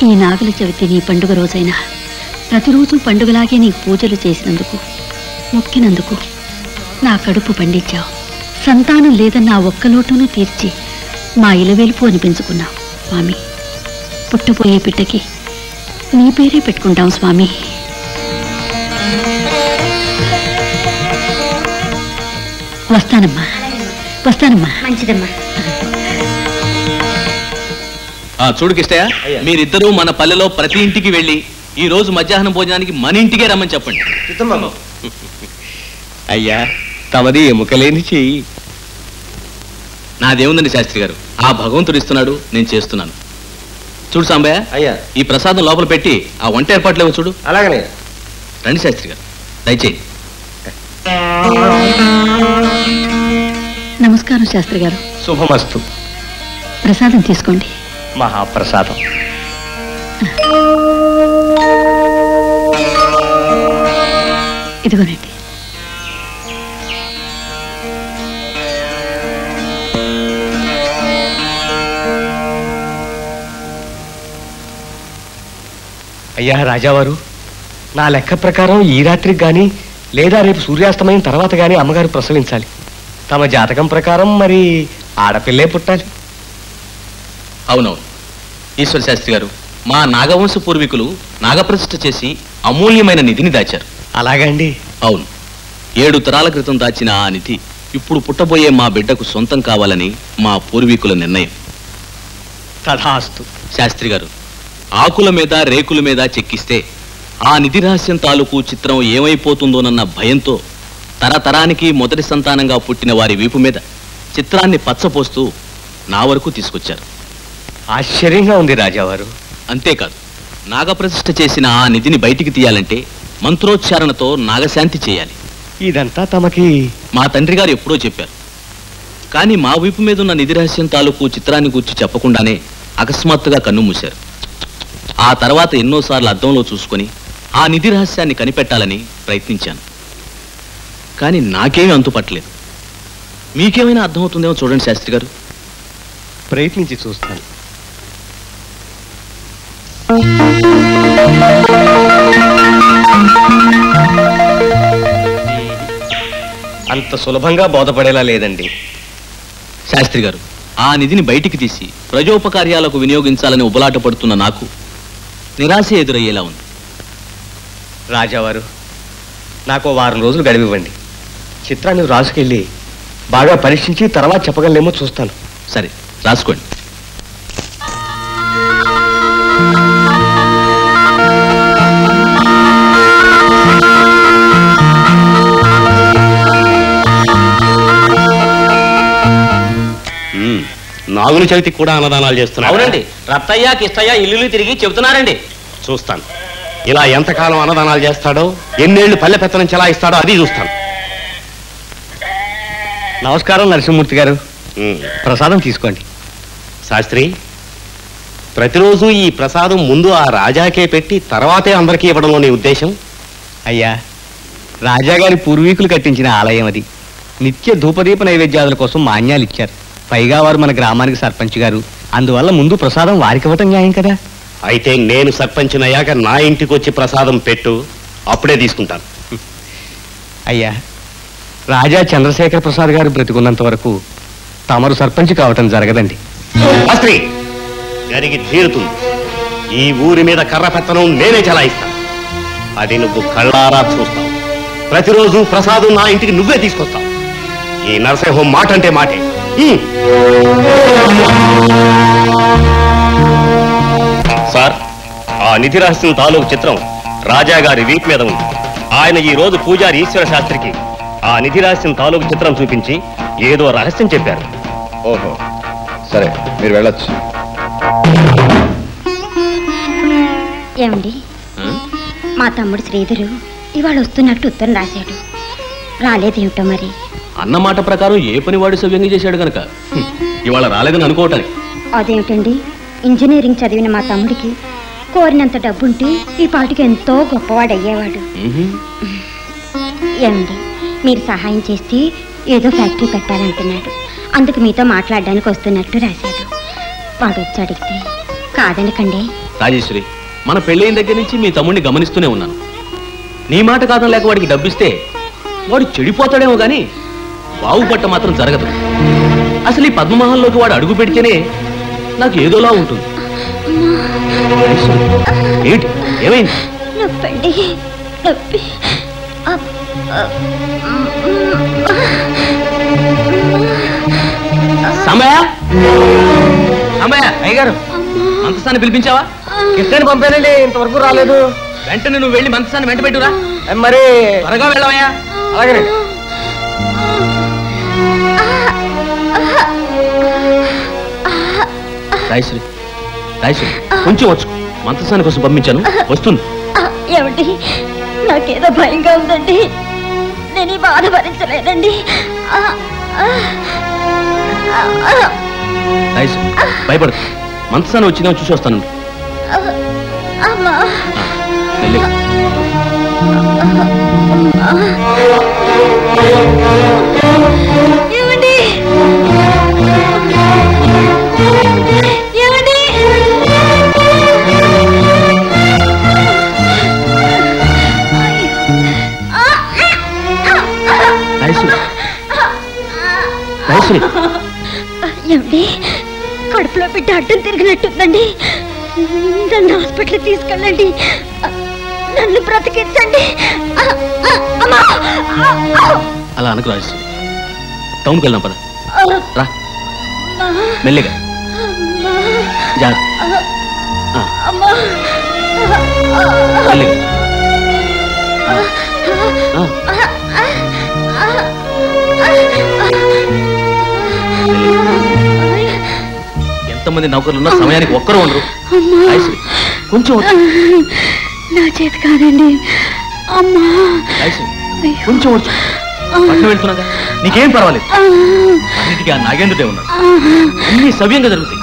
ఈ నాగుల చవితి నీ పండుగ రోజైనా ప్రతిరోజు పండుగలాగే నీ పూజలు చేసినందుకు మొక్కినందుకు నా కడుపు పండించావు సంతానం లేదన్న ఆ ఒక్క లోటును తీర్చి మా ఇలవెలుపు అనిపించుకున్నావు స్వామి పుట్టబోయే బిడ్డకి నీ పేరే పెట్టుకుంటాం స్వామి వస్తానమ్మా వస్తానమ్మా మంచిదమ్మా ఆ చూడు కిష్టయ్య మీరిద్దరూ మన పల్లెలో ప్రతి ఇంటికి వెళ్ళి ఈ రోజు మధ్యాహ్నం భోజనానికి మన ఇంటికే రమ్మని చెప్పండి అయ్యా తమది ఎముకలేని చెయ్యి నాదేముందండి శాస్త్రి గారు ఆ భగవంతుడు ఇస్తున్నాడు నేను చేస్తున్నాను చూడు సాంబయ్య అయ్యా ఈ ప్రసాదం లోపల పెట్టి ఆ వంట ఏర్పాట్లు ఏమో చూడు అలాగనే రండి శాస్త్రి గారు దయచేయి నమస్కారం శాస్త్రి గారు శుభమస్తు ప్రసాదం తీసుకోండి మహాప్రసాదం ఇదిగోనండి అయ్యా రాజావారు నా లెక్క ప్రకారం ఈ రాత్రికి గాని లేదా రేపు సూర్యాస్తమయం తర్వాత గాని అమ్మగారు ప్రసవించాలి తమ జాతకం ప్రకారం మరి ఆడపిల్లే పుట్టాలి అవునవును ఈశ్వర శాస్త్రి గారు మా నాగవంశ పూర్వీకులు నాగప్రతిష్ఠ చేసి అమూల్యమైన నిధిని దాచారు అలాగండి అవును ఏడు తరాల క్రితం దాచిన ఆ నిధి ఇప్పుడు పుట్టబోయే మా బిడ్డకు సొంతం కావాలని మా పూర్వీకుల నిర్ణయం తథాస్తు శాస్త్రి గారు ఆకుల మీద రేకుల మీద చెక్కిస్తే ఆ నిధి రహస్యం తాలూకు చిత్రం ఏమైపోతుందోనన్న భయంతో తరతరానికి మొదటి సంతానంగా పుట్టిన వారి వీపు మీద చిత్రాన్ని పచ్చపోస్తూ నా వరకు తీసుకొచ్చారు ఆశ్చర్యంగా ఉంది రాజావారు అంతేకాదు నాగప్రతిష్ఠ చేసిన ఆ నిధిని బయటికి తీయాలంటే మంత్రోచ్చారణతో నాగశాంతి చేయాలి ఇదంతా తమకి మా తండ్రి గారు ఎప్పుడో చెప్పారు కానీ మా వీపు మీద ఉన్న నిధి రహస్యం తాలూకు చిత్రాన్ని గురించి చెప్పకుండానే అకస్మాత్తుగా కన్ను మూశారు ఆ తర్వాత ఎన్నోసార్లు అద్దంలో చూసుకొని ఆ నిధి రహస్యాన్ని కనిపెట్టాలని ప్రయత్నించాను కానీ నాకేమీ అంతుపట్టలేదు మీకేమైనా అర్థమవుతుందేమో చూడండి శాస్త్రి గారు ప్రయత్నించి చూస్తాను అంత సులభంగా బోధపడేలా లేదండి శాస్త్రి గారు ఆ నిధిని బయటికి తీసి ప్రజోపకార్యాలకు వినియోగించాలని ఉబలాట పడుతున్న నాకు నిరాశ ఎదురయ్యేలా ఉంది రాజావారు నాకు ఓ వారం రోజులు గడివివ్వండి చిత్రాన్ని రాసుకెళ్ళి బాగా పరీక్షించి తర్వాత చెప్పగలనేమో చూస్తాను సరే రాసుకోండి నాగుల చవితికి కూడా అన్నదానాలు చేస్తున్నారు అవునండి రత్తయ్య కిష్టయ్య ఇల్లులు తిరిగి చెబుతున్నారండి చూస్తాను ఇలా ఎంతకాలం అన్నదానాలు చేస్తాడో ఎన్నేళ్లు పల్లె పెత్తనం చెలాయిస్తాడో అది చూస్తాను నమస్కారం నరసింహమూర్తి గారు ఉమ్. ప్రసాదం తీసుకోండి శాస్త్రి ప్రతిరోజు ఈ ప్రసాదం ముందు ఆ రాజాకే పెట్టి తర్వాతే అందరికీ ఇవ్వడంలో నీ ఉద్దేశం అయ్యా రాజాగారి పూర్వీకులు కట్టించిన ఆలయం అది నిత్య ధూపదీప నైవేద్యాదుల కోసం మాన్యాలు ఇచ్చారు పైగా వారు మన గ్రామానికి సర్పంచ్ గారు అందువల్ల ముందు ప్రసాదం వారికి ఇవ్వటం న్యాయం కదా అయితే నేను సర్పంచినయ్యాక నా ఇంటికి వచ్చి ప్రసాదం పెట్టు అప్పుడే తీసుకుంటాను అయ్యా రాజా చంద్రశేఖర ప్రసాద్ గారు బ్రతికున్నంత వరకు తమరు సర్పంచ్ కావటం జరగదండి శాస్త్రి జరిగి తీరుతుంది ఈ ఊరి మీద కర్ర పెత్తనం నేనే చలాయిస్తాను అది నువ్వు కళ్ళారా చూస్తావు ప్రతిరోజు ప్రసాదం నా ఇంటికి నువ్వే తీసుకొస్తావు ఈ నరసింహం మాట అంటే మాటే ఉమ్. సార్ ఆ నిధి రహస్యం తాలూకు చిత్రం రాజా గారి వీప్ మీద ఉంది ఆయన ఈ రోజు పూజారి ఈశ్వర శాస్త్రికి ఆ నిధి రహస్యం తాలూకు చిత్రం చూపించి ఏదో రహస్యం చెప్పారు ఓహో సరే మీరు వెళ్ళొచ్చు ఏమండి మా తమ్ముడు శ్రీధరు ఇవాళ వస్తున్నట్టు ఉత్తరం రాశాడు రాలేదేమిటో మరి అన్నమాట ప్రకారం ఏ పని వాడు సవ్యంగా చేశాడు గనక హ్మ్, ఇవాళ రాలేదని అనుకోవటానికి అదేమిటండి ఇంజనీరింగ్ చదివిన మా తమ్ముడికి కోరినంత డబ్బుంటే ఈ పాటికి ఎంతో గొప్పవాడయ్యేవాడు మ్హూ. ఏమండి మీరు సహాయం చేస్తే ఏదో ఫ్యాక్టరీ పెట్టాలంటున్నాడు అందుకు మీతో మాట్లాడడానికి వస్తున్నట్టు రాశాడు వాడు వచ్చి అడిగితే కాదనకండి రాజేశ్వరి మన పెళ్ళైన దగ్గర నుంచి మీ తమ్ముడిని గమనిస్తూనే ఉన్నాను నీ మాట కాదని లేక వాడికి డబ్బిస్తే వాడు చెడిపోతాడేమో గాని బాగుపట్ట మాత్రం జరగదు అసలు ఈ పద్మమహల్లోకి వాడు అడుగు పెడితేనే నాకు ఏదోలా ఉంటుంది రాజేశ్వరి, ఏంటి ఏమైంది నొప్పండి నొప్పి అప్, అప్, సమయ సమయ అయ్యగారు మంతసాన్ని పిలిపించావా కిష్టని పంపానండి ఇంతవరకు రాలేదు వెంటనే నువ్వు వెళ్ళి మంతసాన్ని వెంట పెట్టురా మరి త్వరగా వెళ్ళవయ్యా అలాగే రాయశ్రీ రాయశ్రీ కొంచెం వచ్చు మంతసాని కోసం పంపించాను వస్తుంది ఆ, ఏమండి నాకేదో భయంగా ఉందండి నేను ఈ బాధ భరించలేనండి ఆ, ఆ, ఆ, ఆ, రాయశ్రీ భయపడు మంతసాని వచ్చిందో చూసి వస్తాను అమ్మా మెల్లిగా ఏమండి ఏమండి రాయశ్రీ రాయశ్రీ ఏమండి కడుపులో బిడ్డ అడ్డం తిరిగినట్టుందండి నన్ను హాస్పిటల్ తీసుకెళ్ళండి నన్ను బ్రతికించండి ఆ, ఆ, అమ్మా! ఆ, ఆ, అలా అనకు రాజశ్రీ టౌన్కి వెళ్దాం పద ఆ, రా అమ్మా, మెల్లిగా అమ్మా, జాగ్రత్త ఆ, అమ్మా. మెల్లిగా ఆ, ఆ, మెల్లిగా. ఎంతమంది నౌకర్లున్నా సమయానికి ఒక్కరు ఉండరు రాయశ్రీ కొంచెం వచ్చు. నా చేతి కాదండి అమ్మా రాయశ్రీ అయ్యో. కొంచెం వచ్చు పట్నం వెళ్తున్నాగా నీకేం పర్వాలేదు అన్నిటికీ ఆ నాగేంద్రుడే ఉన్నాడు అన్ని సవ్యంగా జరుగుతాయి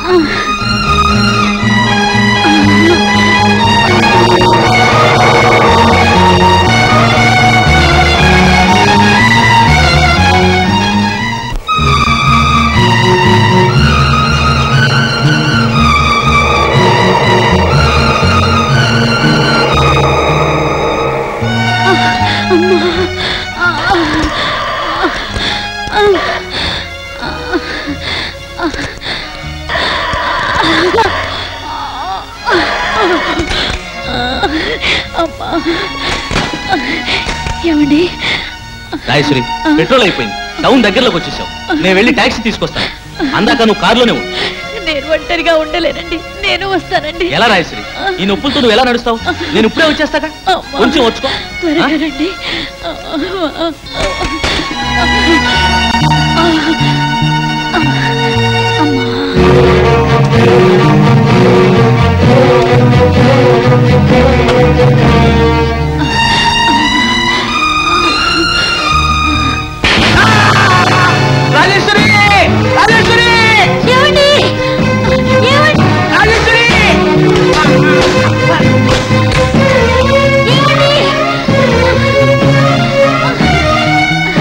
ఏమండి రాయశ్వరి పెట్రోల్ అయిపోయింది టౌన్ దగ్గరలోకి వచ్చేసావు నేను వెళ్ళి టాక్సీ తీసుకొస్తాను అందాక నువ్వు కారులోనే ఉండు నేను ఒంటరిగా ఉండలేనండి నేను వస్తానండి ఎలా రాయశ్వరి ఈ నొప్పులతో నువ్వు ఎలా నడుస్తావు నేను ఇప్పుడే వచ్చేస్తాగా అమ్మా. కొంచెం వచ్చుకో త్వరగా ఆ? రండి రాజేశ్వరి రాజేశ్వరి ఏమండి ఏమండి రాజేశ్వరి ఏమండి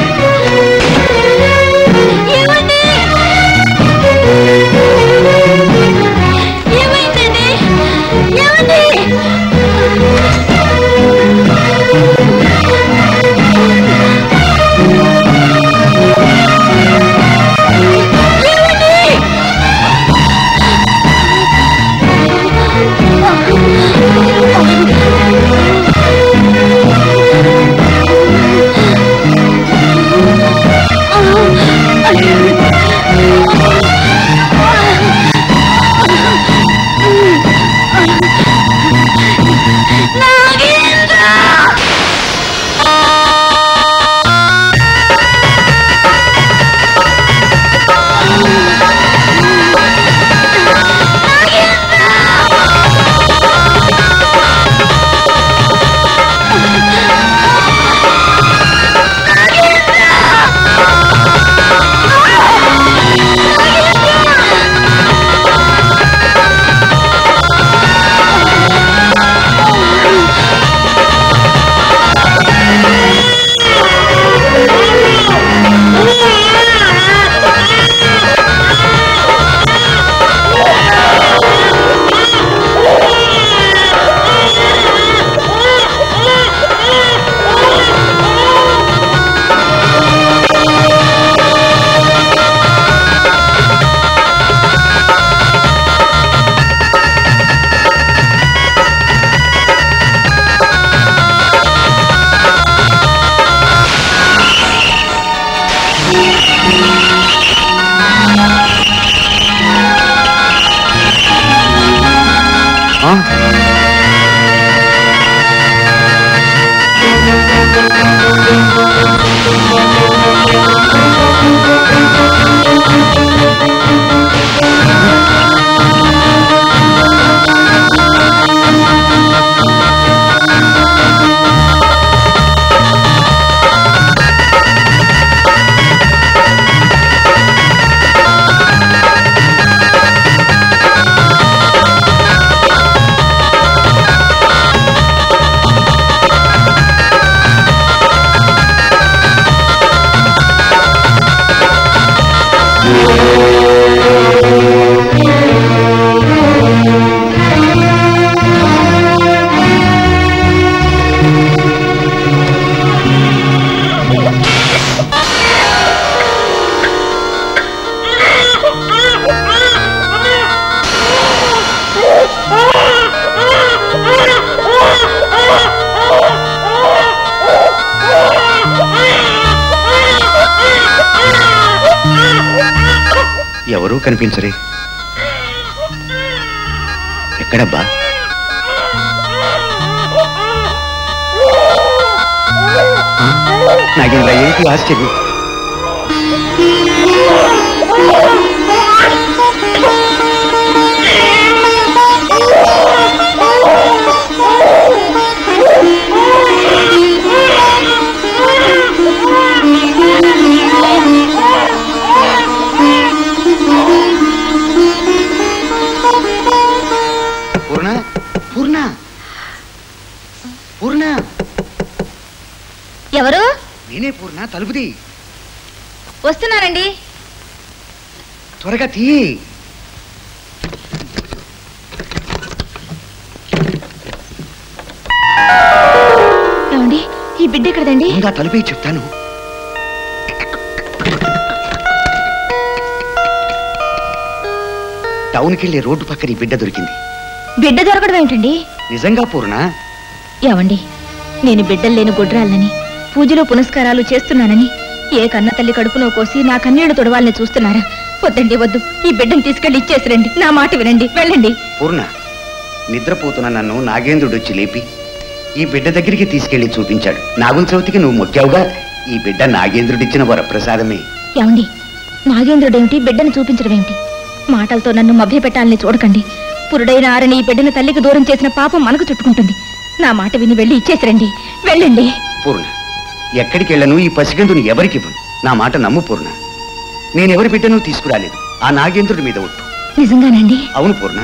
ఎవరూ కనిపించరే ఎక్కడబ్బా ఆ, నాకేంద్ర ఏంటి ఆశ్చర్యం పూర్ణ పూర్ణ పూర్ణ ఎవరు నేనే పూర్ణ తలుపుది వస్తున్నారండి త్వరగా తీ ఏమండి ఈ బిడ్డ ఎక్కడదండి ముందా తలుపే చెప్తాను టౌన్కి వెళ్ళే రోడ్డు పక్కన ఈ బిడ్డ దొరికింది బిడ్డ దొరకడం ఏమిటండి నిజంగా పూర్ణ ఏమండి నేను బిడ్డలు లేని గుడ్రాలని పూజలు పునస్కారాలు చేస్తున్నానని ఏ కన్న తల్లి కడుపులో కోసి నా కన్నీళ్లు తొడవాలని చూస్తున్నారా వద్దండి వద్దు ఈ బిడ్డను తీసుకెళ్లి ఇచ్చేసిరండి నా మాట వినండి వెళ్ళండి పూర్ణ నిద్రపోతున్న నన్ను నాగేంద్రుడు వచ్చి లేపి ఈ బిడ్డ దగ్గరికి తీసుకెళ్లి చూపించాడు నాగుల చవితికి నువ్వు మొక్కావుగా ఈ బిడ్డ నాగేంద్రుడిచ్చిన వరప్రసాదమే ఏమండి నాగేంద్రుడేమిటి బిడ్డను చూపించడం ఏమిటి మాటలతో నన్ను మభ్యపెట్టాలని చూడకండి పురుడైన ఆరని ఈ బిడ్డను తల్లికి దూరం చేసిన పాపం మనకు చుట్టుకుంటుంది నా మాట విని వెళ్ళి ఇచ్చేసిరండి వెళ్ళండి పూర్ణ ఎక్కడికి వెళ్ళను ఈ పసిగందుని ఎవరికి ఇవ్వను నా మాట నమ్ము పూర్ణ నేనెవరి బిడ్డను తీసుకురాలేదు ఆ నాగేంద్రుడి మీద ఒట్టు నిజంగానండి అవును పూర్ణ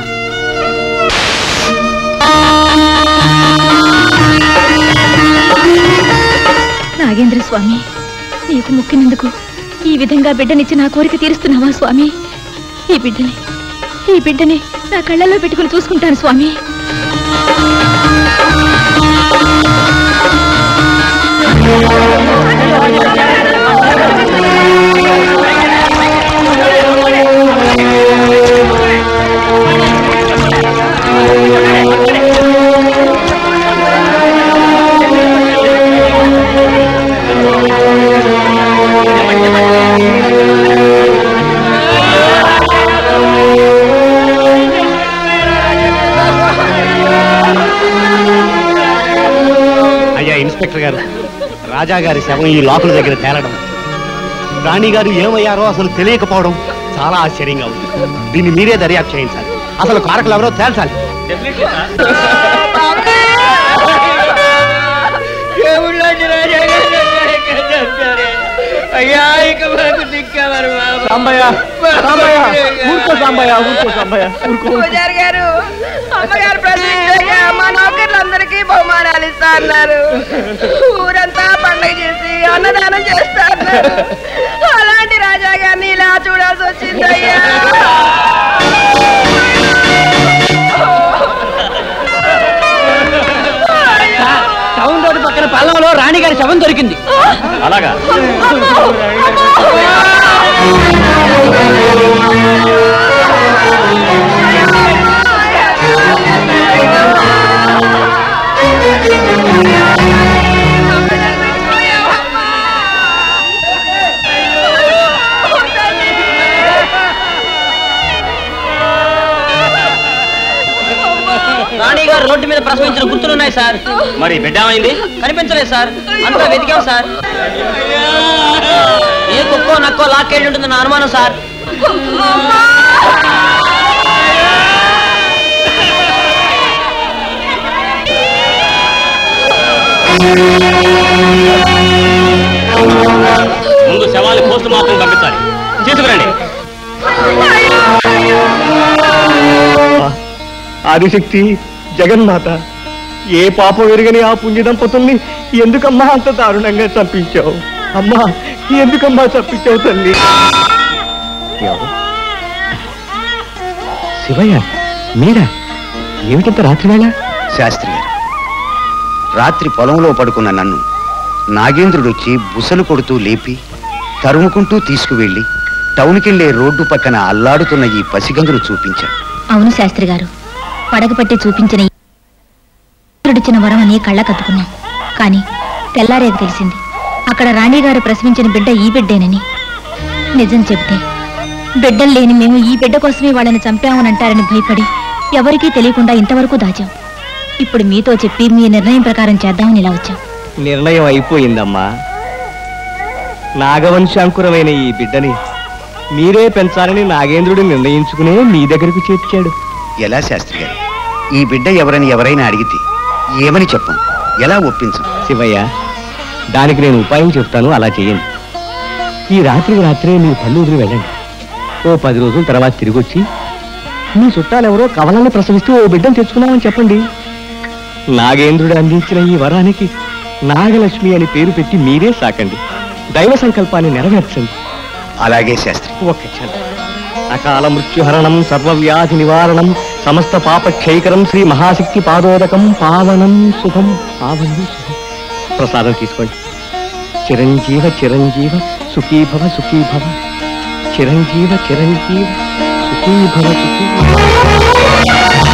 నాగేంద్ర స్వామి నీకు మొక్కినందుకు ఈ విధంగా బిడ్డనిచ్చి నా కోరిక తీరుస్తున్నావా స్వామి ఈ బిడ్డని ఈ బిడ్డని నా కళ్ళల్లో పెట్టుకుని చూసుకుంటాను స్వామి అయ్యా ఇన్స్పెక్టర్ గారు రాజా గారి శవం ఈ లోపల దగ్గర తేలడం రాణి గారు ఏమయ్యారో అసలు తెలియకపోవడం చాలా ఆశ్చర్యంగా ఉంది దీన్ని మీరే దర్యాప్తు చేయించాలి అసలు కారకులు ఎవరో తేల్చాలి అయ్యా ఇక మాకు దిక్కవరు సాంబయ్య సాంబయ్య ఊరుకో సాంబయ్య ఊరుకో సాంబయ్య ఊరుకో పూజారి గారు అమ్మగారు ప్రతిష్టగా మా నౌకర్లందరికీ బహుమానాలు ఇస్తా అన్నారు ఊరంతా పండగ చేసి అన్నదానం చేస్తా అన్నారు అలాంటి రాజా గారిని ఇలా చూడాల్సి వచ్చిందయ్యా టౌన్ రోడ్డు పక్కన పల్లంలో రాణిగారి శవం దొరికింది అలాగా రాత్రి ప్రసవించిన గుర్తులున్నాయి సార్ మరి బిడ్డ ఏమైంది కనిపించలేదు సార్ అంతా వెతికాం సార్ ఏ కుక్కో నక్కో లాక్కెళ్ళి ఉంటుంది నా అనుమానం సార్ ముందు శవాన్ని పోస్ట్ మార్టం పంపించాలి తీసుకురండి ఆదిశక్తి జగన్మాత ఏ పాపం ఎరుగని ఆ పుణ్య దంపతుల్ని ఎందుకమ్మా అంత దారుణంగా చంపించావు అమ్మా ఎందుకమ్మా చంపించావు తల్లి ఎవరు? శివయ్య మీరా ఏమిటంత రాత్రి వేళ శాస్త్రి గారు రాత్రి పొలంలో పడుకున్న నన్ను నాగేంద్రుడొచ్చి బుసలు కొడుతూ లేపి తరుముకుంటూ తీసుకువెళ్ళి టౌన్కెళ్లే రోడ్డు పక్కన అల్లాడుతున్న ఈ పసిగంగును చూపించాడు అవును శాస్త్రి గారు పడగ పట్టి చూపించిన ఇచ్చిన వరం అని కళ్ళకద్దుకున్నాం కానీ తెల్లారేకి తెలిసింది అక్కడ రాణిగారు ప్రసవించిన బిడ్డ ఈ బిడ్డేనని నిజం చెబితే బిడ్డలు లేని మేము ఈ బిడ్డ కోసమే వాళ్ళని చంపామనంటారని భయపడి ఎవరికీ తెలియకుండా ఇంతవరకు దాచాం ఇప్పుడు మీతో చెప్పి మీ నిర్ణయం ప్రకారం చేద్దామని ఇలా వచ్చాం నిర్ణయం అయిపోయిందమ్మా నాగవంశాంకురమైన ఈ బిడ్డని మీరే పెంచాలని నాగేంద్రుడు నిర్ణయించుకునే మీ దగ్గరకు చేర్చాడు ఎలా శాస్త్రి గారు ఈ బిడ్డ ఎవరని ఎవరైనా అడిగితే ఏమని చెప్పం ఎలా ఒప్పించం శివయ్య దానికి నేను ఉపాయం చెప్తాను అలా చేయండి ఈ రాత్రికి రాత్రే మీరు పళ్ళు వదిలి వెళ్ళండి ఓ పది రోజుల తర్వాత తిరిగి వచ్చి మీ చుట్టాలెవరో కవలాన్ని ప్రసవిస్తూ ఓ బిడ్డను తెచ్చుకున్నామని చెప్పండి నాగేంద్రుడు అందించిన ఈ వరానికి నాగలక్ష్మి అని పేరు పెట్టి మీరే సాకండి దైవ సంకల్పాన్ని నెరవేర్చండి అలాగే శాస్త్రి ఒక్క క్షణం అకాల మృత్యుహరణం సర్వవ్యాధి నివారణం సమస్త పాప క్షయకరం శ్రీ మహాశక్తి పాదోదకం పావనం శుభం పావనం శుభం ప్రసాదం తీసుకోండి చిరంజీవ చిరంజీవ సుఖీభవ సుఖీభవ చిరంజీవ చిరంజీవ సుఖీభవ సుఖీ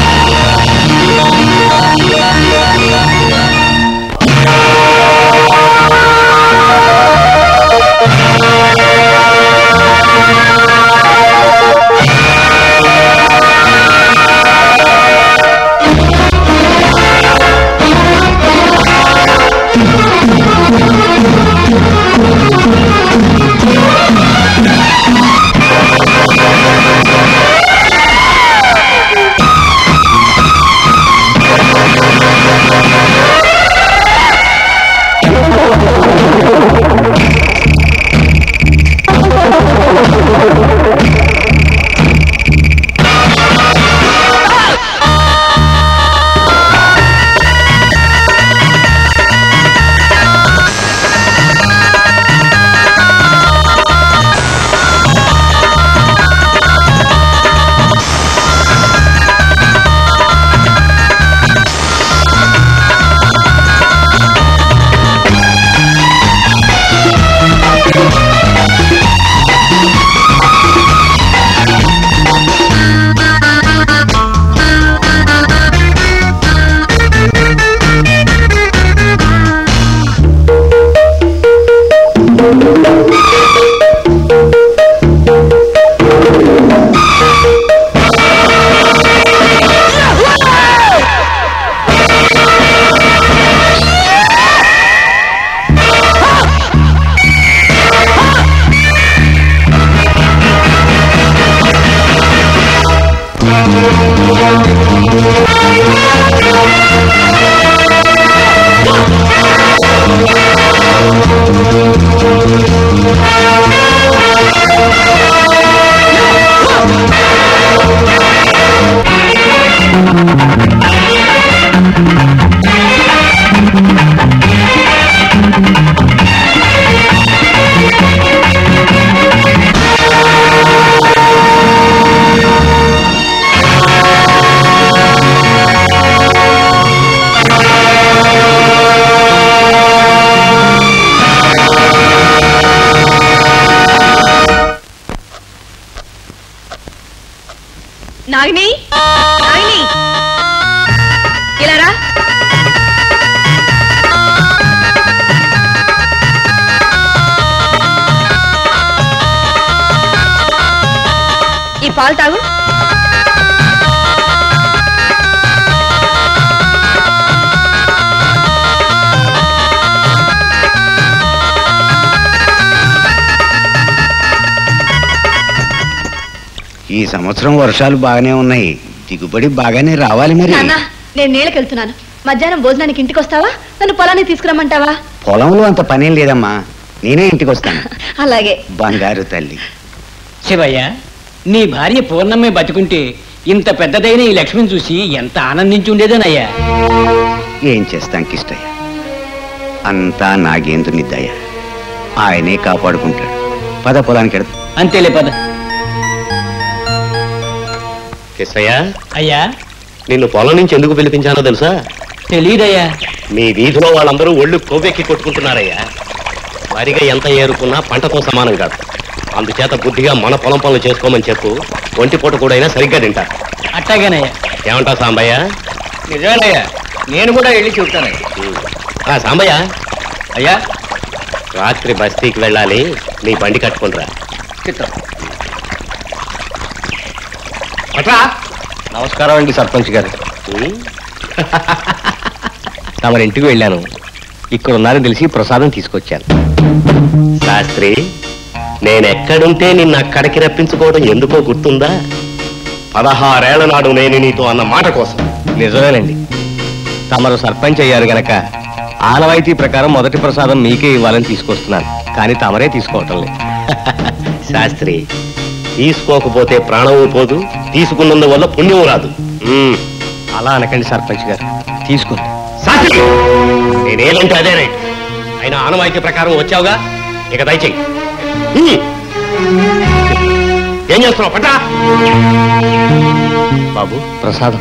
నాగిని నాగిని ఇలా రా ఈ పాలు తాగు ఈ సంవత్సరం వర్షాలు బాగానే ఉన్నాయి దిగుబడి బాగానే రావాలి మరి నాన్న నేను నీళ్ళకి వెళ్తున్నాను మధ్యాహ్నం భోజనానికి ఇంటికి వస్తావా నన్ను పొలానికి తీసుకురమ్మంటావా పొలంలో అంత పనేం లేదమ్మా నేనే ఇంటికి వస్తాను అలాగే బంగారు తల్లి శివయ్య నీ భార్య పూర్ణమ్మే బతుకుంటే ఇంత పెద్దదైన ఈ లక్ష్మిని చూసి ఎంత ఆనందించి ఉండేదేనయ్యా ఏం చేస్తాం కిష్టయ్య అంతా నాగేంద్రుని దయ ఆయనే కాపాడుకుంటాడు పద పొలానికి వెళ్దాం. అంతేలే పద కిసయ్య అయ్యా నిన్ను పొలం నుంచి ఎందుకు పిలిపించానో తెలుసా తెలీదయ్యా మీ వీధిలో వాళ్ళందరూ ఒళ్ళు కొవ్వెక్కి కొట్టుకుంటున్నారయ్యా వరిగా ఎంత ఏరుకున్నా పంటతో సమానం కాదు అందుచేత బుద్ధిగా మన పొలం పనులు చేసుకోమని చెప్పు ఒంటి పూట కూడా అయినా సరిగ్గా తింటారు అట్టాగేనయ్యా ఏమంటా సాంబయ్య నిజమేనయ్యా నేను కూడా వెళ్ళి చెప్తానయ్యా ఆ సాంబయ్య అయ్యా రాత్రి బస్తీకి వెళ్ళాలి నీ బండి కట్టుకుంటురా చిత్తం పట్రా నమస్కారం అండి సర్పంచ్ గారు తమరి ఇంటికి వెళ్ళాను ఇక్కడ ఉన్నారని తెలిసి ప్రసాదం తీసుకొచ్చాను శాస్త్రి నేనెక్కడుంటే నిన్ను అక్కడికి రప్పించుకోవడం ఎందుకో గుర్తుందా పదహారేళ్ల నాడు నేను నీతో అన్న మాట కోసం నిజమేనండి తమరు సర్పంచ్ అయ్యారు గనక ఆనవాయితీ ప్రకారం మొదటి ప్రసాదం మీకే ఇవ్వాలని తీసుకొస్తున్నాను కానీ తమరే తీసుకోవటం లేదు శాస్త్రి తీసుకోకపోతే ప్రాణము పోదు తీసుకున్నందువల్ల పుణ్యం రాదు ఉమ్. అలా అనకండి సర్పంచ్ గారు తీసుకోండి శాస్త్రి నేనేదంటే అదేనే అయినా ఆనవాయితీ ప్రకారం వచ్చావుగా ఇక దయచేయి ఉమ్. ఏం చేస్తున్నావు పట్టా బాబు ప్రసాదం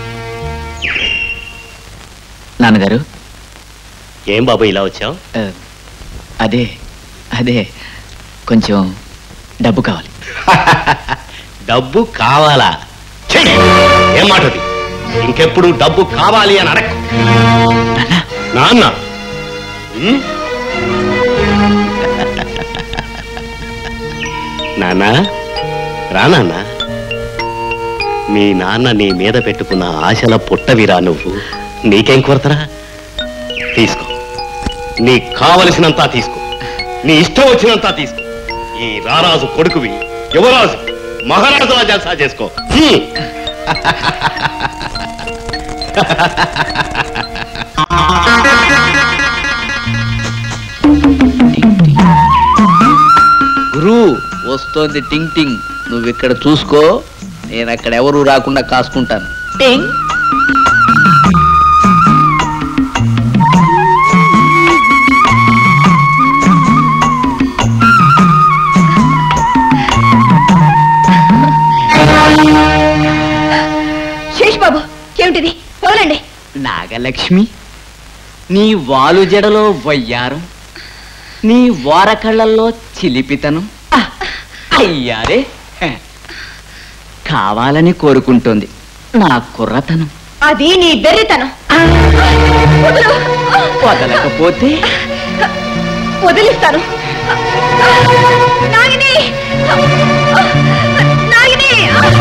నాన్నగారు ఏం బాబు ఇలా వచ్చావు ఆ, అదే అదే కొంచెం డబ్బు కావాలి డబ్బు కావాలా ఛీ! ఏం మాటది ఇంకెప్పుడు డబ్బు కావాలి అని అడగ నాన్న ఉమ్? నాన్న రా నాన్న మీ నాన్న నీ మీద పెట్టుకున్న ఆశల పుట్టవిరా నువ్వు నీకేం కొరతరా తీసుకో నీకు కావలసినంత తీసుకో నీ ఇష్టం వచ్చినంత తీసుకో ఈ రారాజు కొడుకువి యువరాజు మహారాజులా జల్సా చేసుకో హ్మ్. గురు వస్తోంది టింగ్ టింగ్ నువ్వు ఇక్కడ చూసుకో నేను అక్కడ ఎవరు రాకుండా కాసుకుంటాను టింగ్ శేష్ బాబు ఏమిటిది వదలండి నాగలక్ష్మి నీ వాలు జడలో వయ్యారం నీ వారకళ్ళల్లో చిలిపితనం ఆ, అయ్యారే హ. కావాలని కోరుకుంటోంది నా కుర్రతనం అది నీ బెర్రితనం వదలు. వదలకపోతే వదిలిస్తాను నాగిని నాగిని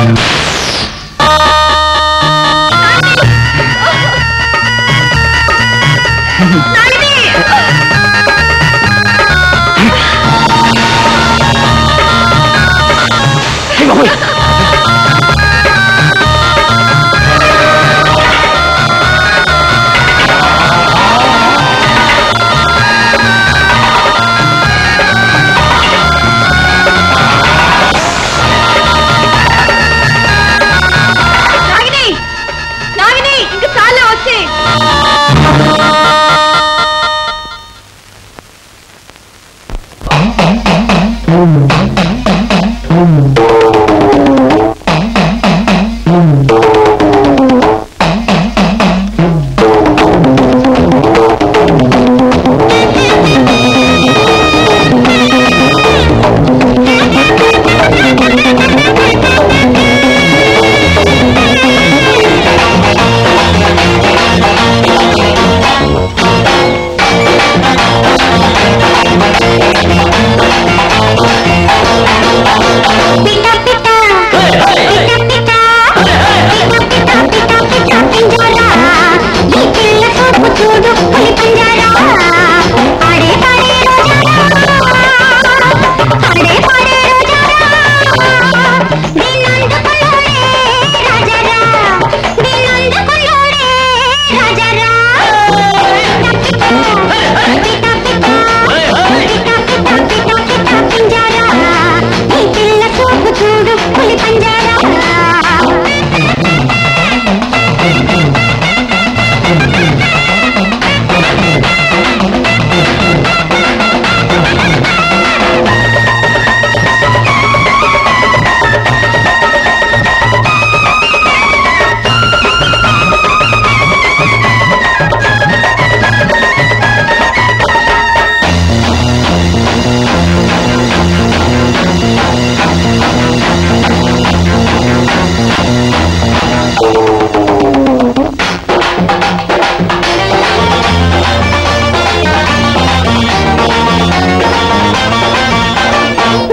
నాగిని నాగిని ఇంక చాలా వచ్చి చూడు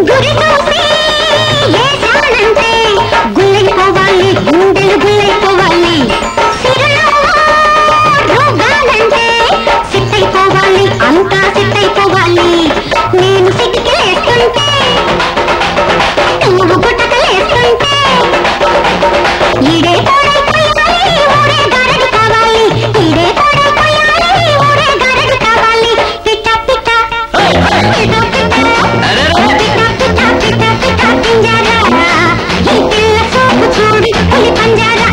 గురి చూసి ఏశానంటే గుల్లైపోవాలి గుండెలు గుల్లైపోవాలి సిరలో రోగాలంటే సిట్టైపోవాలి అంతా సిట్టైపోవాలి నేను సిగ్గులేస్తుంటే నువ్వు గుట్టకలేస్తుంటే ఈడే తోడైపోయాలి ఊరే గారెడు కావాలి ఈడే తోడైపోయాలి ఊరే గారెడు కావాలి పిట్ట పిట్ట పిట్ట పిట్ట పిట్ట పిట్ట పిట్ట పింజారా ఈ పిల్ల సోపు చూడు పులి పంజారా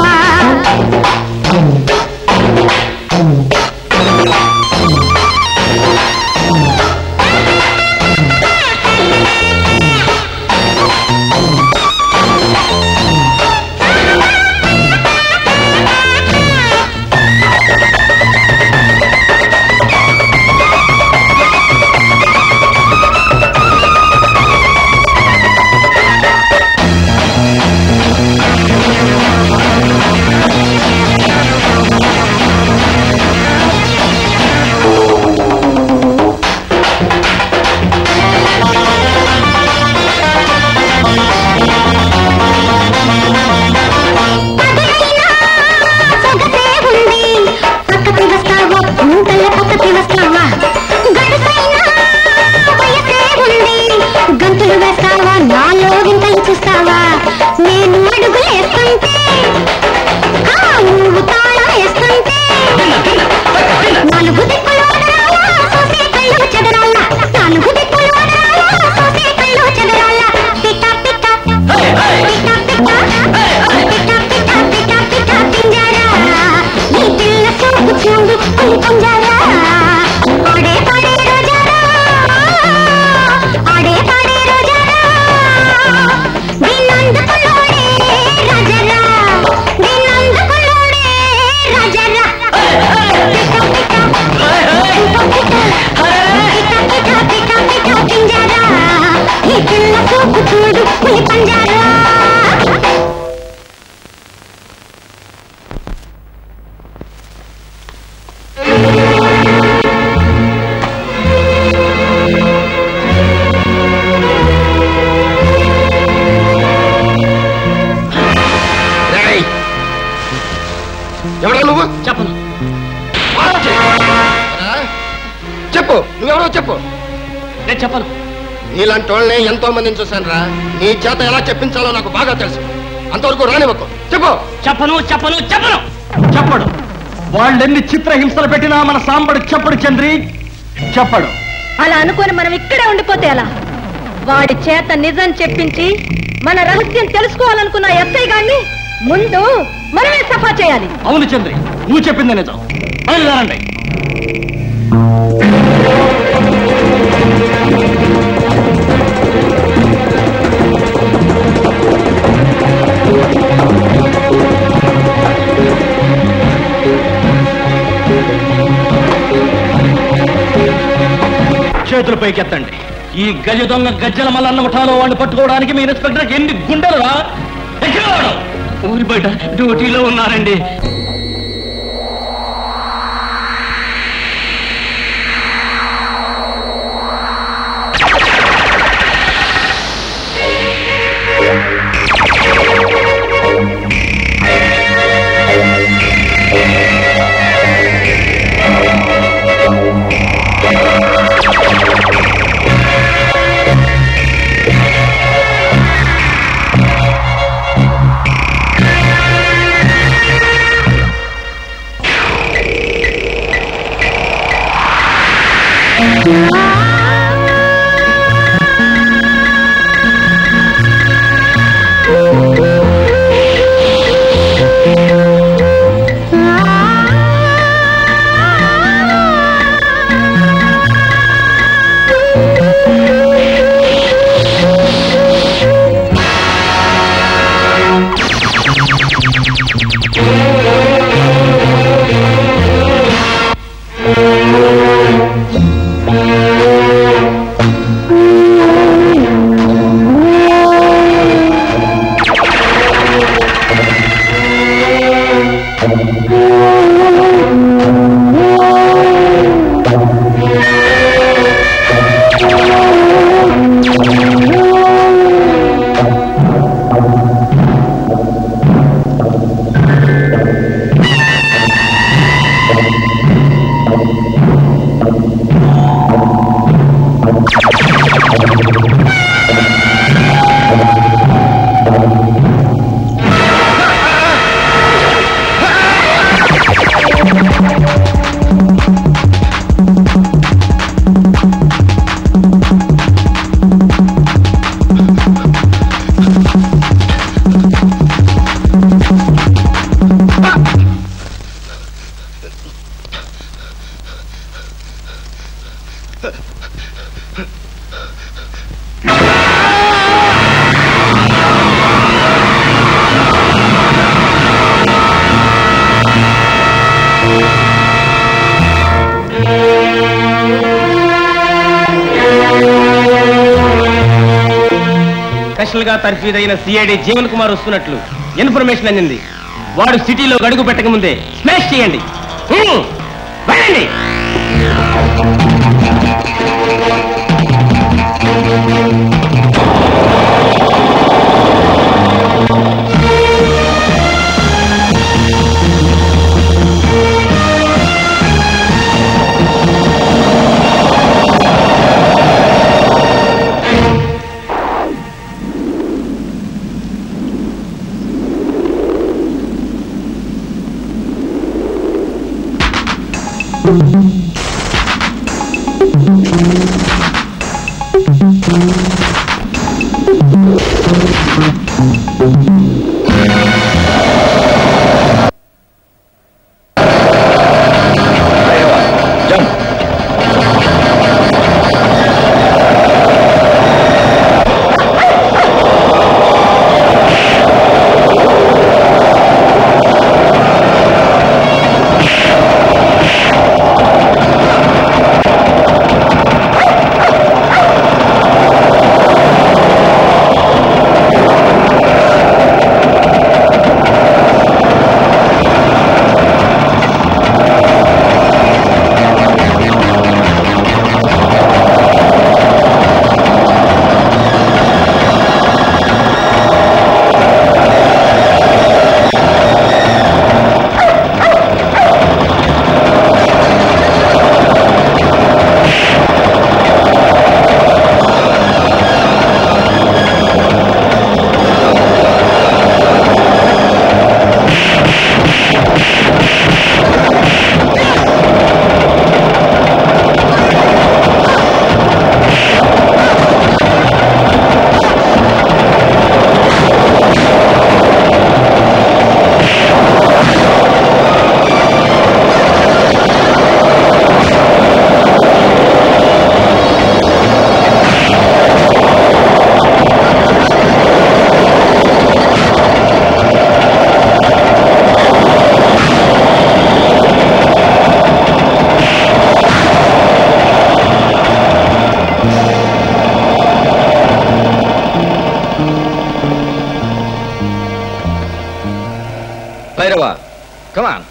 సొగసే ఉంది పక్కకి వస్తావా గుంటల పక్కకి వస్తావా గడుసైనా వయసే ఉంది గంతులు వేస్తావా నాలో వింతలు చూస్తావా నేను అడుగులేస్తుంటే ఆ, నువ్వు తాళం వేస్తుంటే నాలుగు దిక్కులు వదరాలా, చూసే కళ్ళు చెదరాలా నాలుగు దిక్కులు వదరాలా, చూసే కళ్ళు చెదరాలా పిట్ట పిట్ట పిట్ట పిట్ట పిట్ట పిట్ట పిట్ట పింజారా ఈ పిల్ల సోపు చూడు పులి పంజారా ఆడే పాడే రోజారా ఆడే పాడే రోజారా దీనందుకులోడే రాజరా దీనందుకులోడే రాజరా పిట్ట పిట్ట పిట్ట పిట్ట పిట్ట పింజారా ఈ పిల్ల సోపు చూడు పులి పంజారా ఎవరా నువ్వు చెప్పను చెప్పు నువ్వెవరో చెప్పు నేను చెప్పను నీలాంటి వాళ్ళని ఎంతో మందిని చూశాను రా నీ చేత ఎలా చెప్పించాలో నాకు బాగా తెలుసు అంతవరకు రానివ్వకు చెప్పు చెప్పను చెప్పను చెప్పను చెప్పడు వాళ్ళెన్ని చిత్ర హింసలు పెట్టినా మన సాంబడు చెప్పడు చంద్రి చెప్పడు అలా అనుకొని మనం ఇక్కడే ఉండిపోతే ఎలా వాడి చేత నిజం చెప్పించి మన రహస్యం తెలుసుకోవాలనుకున్న ఎస్ఐ గాన్ని ముందు మనమే సఫా చేయాలి అవును చంద్రి నువ్వు చెప్పింది నిజం బయలుదేరండి చేతులు పైకెత్తండి ఈ గజ దొంగ గజ్జల మల్లన్న ముఠాలో వాడిని పట్టుకోవడానికి మీ ఇన్స్పెక్టర్కి ఎన్ని గుండెలు రా ఎక్కడవాడు ఊరి బయట డ్యూటీలో ఉన్నారండి ఆ స్పెషల్ గా తర్ఫీదైన సిఐడి జీవన్ కుమార్ వస్తున్నట్లు ఇన్ఫర్మేషన్ అందింది వాడు సిటీలో గడుగు పెట్టక ముందే స్మాష్ చేయండి హ్మ్, వెళ్ళండి భైరవ కమాన్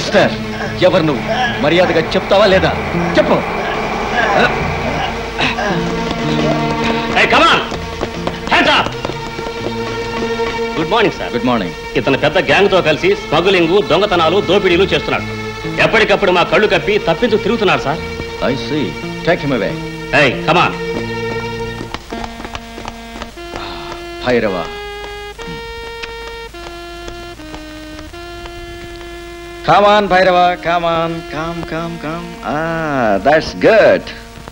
మిస్టర్ ఎవరు నువ్వు మర్యాదగా చెప్తావా లేదా చెప్పు good morning sir good morning ఇతను పెద్ద గ్యాంగ్ తో కలిసి స్మగ్లింగ్ దొంగతనాలు దోపిడీలు చేస్తున్నాడు ఎప్పటికప్పుడు మా కళ్ళు కప్పి తప్పించు తిరుగుతున్నాడు sir I see take him away ఏయ్ come on Bhairava come on Bhairava come on calm calm calm that's good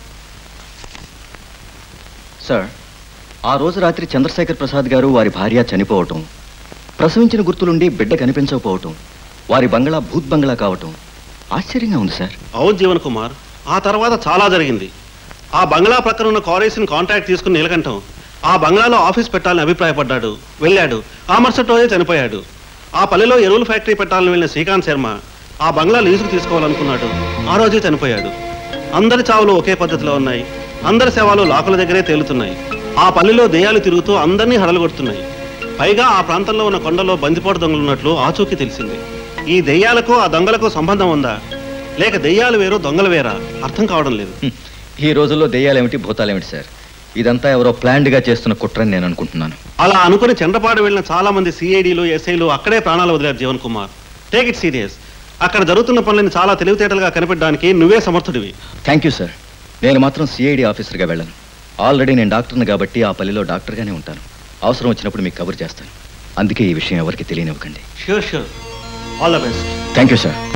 sir ఆ రోజు రాత్రి చంద్రశేఖర్ ప్రసాద్ గారు వారి భార్య చనిపోవటం ప్రసవించిన గుర్తులుండి బిడ్డ కనిపించకపోవటం వారి బంగ్లా భూత్ బంగ్లా కావటం ఆశ్చర్యంగా ఉంది సార్ అవును జీవన్ కుమార్ ఆ తర్వాత చాలా జరిగింది ఆ బంగ్లా ప్రక్కన ఉన్న కాలేజ్ని కాంట్రాక్ట్ తీసుకుని నీలకంఠం ఆ బంగ్లాలో ఆఫీస్ పెట్టాలని అభిప్రాయపడ్డాడు వెళ్ళాడు ఆ మరుసటి రోజే చనిపోయాడు ఆ పల్లెలో ఎరువుల ఫ్యాక్టరీ పెట్టాలని వెళ్ళిన శ్రీకాంత్ శర్మ ఆ బంగ్లా లీజుకు తీసుకోవాలనుకున్నాడు ఆ రోజే చనిపోయాడు అందరి చావులు ఒకే పద్ధతిలో ఉన్నాయి అందరి శవాలు లాకుల దగ్గరే తేలుతున్నాయి ఆ పల్లెలో దెయ్యాలు తిరుగుతూ అందరినీ హడలగొడుతున్నాయి పైగా ఆ ప్రాంతంలో ఉన్న కొండలో బందిపోటు దొంగలు ఉన్నట్లు ఆచూకీ తెలిసింది ఈ దెయ్యాలకు ఆ దొంగలకు సంబంధం ఉందా లేక దెయ్యాలు వేరు దొంగలు వేరా అర్థం కావడం లేదు ఈ రోజుల్లో దెయ్యాలేమిటి భూతాలేమిటి సార్ ఇదంతా ఎవరో ప్లాన్డ్ గా చేస్తున్న కుట్రని నేను అనుకుంటున్నాను అలా అనుకుని చండ్రపాడు వెళ్ళిన చాలా మంది సిఐడిలు ఎస్ఐలు అక్కడే ప్రాణాలు వదిలారు Jeevan Kumar take it serious అక్కడ జరుగుతున్న పనులను చాలా తెలివితేటలుగా కనిపెట్టడానికి నువ్వే సమర్థుడివి థ్యాంక్ యూ సార్ నేను మాత్రం సిఐడి ఆఫీసర్గా వెళ్ళను ఆల్రెడీ నేను డాక్టర్ని కాబట్టి ఆ పల్లెలో డాక్టర్గానే ఉంటాను అవసరం వచ్చినప్పుడు మీకు కవర్ చేస్తాను అందుకే ఈ విషయం ఎవరికి తెలియనివ్వకండి sure sure all the best thank you sir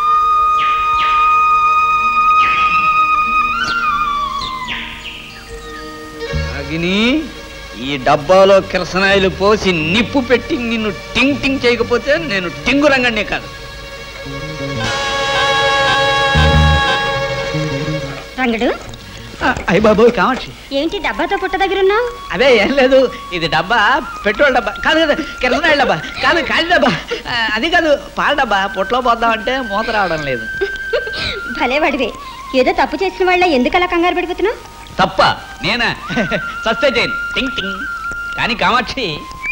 అగ్ని ఈ డబ్బాలో కిరసనాయిలు పోసి నిప్పు పెట్టి నిన్ను టింగ్ టింగ్ చేయకపోతే నేను టింగు రంగండి కాదు రంగడు అయ్య బాబోయ్ కావచ్చు ఏంటి డబ్బాతో పుట్ట దగ్గర ఉన్నావు అదే ఏం లేదు ఇది డబ్బా పెట్రోల్ డబ్బా కాదు కదా కిరసనాయిల డబ్బా కాదు ఖాళీ డబ్బా ఆ, అది కాదు పాల డబ్బా పొట్లో పోద్దామంటే మూత రావడం లేదు భలే వాడివే ఏదో తప్పు చేసిన వాళ్ళ ఎందుకు అలా కంగారు పడిపోతున్నావు తప్ప నేనా సస్తే చేయను టింగ్ టింగ్ కానీ కామాక్షి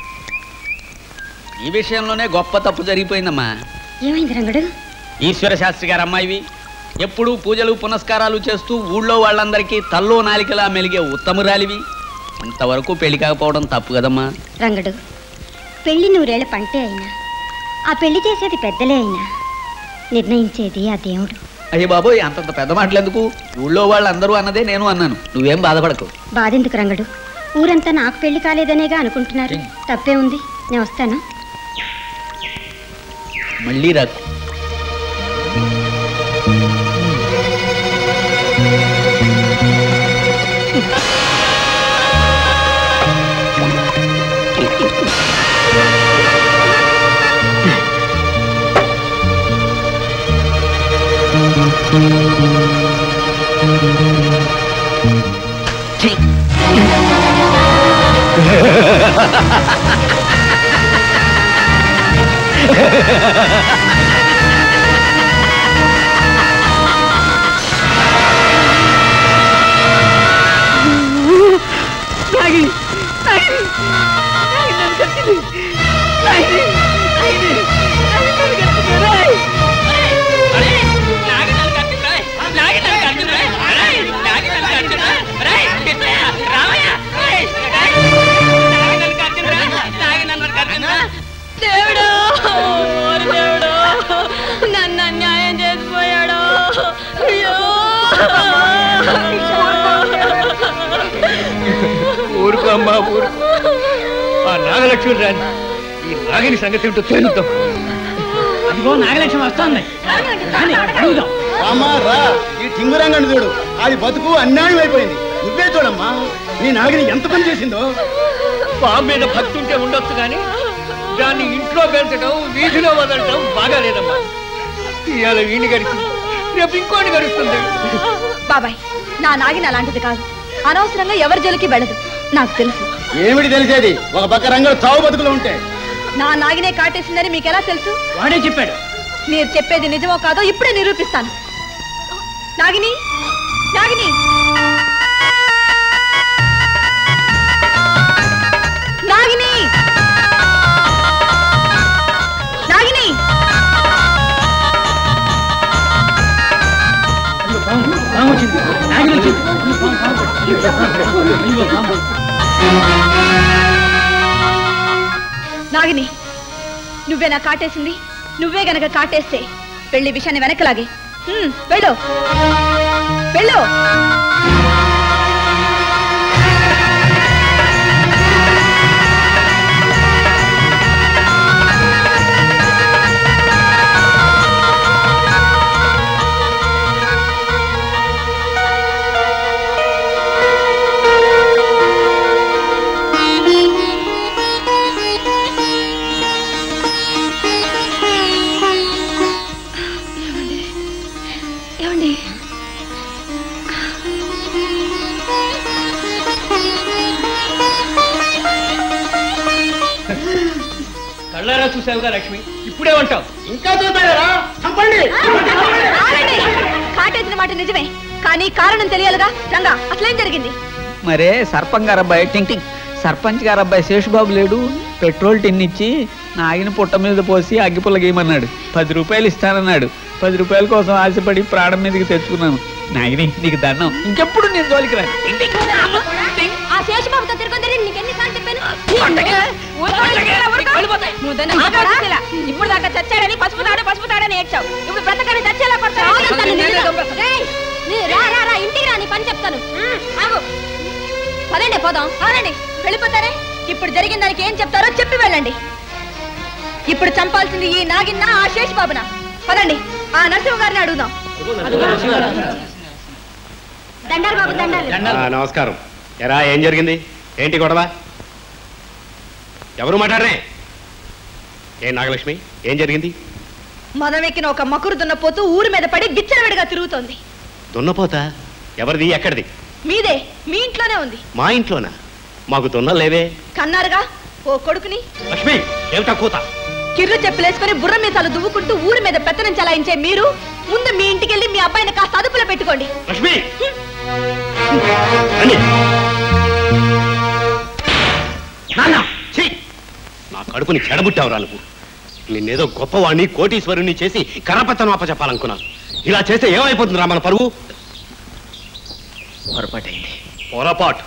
ఈ విషయంలోనే గొప్ప తప్పు జరిగిపోయిందమ్మా ఏమైంది రంగడు ఈశ్వర శాస్త్రి గారు అమ్మాయివి ఎప్పుడూ పూజలు పునస్కారాలు చేస్తూ ఊళ్ళో వాళ్ళందరికీ తల్లో నాలికలా మెలిగే ఉత్తమురాలివి ఇంతవరకు పెళ్లి కాకపోవడం తప్పు కదమ్మా రంగడు పెళ్లి నూరేళ్ల పంటే అయినా ఆ పెళ్లి చేసేది పెద్దలే అయినా నిర్ణయించేది ఆ దేవుడు అయ్య బాబోయ్ అంతంత పెద్ద మాటలు ఎందుకు ఊళ్ళో వాళ్ళందరూ అన్నదే నేను అన్నాను నువ్వేం బాధపడకు బాధెందుకు రంగడు ఊరంతా నాకు పెళ్లి కాలేదనేగా అనుకుంటున్నారు తప్పే ఉంది నేను వస్తాను మళ్ళీ రాకు నాగిని నాగిని నాగిని నన్ను కట్టింది నాగిని నాగిని నాగిని నన్ను కట్టింది రేయ్ దేవుడు ఓరి దేవుడు నన్ను అన్యాయం చేసిపోయాడు అయ్యో ఊరుకో అమ్మా ఊరుకో ఆ నాగలక్ష్మి రాని ఈ నాగిని సంగతి ఏంటో తేలుద్దాం అదిగో నాగలక్ష్మి వస్తుంది అడుగుదాం అమ్మా రా ఈ టింగురంగని చూడు అది బతుకు అన్యాయం అయిపోయింది నువ్వే చూడమ్మా నీ నాగిని ఎంత పని చేసిందో పాము మీద భక్తి ఉంటే ఉండొచ్చు కానీ దాన్ని ఇంట్లో పెంచడం వీధిలో వదలటం బాగాలేదమ్మా ఇవాళ వీణి గడిచింది రేపు ఇంకోటి గడుస్తుంది బాబాయ్ నా నాగిన అలాంటిది కాదు అనవసరంగా ఎవరి జోలికి వెళ్ళదు నాకు తెలుసు ఏమిటి తెలిసేది ఒక పక్క రంగులు చావు బతుకులు ఉంటే నా నాగినే కాటేసిందని మీకెలా తెలుసు వాడే చెప్పాడు మీరు చెప్పేది నిజమో కాదో ఇప్పుడే నిరూపిస్తాను నాగిని నాగిని నాగిని నాగిని నాగిని నువ్వే నా కాటేసింది నువ్వే గనక కాటేస్తే పెళ్లి విషయాన్ని వెనకలాగే హ్మ్, వెళ్ళు వెళ్ళు ఏమండి కళ్ళారా చూసావుగా లక్ష్మి ఇప్పుడే ఉంటావు ఇంకా చూస్తారా చంపండి ఆగండి. కాటేసిన మాట నిజమే కానీ కారణం తెలియాలిగా రంగా అసలేం జరిగింది మరే సర్పంచ్ గారు అబ్బాయి టింగ్ టింగ్ సర్పంచ్ గారు అబ్బాయి శేషుబాబు లేడు పెట్రోల్ టిన్ ఇచ్చి నాగిన పుట్ట మీద పోసి అగ్గిపుల్ల గీయమన్నాడు పది రూపాయలు ఇస్తానన్నాడు పది రూపాయల కోసం ఆశపడి ప్రాణం మీదకి తెచ్చుకున్నాను నాగిని నీకు దండం ఇంకెప్పుడు నేను జోలికి రా ఆ శేషబాబుతో తిరుగుతుంది నీకు ఎన్నిసార్లు చెప్పాను ముద్దన్న ఆగాడా? ఇప్పుడు దాకా చచ్చాడని పసుపు తాడు పసుపు తాడని ఏడ్చావు ఇప్పుడు బ్రతకని చచ్చేలా రా ఇంటికి రా నీ పని చెప్తాను ఆగు పదండి పోదాం పదండి వెళ్ళిపోతారే ఇప్పుడు జరిగిన దానికి ఏం చెప్తారో చెప్పి వెళ్ళండి ఇప్పుడు చంపాల్సింది ఈ నాగిన్న ఆ శేష్ బాబున పదండి ఆ నరసింహ గారిని అడుగుదాం దండాలు బాబు దండాలు ఆ, నమస్కారం ఎరా ఏం జరిగింది ఏంటి గొడవ ఎవరు మాట్లాడరే ఏ నాగలక్ష్మి ఏం జరిగింది మదమెక్కిన ఒక మకురు దున్నపోతూ ఊరి మీద పడి విచ్చలవిడిగా తిరుగుతోంది దున్నపోత ఎవరిది ఎక్కడిది మీదే మీ ఇంట్లోనే ఉంది మా ఇంట్లోనా మాకు దున్నలేవే కన్నారుగా ఓ కొడుకుని లక్ష్మి ఏమిటా కూత కిర్రు చెప్పులేసుకుని బుర్ర మీసాలు దువ్వుకుంటూ ఊరి మీద పెత్తనం చలాయించే మీరు ముందు మీ ఇంటికి వెళ్ళి మీ అబ్బాయిని కాస్త అదుపులో పెట్టుకోండి లక్ష్మి రండి. నాన్న, ఛీ! నా కడుపుని చెడబుట్టావురా నువ్వు నిన్నేదో గొప్పవాణ్ణి కోటీశ్వరుణ్ణి చేసి కరపత్తను అప్పచెప్పాలనుకున్నాను ఇలా చేస్తే ఏమైపోతుందిరా మన పరువు పొరపాటైంది పొరపాటు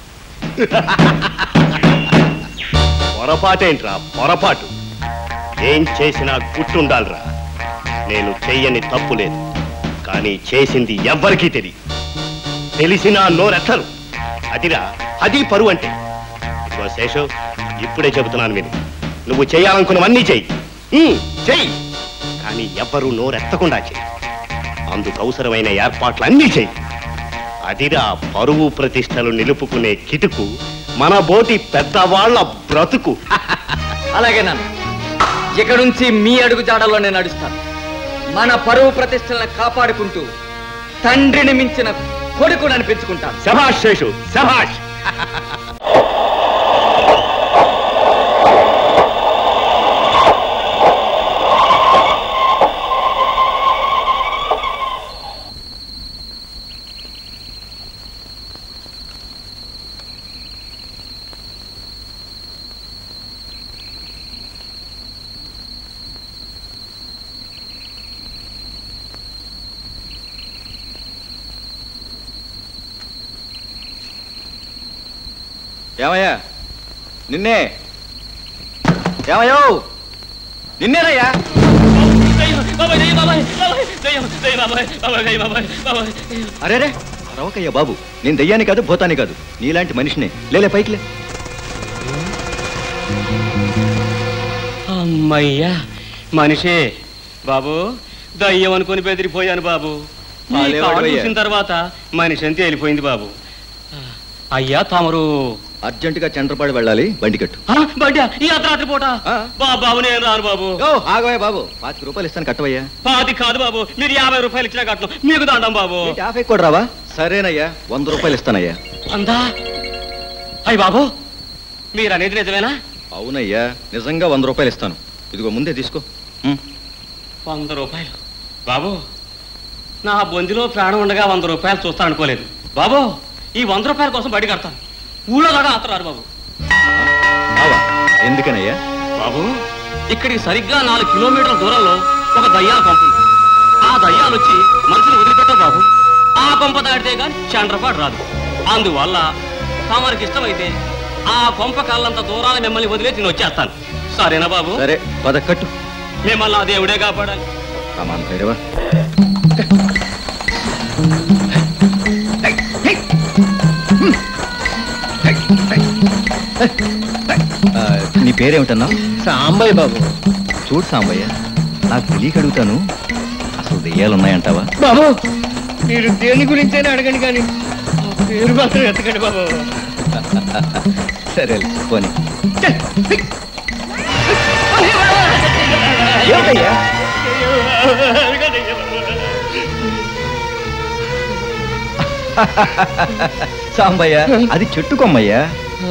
పొరపాటేంట్రా పొరపాటు ఏం చేసినా గుట్టుండాలిరా నేను చెయ్యని తప్పు లేదు కానీ చేసింది ఎవ్వరికీ తెలియదు తెలిసినా నోరెత్తరు అదిరా అది పరువు అంటే ఇదిగో శేషు ఇప్పుడే చెబుతున్నాను విని నువ్వు చేయాలనుకున్నవన్నీ చెయ్యి ఉమ్, చెయ్యి కానీ ఎవ్వరూ నోరెత్తకుండా చెయ్యి అందుకు అవసరమైన ఏర్పాట్లన్నీ చెయ్యి అదిరా పరువు ప్రతిష్టలు నిలుపుకునే కిటుకు మన బోటి పెద్దవాళ్ల బ్రతుకు అలాగే నాన్న ఇక నుంచి మీ అడుగు జాడల్లో నేను నడుస్తాను మన పరువు ప్రతిష్టలను కాపాడుకుంటూ తండ్రిని మించిన కొడుకుని అనిపించుకుంటాను శభాష్ శేషు శభాష్ ఏమయ్యా నిన్నే ఏమయ్యో నిన్నేనయ్యా అరే రే రవకయ్య బాబు నేను దయ్యాన్ని కాదు భూతాన్ని కాదు నీలాంటి మనిషినే లేలే పైకిలే అమ్మయ్యా మనిషే బాబు దయ్యం అనుకుని బెదిరిపోయాను బాబు మీ వాళ్ళెవరు కాళ్ళు అయ్యా? చూసిన తర్వాత మనిషి అంతే వెళ్ళిపోయింది బాబు అయ్యా తమరు అర్జెంటుగా చంద్రపాడు వెళ్ళాలి బండి కట్టు బడ్డా ఈ అర్ధరాత్రి పూట బాబు నేను రాను బాబు ఓ ఆగోయ్ బాబు పాతిక రూపాయలు ఇస్తాను కట్టవయ్యా పాది కాదు బాబు మీరు యాభై రూపాయలు ఇచ్చినా కట్టను మీకు దాండం బాబు ఏంటి, యాభై కూడా రావా సరేనయ్యా వంద రూపాయలు ఇస్తానయ్యా అందా అయ్య బాబు మీరు అనేది నిజమేనా అవునయ్యా నిజంగా వంద రూపాయలు ఇస్తాను ఇదిగో ముందే తీసుకో ఉం. వంద రూపాయలు బాబు నా బొందిలో ప్రాణం ఉండగా వంద రూపాయలు చూస్తాను అనుకోలేదు బాబు ఈ వంద రూపాయల కోసం బడి కడతాను ఊళ్ళో దాకా ఆతరారు బాబు రావా ఎందుకనయ్యా బాబు ఇక్కడికి సరిగ్గా నాలుగు కిలోమీటర్ల దూరంలో ఒక దయ్యాల పంపు ఉంది. ఆ దయ్యాలు వచ్చి మనుషులు వదిలిపెట్టవు బాబు ఆ పంప దాటితే కానీ చండ్రపాటు రాదు అందువల్ల తమరికి ఇష్టమైతే ఆ కొంప కాళ్ళంత దూరాన మిమ్మల్ని వదిలేసి నేను వచ్చేస్తాను సరేనా బాబు సరే పద కట్టు మిమ్మల్ని ఆ దేవుడే కాపాడాలి కమాన్ భైరవ ఆ, నీ పేరేమిటన్నా సాంబయ్య బాబు చూడు సాంబయ్య నాకు తెలియక అడుగుతాను అసలు దెయ్యాలు ఉన్నాయంటావా బాబు మీరు దేని గురించైనా అడగండి కానీ ఆ పేరు మాత్రం ఎత్తకండి బాబు సరే పోనీ ఏమిటయ్యా సాంబయ్య అది చెట్టు కొమ్మయ్యా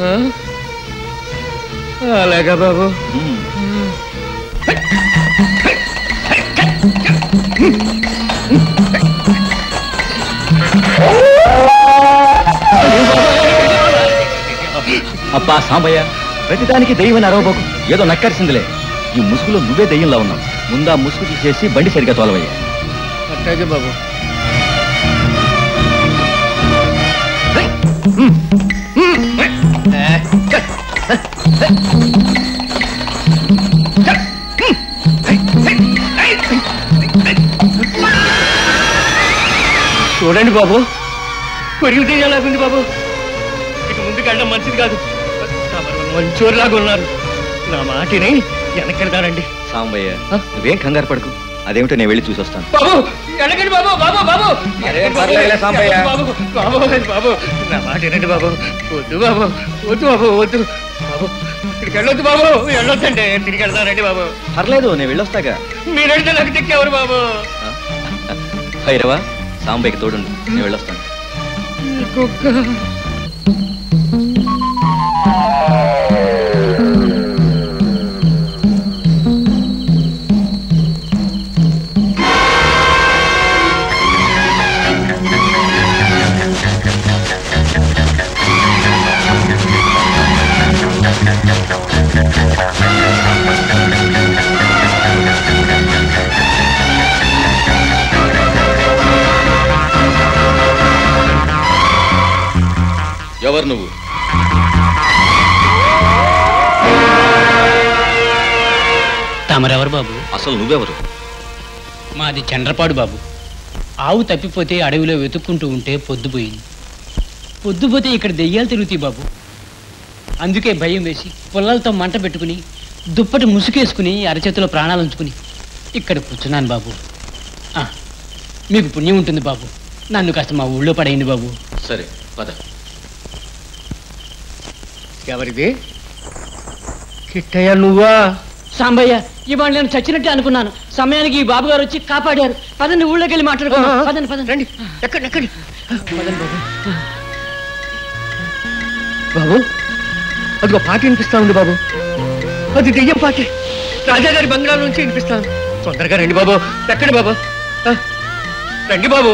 అలాగా బాబు అబ్బా సాంబయ్య ప్రతిదానికి దెయ్యం అరవబోకు ఏదో నక్కరిసిందిలే ఈ ముసుగులో నువ్వే దెయ్యంలా ఉన్నావు ముందా ముసుగు తీసేసి బండి సరిగా తోలవయ్యా అట్టాగే బాబు చూడండి బాబు కొరిగితే ఎలాగుంది బాబు ఇక ముందుకు వెళ్ళడం మంచిది కాదు తమరు మంచోరులాగా ఉన్నారు నా మాటిని వెనకెడతారండి సాంబయ్య నువ్వేం కంగారు పడకు అదేమిటో నేను వెళ్ళి చూసొస్తాను బాబు వెళ్ళకండి బాబు బాబు బాబు అరేం పర్లేదులే సాంబయ్య. బాబు బాబు బాబు నా మాట వినండి బాబు వద్దు బాబు వద్దు బాబు వద్దు బాబు ఇక్కడికి వెళ్ళొద్దు బాబు వెళ్ళొద్దండి తిరిగి వెళ్తానండి బాబు పర్లేదు నేను వెళ్ళొస్తాగా మీరంటే నాకు దిక్కేవారు బాబు భైరవ సాంబయ్యకి తోడుండు నేను వెళ్ళొస్తాను కుక్క ఎవరు నువ్వు తమరెవరు బాబు అసలు నువ్వెవరు మాది చండ్రపాడు బాబు ఆవు తప్పిపోతే అడవిలో వెతుక్కుంటూ ఉంటే పొద్దుపోయింది పొద్దుపోతే ఇక్కడ దెయ్యాలు తిరుగుతాయి బాబు అందుకే భయం వేసి పుల్లలతో మంట పెట్టుకుని దుప్పటి ముసుగేసుకుని అరచేతిలో ప్రాణాలు ఉంచుకుని ఇక్కడ కూర్చున్నాను బాబు ఆ, మీకు పుణ్యం ఉంటుంది బాబు నన్ను కాస్త మా ఊళ్ళో పడేయండి బాబు సరే పద ఎవరిది కిట్టయ్య నువ్వా సాంబయ్య ఇవాళ నేను చచ్చినట్టే అనుకున్నాను సమయానికి ఈ బాబు గారు వచ్చి కాపాడారు పదండి ఊళ్ళోకి వెళ్ళి మాట్లాడుకుందాం ఆ, పదండి పదండి రండి ఎక్కండి ఎక్కండి పదండి బాబు బాబు అదిగో పాట వినిపిస్తా ఉంది బాబు అది దెయ్యం పాటే రాజాగారి బంగ్లా నుంచి వినిపిస్తాను తొందరగా రండి బాబు ఎక్కండి బాబు ఆ, రండి బాబు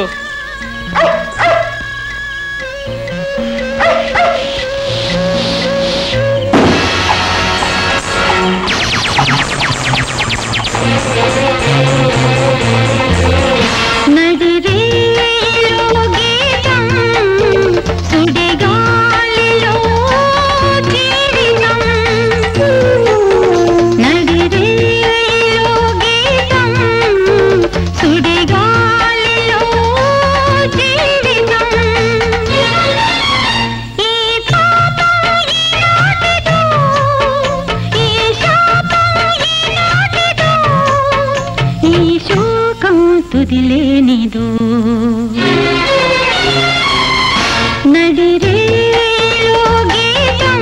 నడిరేలో గీతం సుడిగాలిలో జీవితం నడిరేలో గీతం సుడిగాలిలో జీవితం ఈ పాపం ఈనాటిదో ఈ శాపం ఈనాటిదో ఈ శోకం తుదిలేనిదు నడిరేలో గీతం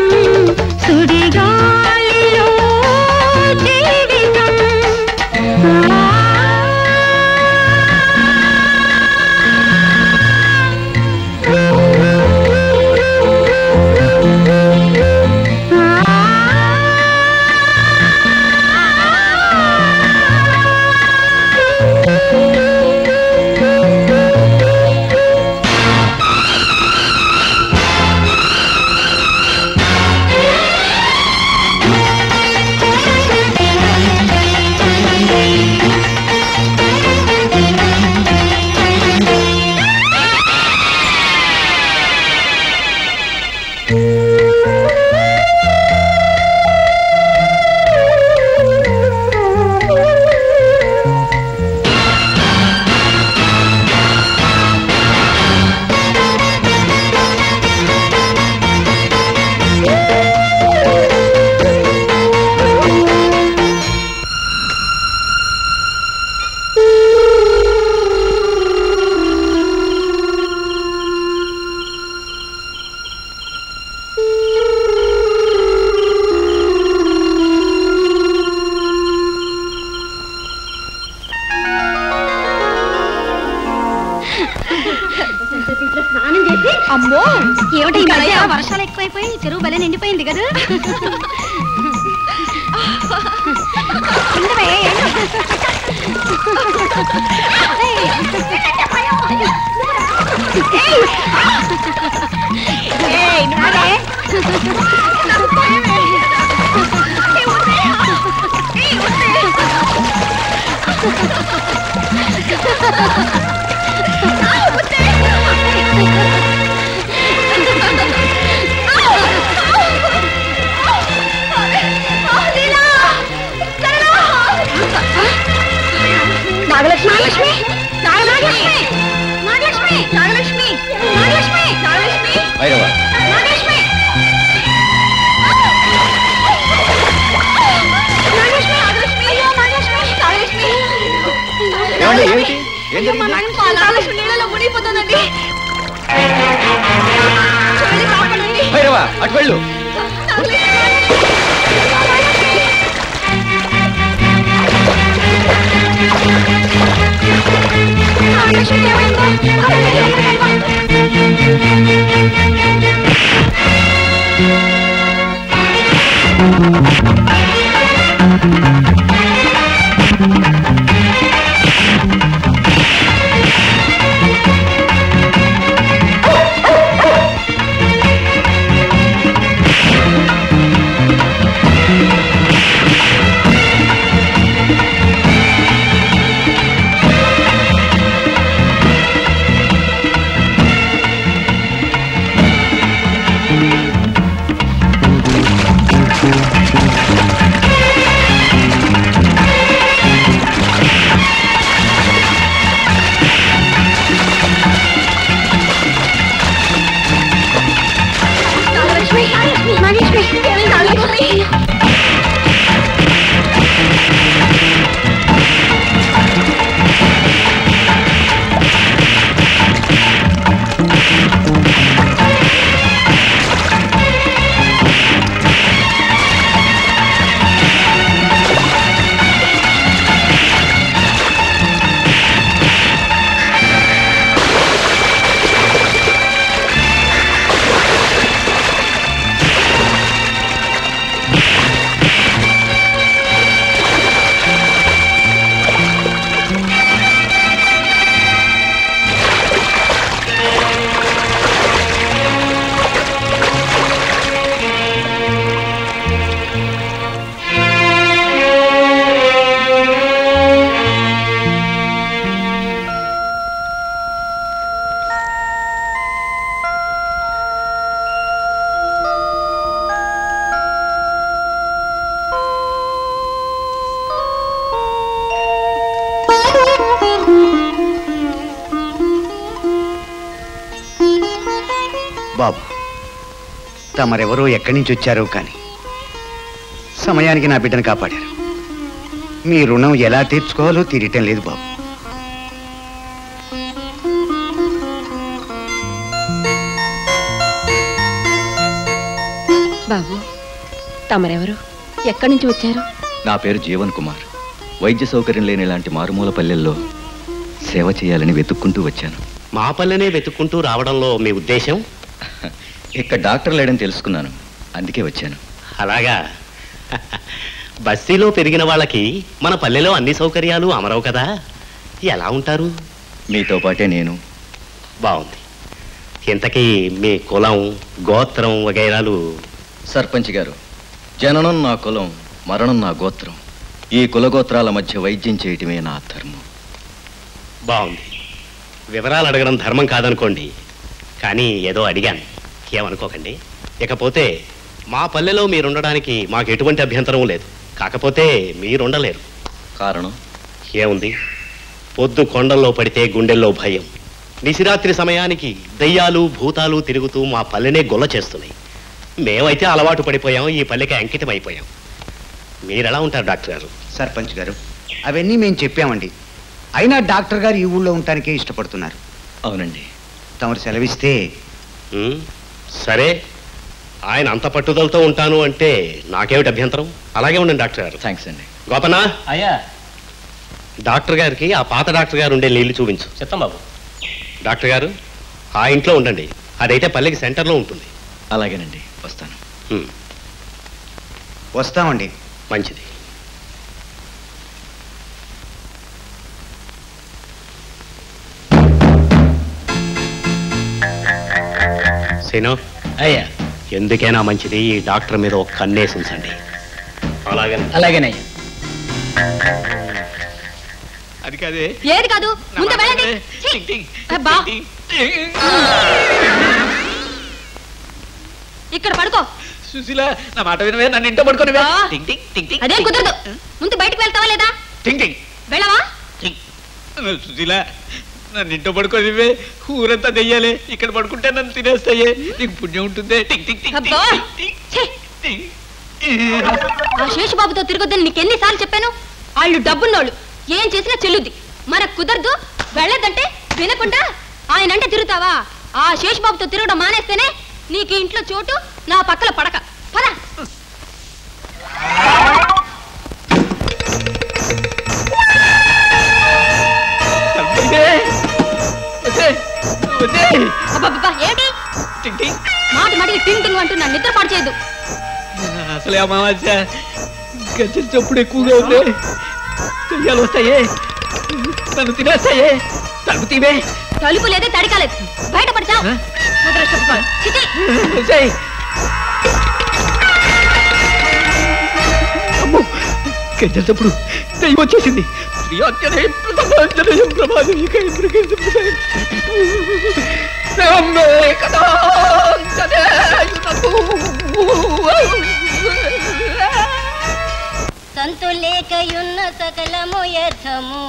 సుడిగాలిలో జీవితం అమ్మో ఏమిటి ఈ మధ్య వర్షాలు ఎక్కువైపోయి చెరువు బలే నిండిపోయింది కదా ఉండవే, ఏయ్, నువ్వురే. నాగలక్ష్మి నాగలక్ష్మి నాగలక్ష్మి నాగలక్ష్మి నాగలక్ష్మి నాగలక్ష్మి నాగలక్ష్మి భైరవ నాగలక్ష్మి నాగలక్ష్మి నాగలక్ష్మి అయ్యో నాగలక్ష్మి నాగలక్ష్మి ఏమండి ఏమిటి ఏం అయ్యో, మా జరిగింది నాగలక్ష్మి నాగలక్ష్మి నీళ్ళలో మునిగిపోతుందండి చూడండి కాపాడండి భైరవ అటు వెళ్ళు నాగలక్ష్మి ఏమైందో నాగలక్ష్మి నాగలక్ష్మి నాగలక్ష్మి బాబు తమరెవరో ఎక్కడి నుంచి వచ్చారో కానీ సమయానికి నా బిడ్డను కాపాడారు మీ రుణం ఎలా తీర్చుకోవాలో తీరటం లేదు బాబు బాబు తమరెవరు ఎక్కడి నుంచి వచ్చారు నా పేరు జీవన్ కుమార్ వైద్య సౌకర్యం లేని ఇలాంటి మారుమూల పల్లెల్లో సేవ చేయాలని వెతుక్కుంటూ వచ్చాను మా పల్లెనే వెతుక్కుంటూ రావడంలో మీ ఉద్దేశం ఇక్కడ డాక్టర్ లేడని తెలుసుకున్నాను అందుకే వచ్చాను అలాగా బస్తీలో పెరిగిన వాళ్ళకి మన పల్లెలో అన్ని సౌకర్యాలు అమరవు కదా ఎలా ఉంటారు మీతో పాటే నేను బాగుంది ఇంతకీ మీ కులం గోత్రం వగైరాలు సర్పంచ్ గారు జననం నా కులం మరణం నా గోత్రం ఈ కులగోత్రాల మధ్య వైద్యం చేయటమే నా ధర్మం బాగుంది వివరాలు అడగడం ధర్మం కాదనుకోండి కానీ ఏదో అడిగాను ఏమనుకోకండి ఇకపోతే మా పల్లెలో మీరుండడానికి మాకు ఎటువంటి అభ్యంతరం లేదు కాకపోతే మీరుండలేరు కారణం ఏముంది పొద్దు కొండల్లో పడితే గుండెల్లో భయం నిశిరాత్రి సమయానికి దయ్యాలు భూతాలు తిరుగుతూ మా పల్లెనే గొల్ల చేస్తున్నాయి మేమైతే అలవాటు పడిపోయాం ఈ పల్లెకి అంకితం అయిపోయాం మీరెలా ఉంటారు డాక్టర్ గారు సర్పంచ్ గారు అవన్నీ మేము చెప్పామండి అయినా డాక్టర్ గారు ఈ ఊళ్ళో ఉండటానికే ఇష్టపడుతున్నారు అవునండి తమరు సెలవిస్తే ఉమ్, సరే ఆయన అంత పట్టుదలతో ఉంటాను అంటే నాకేమిటి అభ్యంతరం అలాగే ఉండండి డాక్టర్ గారు థ్యాంక్స్ అండి గోపనా అయ్యా డాక్టర్ గారికి ఆ పాత డాక్టర్ గారు ఉండే నీళ్లు చూపించు చెప్తాం బాబు డాక్టర్ గారు ఆ ఇంట్లో ఉండండి అదైతే పల్లెకి సెంటర్లో ఉంటుంది అలాగేనండి వస్తాను వస్తామండి మంచిది సీను అయ్యా ఎందుకైనా మంచిది ఈ డాక్టర్ మీద ఒక కన్నేసించండి అలాగే అలాగేనయ్యా అది కాదే ఏది కాదు ముందు వెళ్ళండి ఛీ! అబ్బా. ఇక్కడ పడుకో సుశీల నా మాట వినవే నన్ను ఇంట్లో పడుకొని అదేం కుదరదు ముందు బయటకు వెళ్తావా లేదా టింగ్ టింగ్ వెళ్ళవా సుశీల నన్ను ఇంట్లో పడుకోనివే ఊరంతా దెయ్యాలే ఇక్కడ పడుకుంటే నన్ను తినేస్తాయే నీకు పుణ్యం ఉంటుంది టింగ్ టింగ్ టింగ్ అబ్బా ఛీ! ఆ శేషుబాబుతో తిరగొద్దని నీకెన్నిసార్లు చెప్పాను వాళ్ళు డబ్బున్నోళ్ళు ఏం చేసినా చెల్లుద్ది మనకు కుదరదు వెళ్ళొద్దంటే వినకుండా ఆయన అంటే తిరుగుతావా ఆ శేషుబాబుతో తిరగడం మానేస్తేనే నీకు ఈ ఇంట్లో చోటు నా పక్కల పడక పద అబ్బబ్బబ్బా, ఏంటి మాట మాటికి టింగ్ టింగ్ అంటూ నన్ను నిద్ర పాడు చేయదు అసలే అమావాస్య గజ్జల చప్పుడు ఎక్కువగా ఉంది దెయ్యాలు వస్తాయే నన్ను తినేస్తాయే తలుపు తీవే తలుపు లేదే తడికాలేదు బయట పడతావు వచ్చేయ్. అమ్మో గజ్జల చప్పుడు దెయ్యం వచ్చేసింది ప్రియాంజనే ప్రథమాంజనేయం ప్రమాదీక అమ్మే కదా సంతు లేకయున్న సకలము యర్థము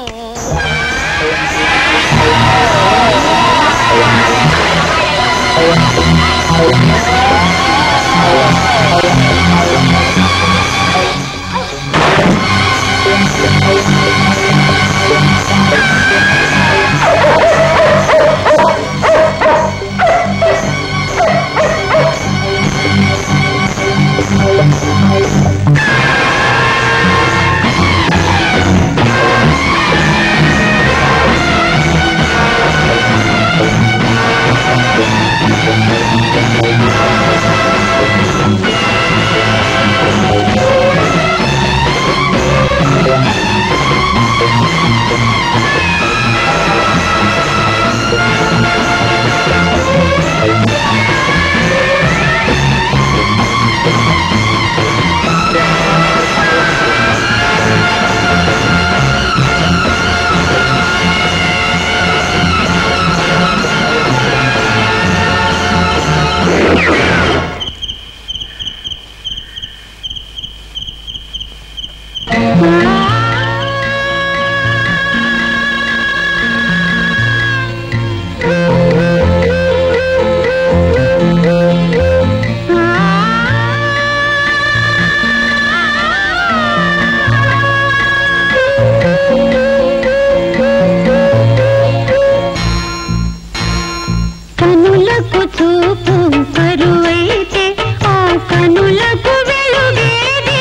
కనులకు చూపు కరువైతే ఆ కనులకు వెలుగేది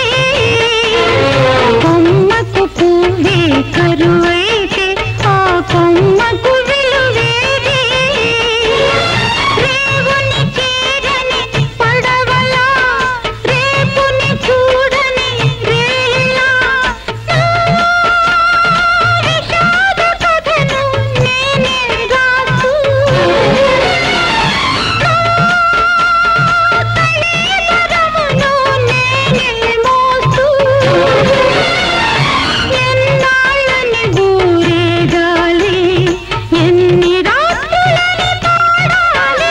కొమ్మకు పువ్వే కరువైతే ఆ కొమ్మకు వెలుగేది రేవుని చేరని పడవలా రేపుని చూడని రేలా విషాద కథను నేనే రాసు ఎన్నాళ్ళని ఊరేగాలి ఎన్ని రాత్రులని పాడాలి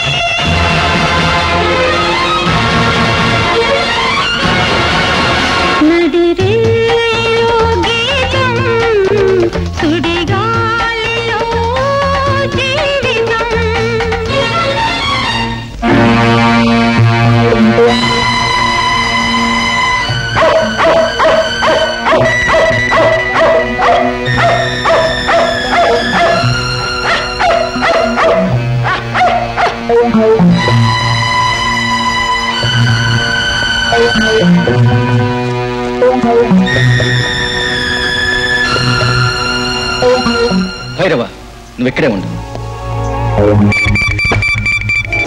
నడిరేలో గీతం సుడిగాలిలో జీవితం భైరవ నువ్వు ఇక్కడే ఉండు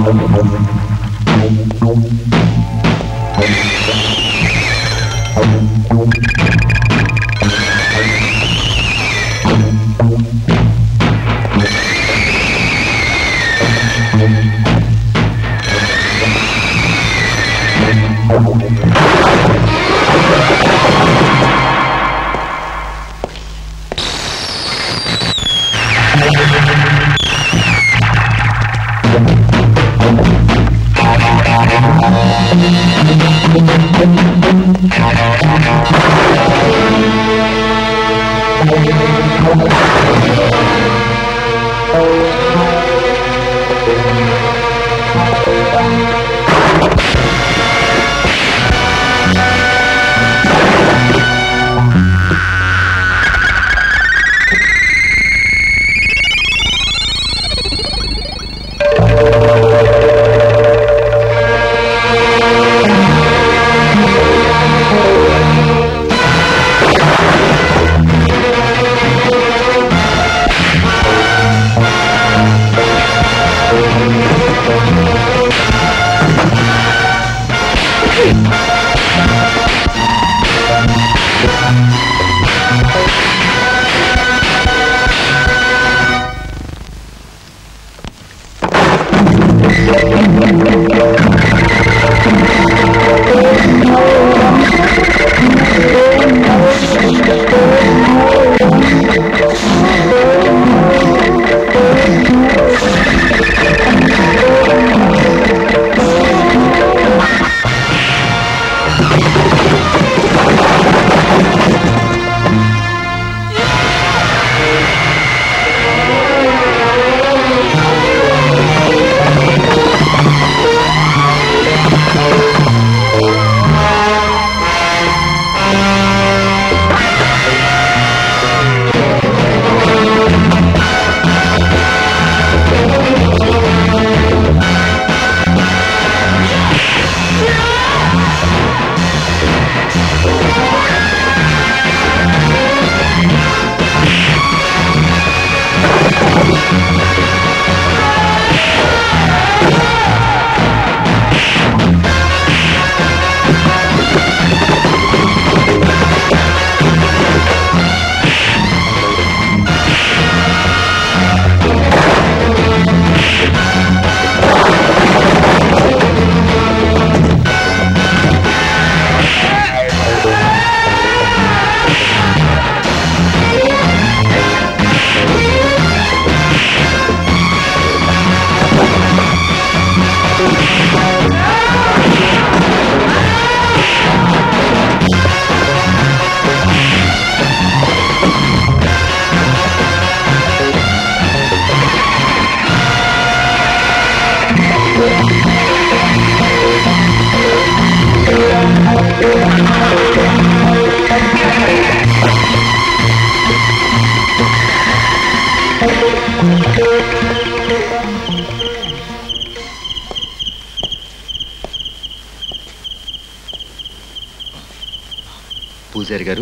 పూజారి గారు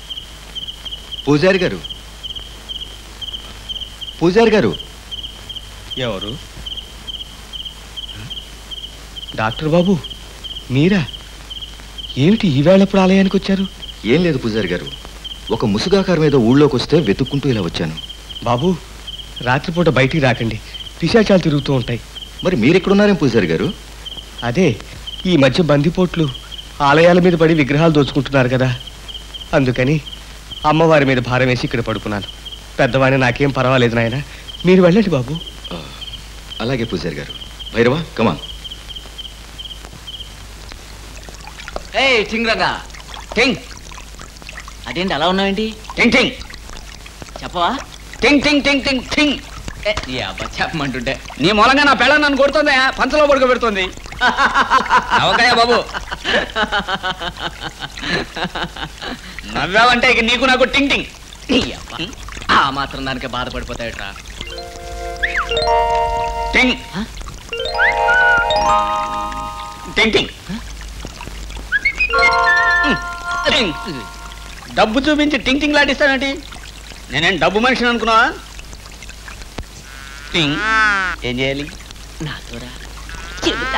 పూజారి గారు పూజారి గారు ఎవరు డాక్టర్ బాబు మీరా ఏమిటి ఈ వేళప్పుడు ఆలయానికి వచ్చారు ఏం లేదు పూజారి గారు ఒక ముసుగాకారం మీద ఊళ్ళోకి వస్తే వెతుక్కుంటూ ఇలా వచ్చాను బాబు రాత్రిపూట బయటికి రాకండి పిశాచాలు తిరుగుతూ ఉంటాయి మరి మీరెక్కడున్నారేం పూజారి గారు అదే ఈ మధ్య బందిపోట్లు ఆలయాల మీద పడి విగ్రహాలు దోచుకుంటున్నారు కదా అందుకని అమ్మవారి మీద భారం వేసి ఇక్కడ పడుకున్నాను పెద్దవాడిని నాకేం పర్వాలేదు నాయన మీరు వెళ్ళండి బాబు అలాగే పూజారి గారు భైరవా కమాన్ ఏ టింగ్ రంగా టింగ్ అదేంటి అలా ఉన్నావేంటి టింగ్ టింగ్ చెప్పవా టింగ్ టింగ్ టింగ్ టింగ్ టింగ్ ఏ, నీ అబ్బా చెప్పమంటుంటే నీ మూలంగా నా పెళ్ళ నన్ను కొడుతుంది పంచలో పడుకోబెడుతుంది నవ్వకాయ బాబు నవ్వావంటే ఇక నీకు నాకు టింగ్ టింగ్ నీ అబ్బా ఆ మాత్రం దానికి బాధపడిపోతాయట్రా టింగ్ టింగ్ టింగ్ టింగ్. డబ్బు చూపించి టింగ్ టింగ్ లాటిస్తానండి నేనేం డబ్బు మనిషిని అనుకున్నావా టింగ్ ఏం చేయాలి నాతోరా చెబుతా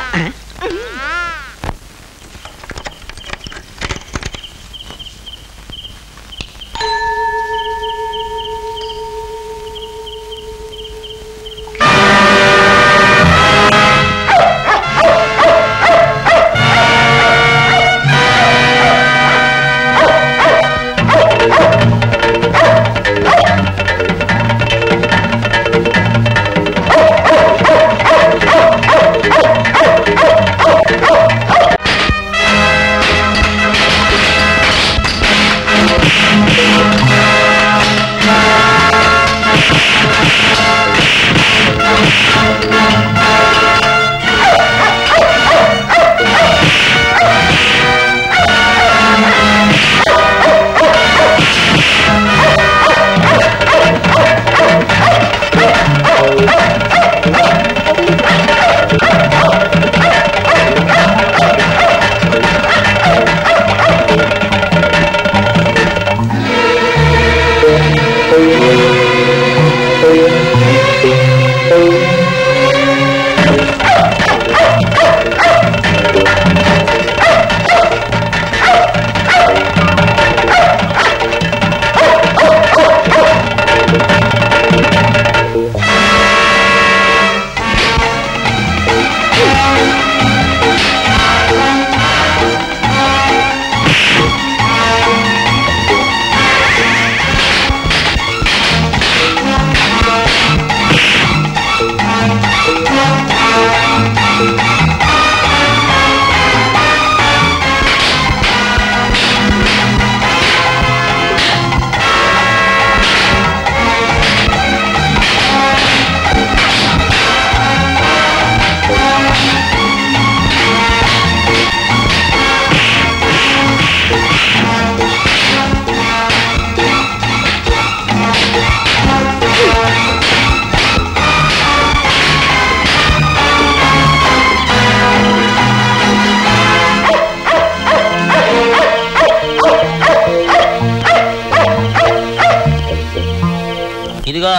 ఇదిగో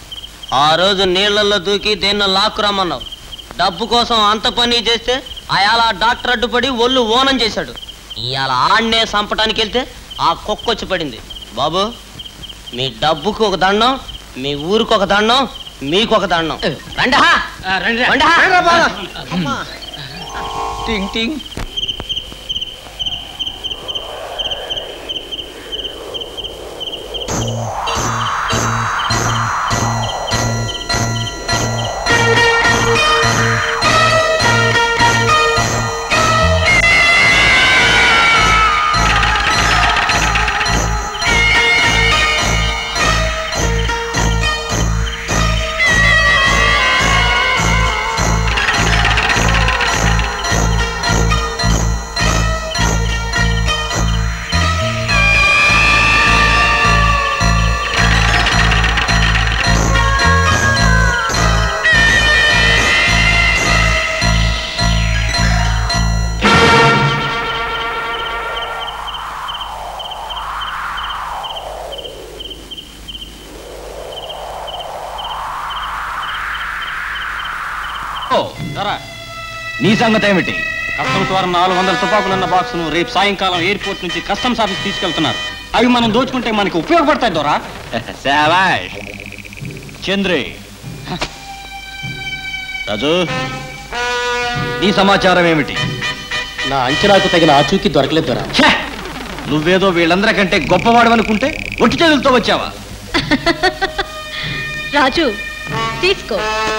ఆ రోజు నీళ్లలో దూకి దేన్నో లాక్కురమ్మన్నావు డబ్బు కోసం అంత పని చేస్తే అయాల డాక్టర్ అడ్డుపడి ఒళ్ళు ఓనం చేశాడు ఇవాళ ఆడనే సంపటానికి వెళ్తే ఆ కుక్కొచ్చి పడింది బాబు మీ డబ్బుకు ఒక దండం మీ ఊరికి ఒక దండం మీకు ఒక దండం రండహా రండహా టింగ్ టింగ్ నీ సంగతి ఏమిటి కస్టమ్స్ వారు నాలుగు వందల తుపాకులున్న బాక్సును రేపు సాయంకాలం ఎయిర్పోర్ట్ నుంచి కస్టమ్స్ ఆఫీస్ తీసుకెళ్తున్నారు అవి మనం దోచుకుంటే మనకి ఉపయోగపడతాయి దొరా శాబాష్ చంద్రి రాజు నీ సమాచారం ఏమిటి నా అంచనాకు తగిన ఆచూకీ దొరకలేదు దొరా ఛే! నువ్వేదో వీళ్ళందరికంటే గొప్పవాడు అనుకుంటే ఒట్టి చేతులతో వచ్చావా రాజు తీసుకో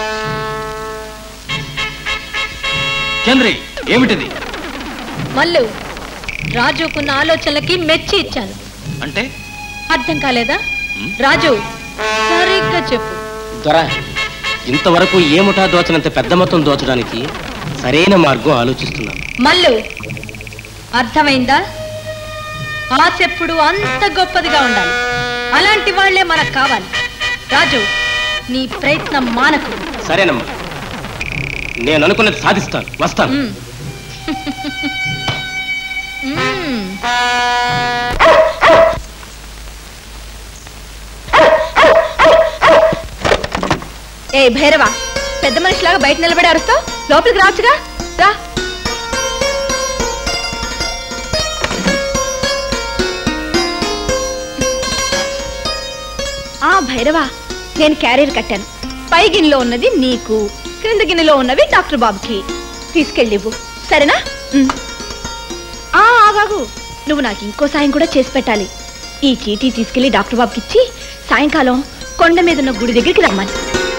చంద్రి ఏమిటిది మల్లు రాజుకున్న ఆలోచనలకి మెచ్చి ఇచ్చాను అంటే అర్థం కాలేదా రాజు సరిగ్గా చెప్పు దొరా ఇంతవరకు ఏ ముఠా దోచనంత పెద్ద మొత్తం దోచడానికి సరైన మార్గం ఆలోచిస్తున్నాను మల్లు అర్థమైందా ఆశ ఎప్పుడు అంత గొప్పదిగా ఉండాలి అలాంటి వాళ్లే మనకు కావాలి రాజు నీ ప్రయత్నం మానకు సరేనమ్మా నేను అనుకున్నది సాధిస్తాను వస్తాను మ్మ్. మ్మ్. ఏ భైరవ పెద్ద మనిషిలాగా బయట నిలబడి అరుస్తావు లోపలికి రావచ్చుగా రా ఆ భైరవా నేను క్యారియర్ కట్టాను పై గిన్నెలో ఉన్నది నీకు క్రింద గిన్నెలో ఉన్నవి డాక్టర్ బాబుకి తీసుకెళ్ళివ్వు సరేనా ఉమ్. ఆ ఆగాగు నువ్వు నాకు ఇంకో సాయం కూడా చేసి పెట్టాలి ఈ చీటీ తీసుకెళ్లి డాక్టర్ బాబుకి ఇచ్చి సాయంకాలం కొండ మీద ఉన్న గుడి దగ్గరికి రమ్మని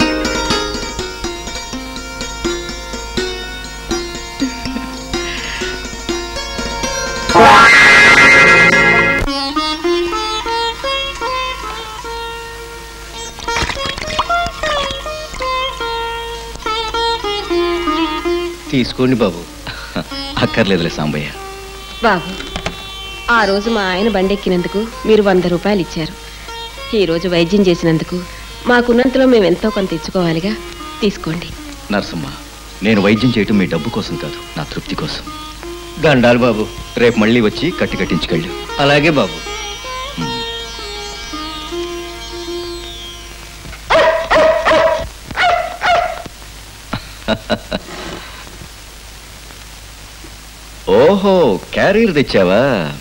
తీసుకోండి బాబు అక్కర్లేదులే సాంబయ్య బాబు ఆ రోజు మా ఆయన బండెక్కినందుకు మీరు వంద రూపాయలు ఇచ్చారు ఈ రోజు వైద్యం చేసినందుకు మాకున్నంతలో మేము ఎంతో కొంత ఇచ్చుకోవాలిగా తీసుకోండి నరసమ్మ నేను వైద్యం చేయటం మీ డబ్బు కోసం కాదు నా తృప్తి కోసం దండాలు బాబు రేపు మళ్ళీ వచ్చి కట్టి కట్టించుకెళ్ళు అలాగే బాబు ఓహో క్యారియర్ తెచ్చావా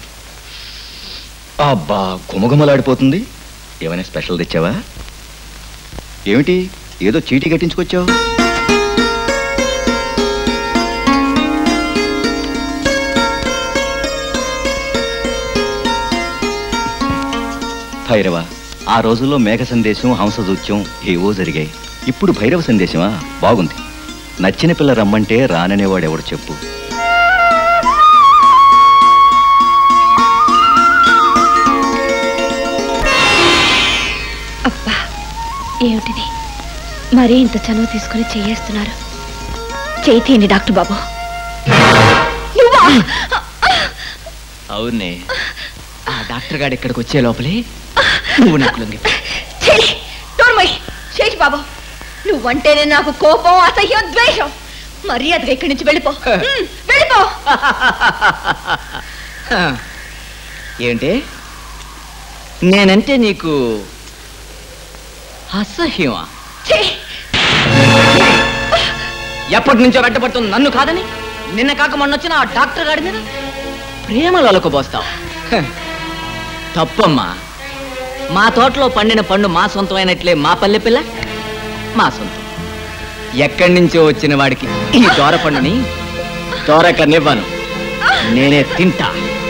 అబ్బా గుమగుమలాడిపోతుంది ఏమైనా స్పెషల్ తెచ్చావా ఏమిటి ఏదో చీటీ కట్టించుకొచ్చావు భైరవ ఆ రోజుల్లో మేఘ సందేశం హంసదూత్యం ఏవో జరిగాయి ఇప్పుడు భైరవ సందేశమా బాగుంది నచ్చిన పిల్ల రమ్మంటే రాననేవాడు ఎవడు చెప్పు అబ్బా ఏమిటిది మరీ ఇంత చనువు తీసుకుని చేయేస్తున్నారు చేయి తీయండి డాక్టర్ బాబు నువ్వా అవునే ఆ డాక్టర్ గారు ఇక్కడికి వచ్చే లోపలే నువ్వు నాకు లొంగి చెయ్యి నోర్మయ్ చేయి బాబు నువ్వంటేనే నాకు కోపం అసహ్యం ద్వేషం మర్యాదగా ఇక్కడి నుంచి వెళ్ళిపో ఉమ్, వెళ్ళిపో ఏంటి నేనంటే నీకు అసహ్యమా చెయ్యి ఎప్పటి నుంచో వెంటబడుతుంది నన్ను కాదని నిన్న కాక మొన్న వచ్చిన ఆ డాక్టర్ గాడి మీద ప్రేమలు అలకబోస్తావు హ, తప్పమ్మా మా తోటలో పండిన పండు మా సొంతమైనట్లే మా పల్లె పిల్ల మా సొంతం ఎక్కడి నుంచో వచ్చిన వాడికి ఈ దోర పండుని దోరకనివ్వను నేనే తింటా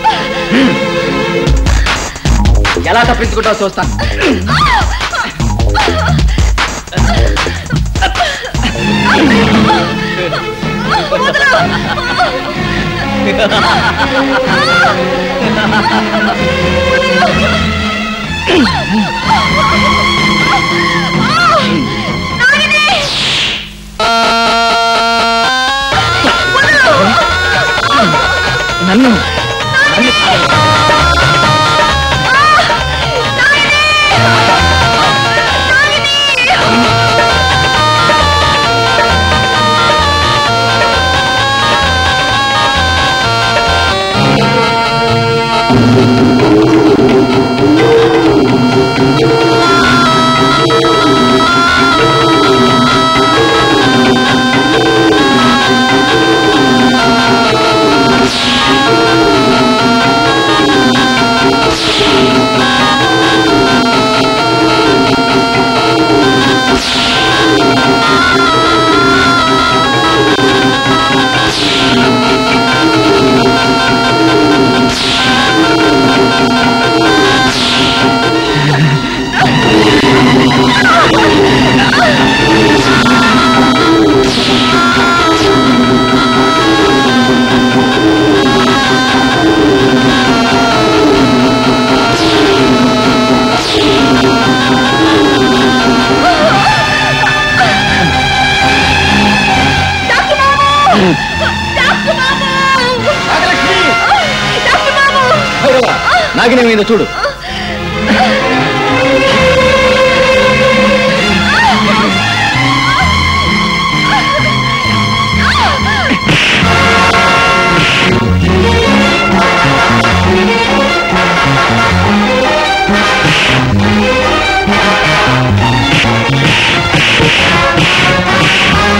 ఎలా తప్పించుకుంటావు చూస్తాను నన్ను నాగిని మీద చూడు ఆ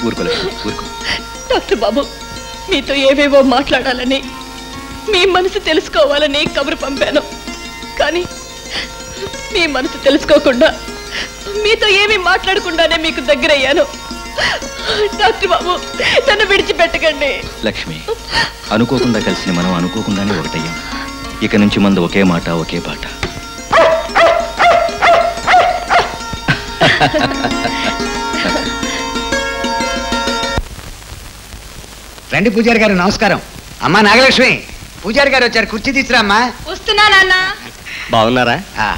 ఊరుకో లక్ష్మి ఊరుకో డాక్టర్ బాబు మీతో ఏవేవో మాట్లాడాలని మీ మనసు తెలుసుకోవాలని కబురు పంపాను కానీ మీ మనసు తెలుసుకోకుండా మీతో ఏమీ మాట్లాడకుండానే మీకు దగ్గరయ్యాను డాక్టర్ బాబు నన్ను విడిచిపెట్టకండి లక్ష్మి అనుకోకుండా కలిసిన మనం అనుకోకుండానే ఒకటయ్యాం ఇక నుంచి మంది ఒకే మాట ఒకే పాట రండి పూజారి గారు నమస్కారం అమ్మా నాగలక్ష్మి పూజారి గారు వచ్చారు కుర్చీ తీసురా అమ్మా వస్తున్నా నాన్న బాగున్నారా ఆ.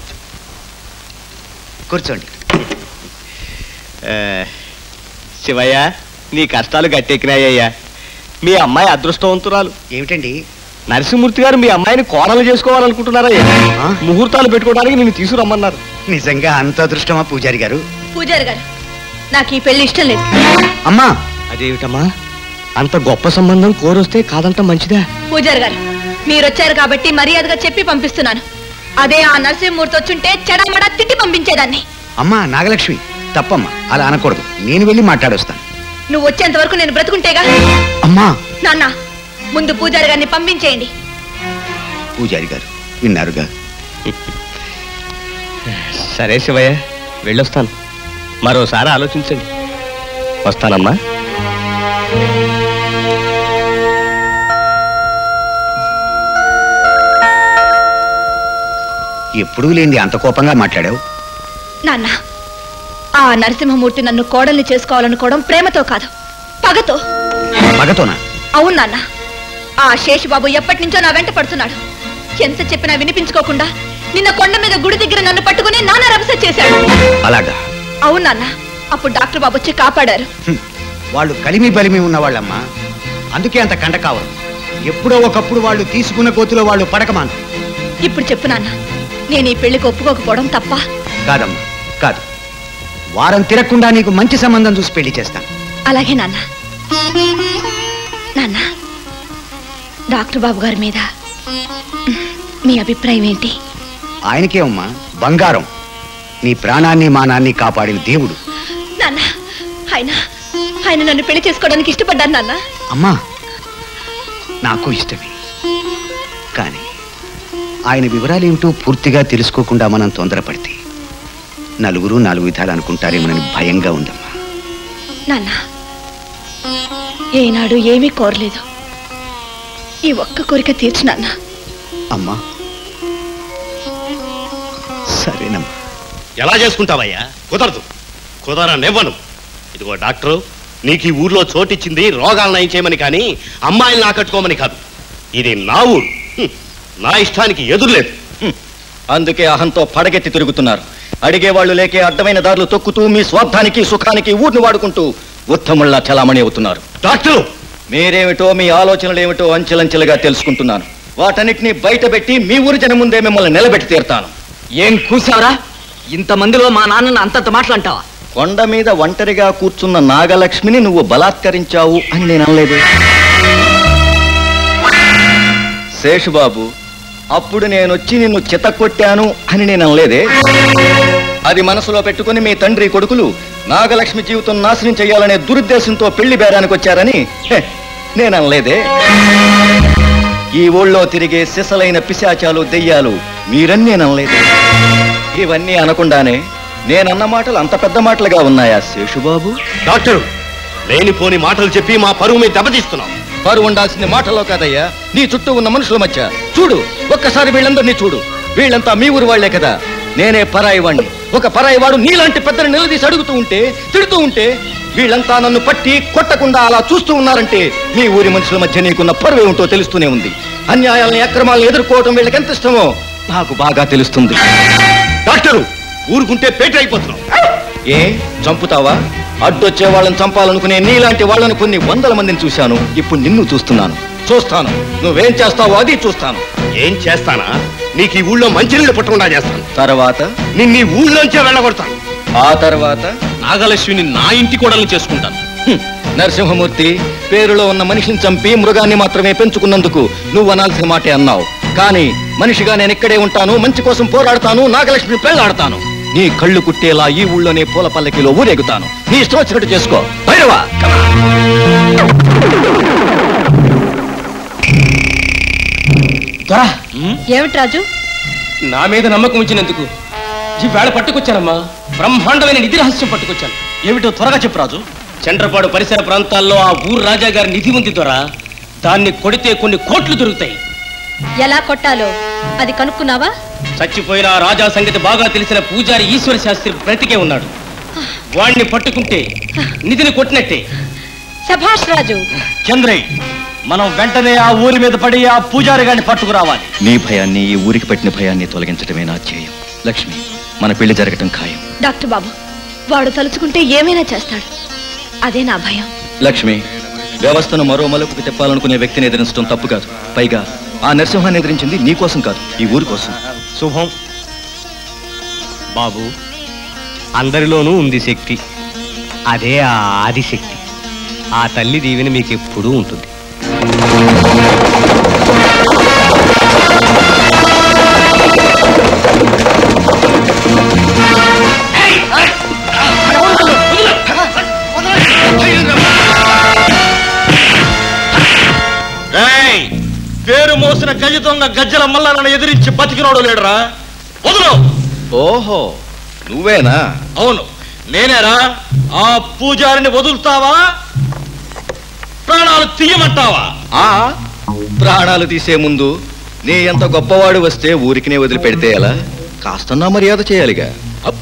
కూర్చోండి ఆ, శివయ్య నీ కష్టాలు గట్టెక్కినాయ్యా మీ అమ్మాయి అదృష్టవంతురాలు ఏమిటండి నరసింహమూర్తి గారు మీ అమ్మాయిని కోడలు చేసుకోవాలనుకుంటున్నారయ్యా ముహూర్తాలు పెట్టుకోవడానికి నేను తీసుకురమ్మన్నారు నిజంగా అంత అదృష్టమా పూజారి గారు పూజారి గారు నాకు ఈ పెళ్లి ఇష్టం లేదు అమ్మా అదేమిటమ్మా అంత గొప్ప సంబంధం కోరొస్తే కాదంట మంచిదా పూజారి గారు మీరు వచ్చారు కాబట్టి మర్యాదగా చెప్పి పంపిస్తున్నాను అదే ఆ నరసింహమూర్తి వచ్చుంటే చెడమడ తిట్టి పంపించేదాన్ని అమ్మా నాగలక్ష్మి తప్పమ్మా అలా అనకూడదు నేను వెళ్ళి మాట్లాడొస్తాను నువ్వు వచ్చేంత వరకు నేను బ్రతుకుంటేగా అమ్మా నాన్న ముందు పూజారి గారిని పంపించేయండి పూజారి గారు విన్నారుగా సరే శివయ్య వెళ్ళొస్తాను మరోసారి ఆలోచించండి వస్తానమ్మా ఎప్పుడూ లేంది అంత కోపంగా మాట్లాడావు నాన్న ఆ నరసింహమూర్తి నన్ను కోడల్ని చేసుకోవాలనుకోవడం ప్రేమతో కాదు పగతో మగతోనా అవును నాన్న ఆ శేషుబాబు ఎప్పటి నుంచో నా వెంట పడుతున్నాడు ఎంత చెప్పినా వినిపించుకోకుండా నిన్న కొండ మీద గుడి దగ్గర నన్ను పట్టుకుని నాన్న రభస చేశాడు అలాగా అవును నాన్న అప్పుడు డాక్టర్ బాబు వచ్చి కాపాడారు వాళ్ళు కలిమి బలిమి ఉన్నవాళ్ళమ్మా అందుకే అంత కండ కావరు ఎప్పుడో ఒకప్పుడు వాళ్ళు తీసుకున్న కోతిలో వాళ్ళు పడకమాను ఇప్పుడు చెప్పు నాన్న నేను ఈ పెళ్లికి ఒప్పుకోకపోవడం తప్ప కాదమ్మా కాదు వారం తిరగకుండా నీకు మంచి సంబంధం చూసి పెళ్లి చేస్తాను అలాగే నాన్న నాన్న డాక్టర్ బాబు గారి మీద మీ అభిప్రాయం ఏంటి ఆయనకేమమ్మా బంగారం నీ ప్రాణాన్ని మానాన్ని కాపాడిన దేవుడు నాన్న ఆయన ఆయన నన్ను పెళ్లి చేసుకోవడానికి ఇష్టపడ్డాను నాన్న అమ్మా నాకు ఇష్టమే కానీ ఆయన వివరాలేమిటో పూర్తిగా తెలుసుకోకుండా మనం తొందరపడితే నలుగురు నాలుగు విధాలు అనుకుంటారేమోనని భయంగా ఉందమ్మా నాన్న ఏనాడు ఏమీ కోరలేదు ఈ ఒక్క కోరిక తీర్చు నాన్న అమ్మా సరేనమ్మా ఎలా చేసుకుంటావయ్యా కుదరదు కుదరనివ్వను ఇదిగో డాక్టరు నీకు ఈ ఊర్లో చోటిచ్చింది రోగాలు నయం చేయమని కానీ అమ్మాయిలు నాకట్టుకోమని కాదు ఇది నా ఊరు హ్మ్. నా ఇష్టానికి ఎదురులేదు అందుకే అహంతో పడగెత్తి తిరుగుతున్నారు అడిగేవాళ్ళు లేకే అడ్డమైన దారులు తొక్కుతూ మీ స్వార్థానికి సుఖానికి ఊరిని వాడుకుంటూ ఉత్తముల్లా చలామణి అవుతున్నారు డాక్టర్ మీరేమిటో మీ ఆలోచనలు ఏమిటో అంచెలంచెలుగా తెలుసుకుంటున్నాను వాటన్నిటిని బయటపెట్టి మీ ఊరి జనం ముందే మిమ్మల్ని నిలబెట్టి తీరుతాను ఏం కూసావరా ఇంతమందిలో మా నాన్నని అంతంత మాటలంటావా కొండ మీద ఒంటరిగా కూర్చున్న నాగలక్ష్మిని నువ్వు బలాత్కరించావు అని నేను అనలేదు శేషుబాబు అప్పుడు నేనొచ్చి నిన్ను చితక్కొట్టాను అని నేను అనలేదే అది మనసులో పెట్టుకుని మీ తండ్రి కొడుకులు నాగలక్ష్మి జీవితం నాశనం చేయాలనే దురుద్దేశంతో పెళ్లి బేరానికి వచ్చారని హె, నేను అనలేదే ఈ ఊళ్ళో తిరిగే సిసలైన పిశాచాలు దెయ్యాలు మీరని నేను అనలేదు ఇవన్నీ అనకుండానే నేనన్న మాటలు అంత పెద్ద మాటలుగా ఉన్నాయా శేషుబాబు డాక్టర్ లేనిపోని మాటలు చెప్పి మా పరువు మీద దెబ్బతీస్తున్నావు పరువు ఉండాల్సింది మాటలో కాదయ్యా నీ చుట్టూ ఉన్న మనుషుల మధ్య చూడు ఒక్కసారి వీళ్ళందరినీ చూడు వీళ్ళంతా మీ ఊరు వాళ్లే కదా నేనే పరాయి వాణ్ణి ఒక పరాయి వాడు నీలాంటి పెద్దని నిలదీసి అడుగుతూ ఉంటే తిడుతూ ఉంటే వీళ్ళంతా నన్ను పట్టి కొట్టకుండా అలా చూస్తూ ఉన్నారంటే మీ ఊరి మనుషుల మధ్య నీకున్న పరువు ఏమిటో తెలుస్తూనే ఉంది అన్యాయాలని అక్రమాలను ఎదుర్కోవటం వీళ్ళకి ఎంత ఇష్టమో నాకు బాగా తెలుస్తుంది డాక్టరు ఊరుకుంటే పేట అయిపోతున్నావు ఏ చంపుతావా అడ్డొచ్చే వాళ్ళని చంపాలనుకునే నీలాంటి వాళ్ళని కొన్ని వందల మందిని చూశాను ఇప్పుడు నిన్ను చూస్తున్నాను చూస్తాను నువ్వేం చేస్తావో అది చూస్తాను ఏం చేస్తానా నీకు ఈ ఊళ్ళో మంచినీళ్ళు పుట్టకుండా చేస్తాను తర్వాత నిన్ను ఈ ఊళ్ళోంచే వెళ్ళగొడతాను ఆ తర్వాత నాగలక్ష్మిని నా ఇంటి కోడల్ని చేసుకుంటాను హ్మ్, నరసింహమూర్తి పేరులో ఉన్న మనిషిని చంపి మృగాన్ని మాత్రమే పెంచుకున్నందుకు నువ్వు అనాల్సిన మాటే అన్నావు కానీ మనిషిగా నేను ఇక్కడే ఉంటాను మంచి కోసం పోరాడతాను నాగలక్ష్మిని పెళ్ళాడతాను నీ కళ్ళు కుట్టేలా ఈ ఊళ్ళోనే పూల పల్లకిలో ఊరేగుతాను నీ ఇష్టం వచ్చినట్టు చేసుకో భైరవా దొరా ఏమిటి రాజు నా మీద నమ్మకం ఉంచినందుకు ఈవేళ పట్టుకొచ్చానమ్మా బ్రహ్మాండమైన నిధి రహస్యం పట్టుకొచ్చాను ఏమిటో త్వరగా చెప్పు రాజు చంద్రపాడు పరిసర ప్రాంతాల్లో ఆ ఊరు రాజా గారి నిధి ఉంది దొరా దాన్ని కొడితే కొన్ని కోట్లు దొరుకుతాయి ఎలా కొట్టాలో అది కనుక్కున్నావా చచ్చిపోయిన ఆ రాజా సంగతి బాగా తెలిసిన పూజారి ఈశ్వర శాస్త్రి బ్రతికే ఉన్నాడు వాణ్ణి పట్టుకుంటే నిధిని కొట్టినట్టే సభాష్ రాజు చంద్రయ్య మనం వెంటనే ఆ ఊరి మీద పడి ఆ పూజారి గారిని పట్టుకురావాలి నీ భయాన్ని ఈ ఊరికి పట్టిన భయాన్ని తొలగించడమే నా ధ్యేయం లక్ష్మి మన పెళ్లి జరగటం ఖాయం డాక్టర్ బాబు వాడు తలుచుకుంటే ఏమైనా చేస్తాడు అదే నా భయం లక్ష్మి వ్యవస్థను మరో మలుపుకు తిప్పాలనుకునే వ్యక్తిని ఎదిరించడం తప్పు కాదు పైగా ఆ నరసింహాన్ని ఎదిరించింది నీ కోసం కాదు ఈ ఊరి కోసం శుభం బాబు అందరిలోనూ ఉంది శక్తి అదే ఆ ఆదిశక్తి ఆ తల్లి దీవెన మీకు ఎప్పుడూ ఉంటుంది రేయ్, పేరు మోసిన గజ దొంగ గజ్జల మల్లాలను ఎదిరించి బతికినోడు లేడురా వదులు ఓహో నువ్వేనా అవును నేనేరా ఆ పూజారిని వదులుతావా ప్రాణాలు తీయమంటావా ఆ ప్రాణాలు తీసే ముందు నీ ఎంత గొప్పవాడు వస్తే ఊరికినే వదిలిపెడితే ఎలా కాస్తన్నా మర్యాద చేయాలిగా అప్.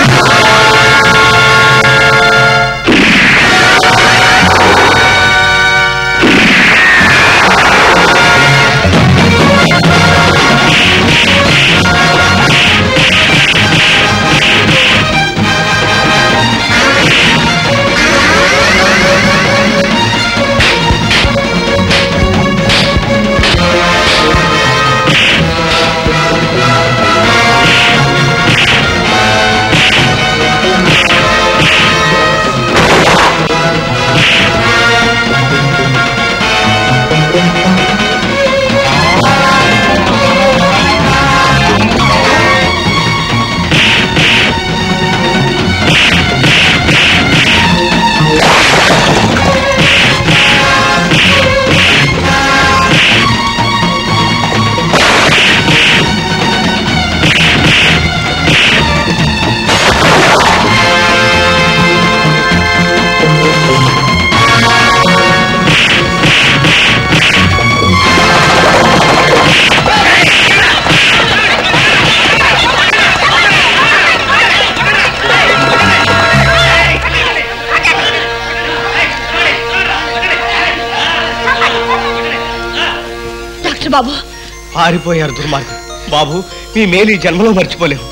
డాక్టర్ బాబు పారిపోయారు దుర్మార్గం బాబు మీ మేలు ఈ జన్మలో మర్చిపోలేము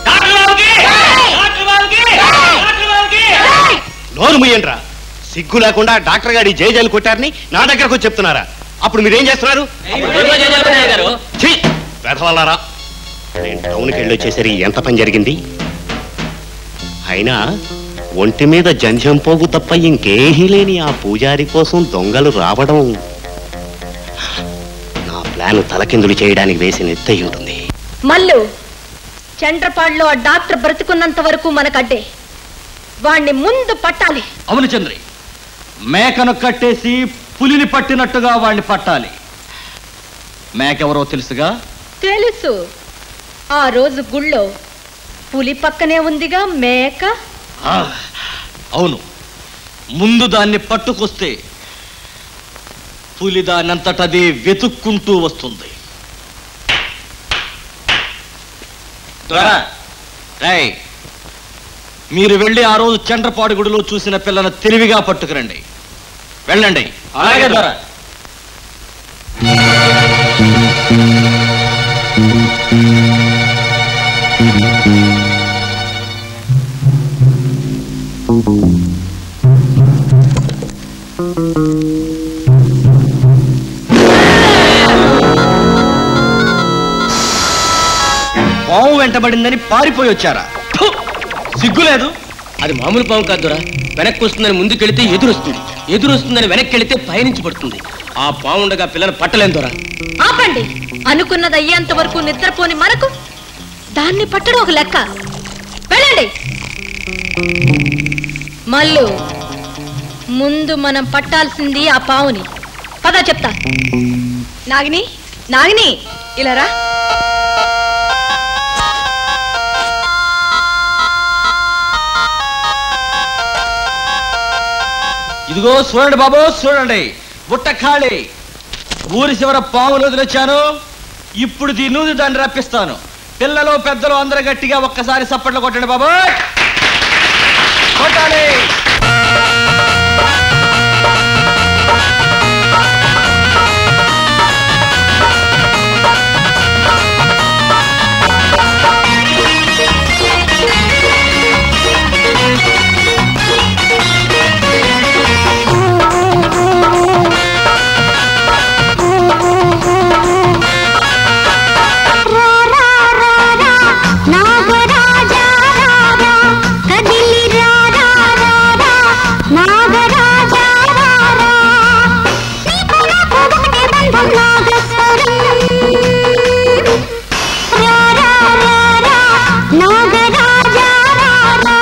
నోరు ముయ్యండ్రా సిగ్గు లేకుండా డాక్టర్ గారి జై జైలు కొట్టారని నా దగ్గరకు వచ్చి చెప్తున్నారా అప్పుడు మీరేం చేస్తున్నారు ఛీ, వెధవల్లారా నేను టౌన్కి వెళ్ళి వచ్చేసరికి ఎంత పని జరిగింది అయినా ఒంటి మీద జంధ్యం పోగు తప్ప ఇంకేహీ లేని ఆ పూజారి కోసం దొంగలు రావడం నా ప్లాన్ తలకిందులు చేయడానికి వేసిన ఎత్తై ఉంటుంది మల్లు చండ్రపాడులో ఆ డాక్టర్ బ్రతుకున్నంత వరకు మనకడ్డే వాణ్ణి ముందు పట్టాలి అవును చంద్రి మేకను కట్టేసి పులిని పట్టినట్టుగా వాణ్ణి పట్టాలి మేకెవరో తెలుసుగా తెలుసు ఆ రోజు గుళ్ళో పులి పక్కనే ఉందిగా మేక ఆ, అవును ముందు దాన్ని పట్టుకొస్తే పులి దానంతటది వెతుక్కుంటూ వస్తుంది త్వరగా, రేయ్, మీరు వెళ్ళి ఆ రోజు చండ్రపాడు గుడిలో చూసిన పిల్లను తెలివిగా పట్టుకురండి వెళ్ళండి అలాగే దొర. పాము వెంటబడిందని పారిపోయి వచ్చారా ఫు! సిగ్గులేదు అది మామూలు పాము కాదురా వెనక్కి వస్తుందని ముందుకెళితే ఎదురొస్తుంది ఎదురొస్తుందని వెనక్కి వెళితే పయనించి పడుతుంది ఆ పాము ఉండగా పిల్లని పట్టలేం దొరా ఆపండి అనుకున్నది అయ్యేంత వరకు నిద్రపోని మనకు దాన్ని పట్టడం ఒక లెక్క వెళ్ళండి ఆగండి మల్లు ముందు మనం పట్టాల్సింది ఆ పావుని పద చెప్తా నాగిని నాగిని ఇలా రా ఇదిగో చూడండి బాబు చూడండి బుట్ట ఖాళీ ఊరి చివర పాములు వదిలొచ్చాను ఇప్పుడు దీన్ని దాన్ని రప్పిస్తాను పిల్లలు పెద్దలు అందరూ గట్టిగా ఒక్కసారి సప్పట్లు కొట్టండి బాబు కొట్టాలి నాగరాజా రారా కదిలి రారా రారా నాగరాజా రారా నీకు నాకు ఒకటే బంధం నాగస్వరం రారా రారా నాగరాజా రారా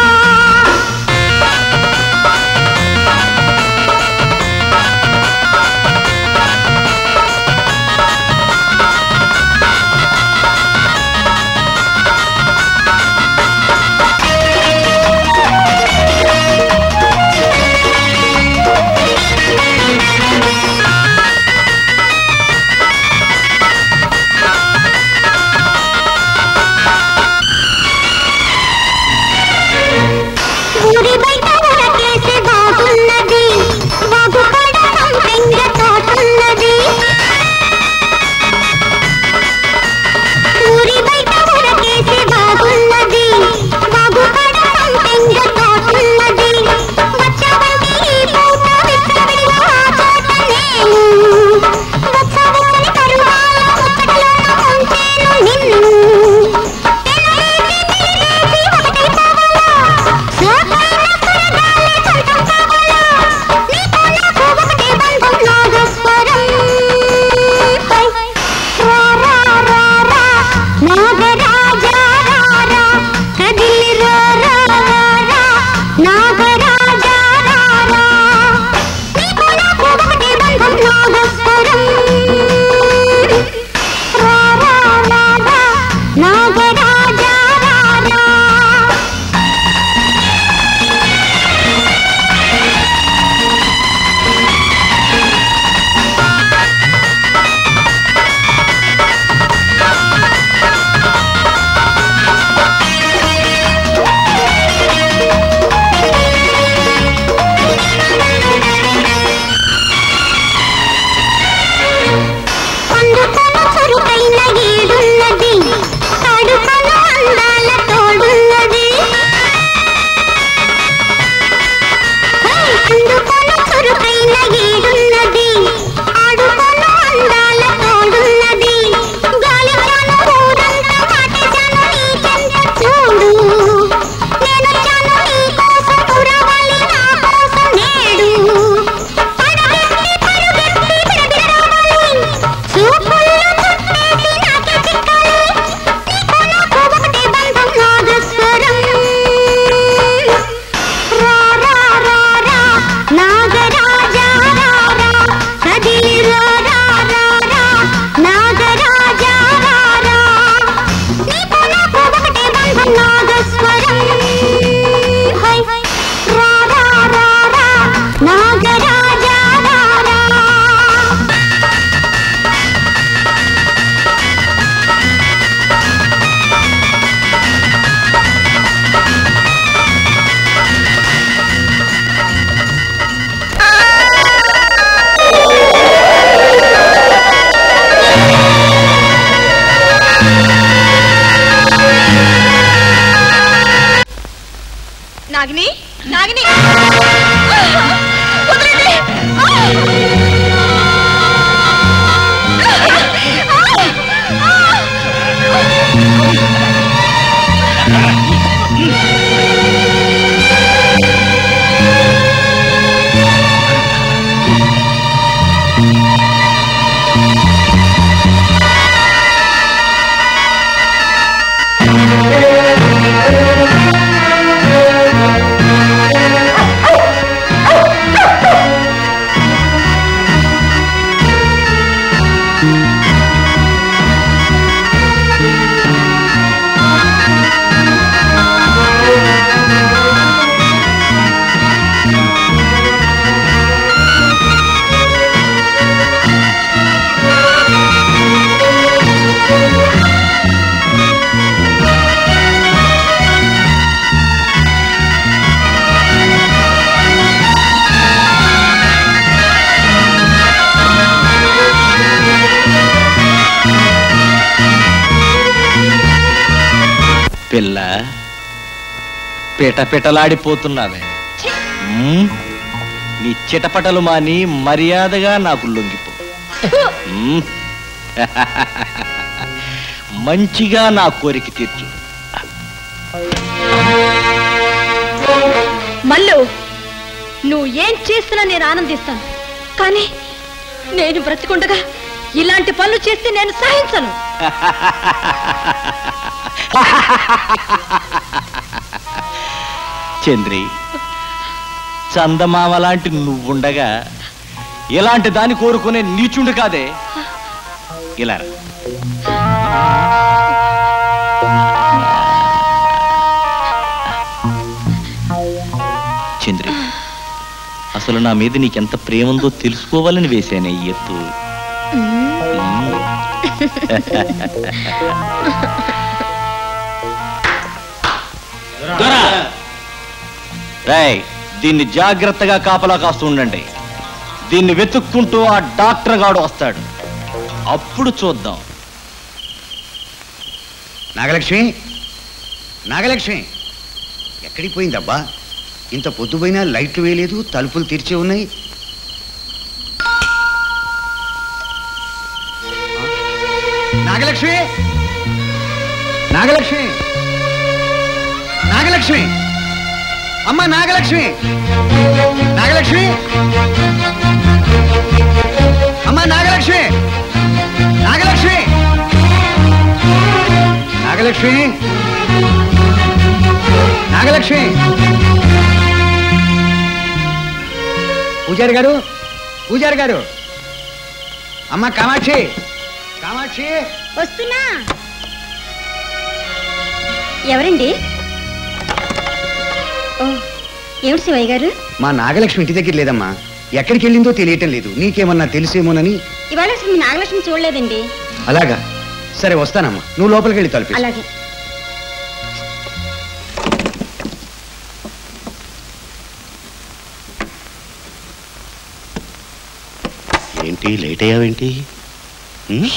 ఊరి బయట ఊరకేసి బాగున్నది బాగు పడడం పెంగ తోటున్నది ఊరి బయట ఊరకేసి బాగున్నది బాగు పడడం పెంగ తోటున్నది వచ్చవంటి ఈ పూట విచ్చలవిడిగా ఆ చోట నేను వచ్చవచ్చని కరువాల ముచ్చటలోన ఉంచేను నిన్ను నాగరాజా రారా అందుకన చురుకైన ఈడున్నది కడుపన అందాల తోడున్నది హే, అందుకన చురుకైన ఈడున్నది ఆడుకన అందాల తోడున్నది గాలిలోన ఊరంతా మాటేశాను నీ చెంత చూడు నేనొచ్చాను నీ కోసం పురవాలి నా కోసం నేడు పడగెత్తి పరుగెత్తి బిడబిడరావాలి చూపుల్లో చుట్టేసి నాకే చిక్కాలి నీకు నాకు ఒకటే బంధం నాగస్వరం రా రా రా రా నాగరాజా రా రా కదిలి రా రా రా రా నాగరాజా రా రా నీకు నాకు ఒకటే బంధం నాగస్వరం హై రా రా రా రా నాగరాజా రా రా నాగిని నాగిని వదలండి ఆ పిటపిటలాడిపోతున్నావే మ్మ్? నీ చిటపటలు మాని మర్యాదగా నాకు లొంగిపో మ్మ్? మంచిగా నా కోరిక తీర్చు మల్లు నువ్వు ఏం చేసినా నేను ఆనందిస్తాను కానీ నేను బ్రతికుండగా ఇలాంటి పనులు చేస్తే నేను సహించను చంద్రి చందమామ లాంటి నువ్వుండగా ఇలాంటి దాన్ని కోరుకునే నీచుండు కాదే ఇలా రా. చంద్రి అసలు నా మీద నీకెంత ప్రేమ ఉందో తెలుసుకోవాలని వేశానే ఈ ఎత్తు రేయ్ దీన్ని జాగ్రత్తగా కాపలా కాస్తూ ఉండండి దీన్ని వెతుక్కుంటూ ఆ డాక్టర్ గాడు వస్తాడు అప్పుడు చూద్దాం నాగలక్ష్మి నాగలక్ష్మి ఎక్కడికి పోయిందబ్బా ఇంత పొద్దుపోయినా లైట్లు వేయలేదు తలుపులు తెరిచే ఉన్నాయి నాగలక్ష్మి నాగలక్ష్మి నాగలక్ష్మి అమ్మ నాగలక్ష్మి నాగలక్ష్మి అమ్మ నాగలక్ష్మి నాగలక్ష్మి నాగలక్ష్మి నాగలక్ష్మి పూజారి గారు పూజారి గారు అమ్మ కామాక్షి కామాక్షి వస్తున్నా ఎవరండి ఓ ఏమిటి శివయ్య గారు మా నాగలక్ష్మి ఇంటి దగ్గర లేదమ్మా ఎక్కడికి వెళ్ళిందో తెలియటం లేదు నీకేమన్నా తెలిసేమోనని ఇవాళ అసలు మీ నాగలక్ష్మి చూడలేదండి అలాగా సరే వస్తానమ్మా నువ్వు లోపలికి వెళ్ళి తలుపు అలాగే ఏంటి లేట్ అయ్యావేంటి ఉమ్?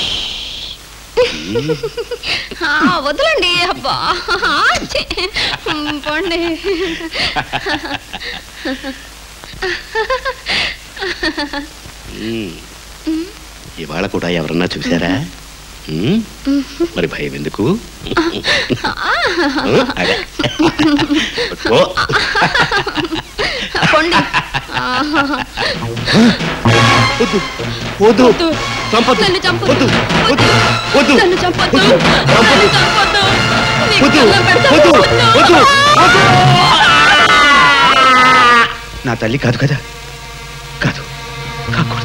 ఆ, వదలండి అబ్బా ఛీ. ఉమ్, పోండి ఉమ్. ఇవాళ కూడా ఎవరన్నా చూసారా ఉమ్? మరి భయం ఎందుకు ఉమ్, అదే. పట్టుకో. పోండి వద్దు వద్దు చంపొద్దు నన్ను చంపొద్దు. వద్దు వద్దు వద్దు నన్ను చంపొద్దు. చంపొద్దు. నన్ను చంపొద్దు. నీకు వద్దు దండం పెడతాను. వద్దు వద్దు. వద్దు నా తల్లి కాదు కదా కాదు కాకూడదు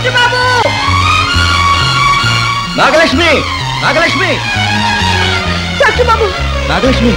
బాబు నాగలక్ష్మి నాగలక్ష్మి డాక్టర్ బాబు నాగలక్ష్మి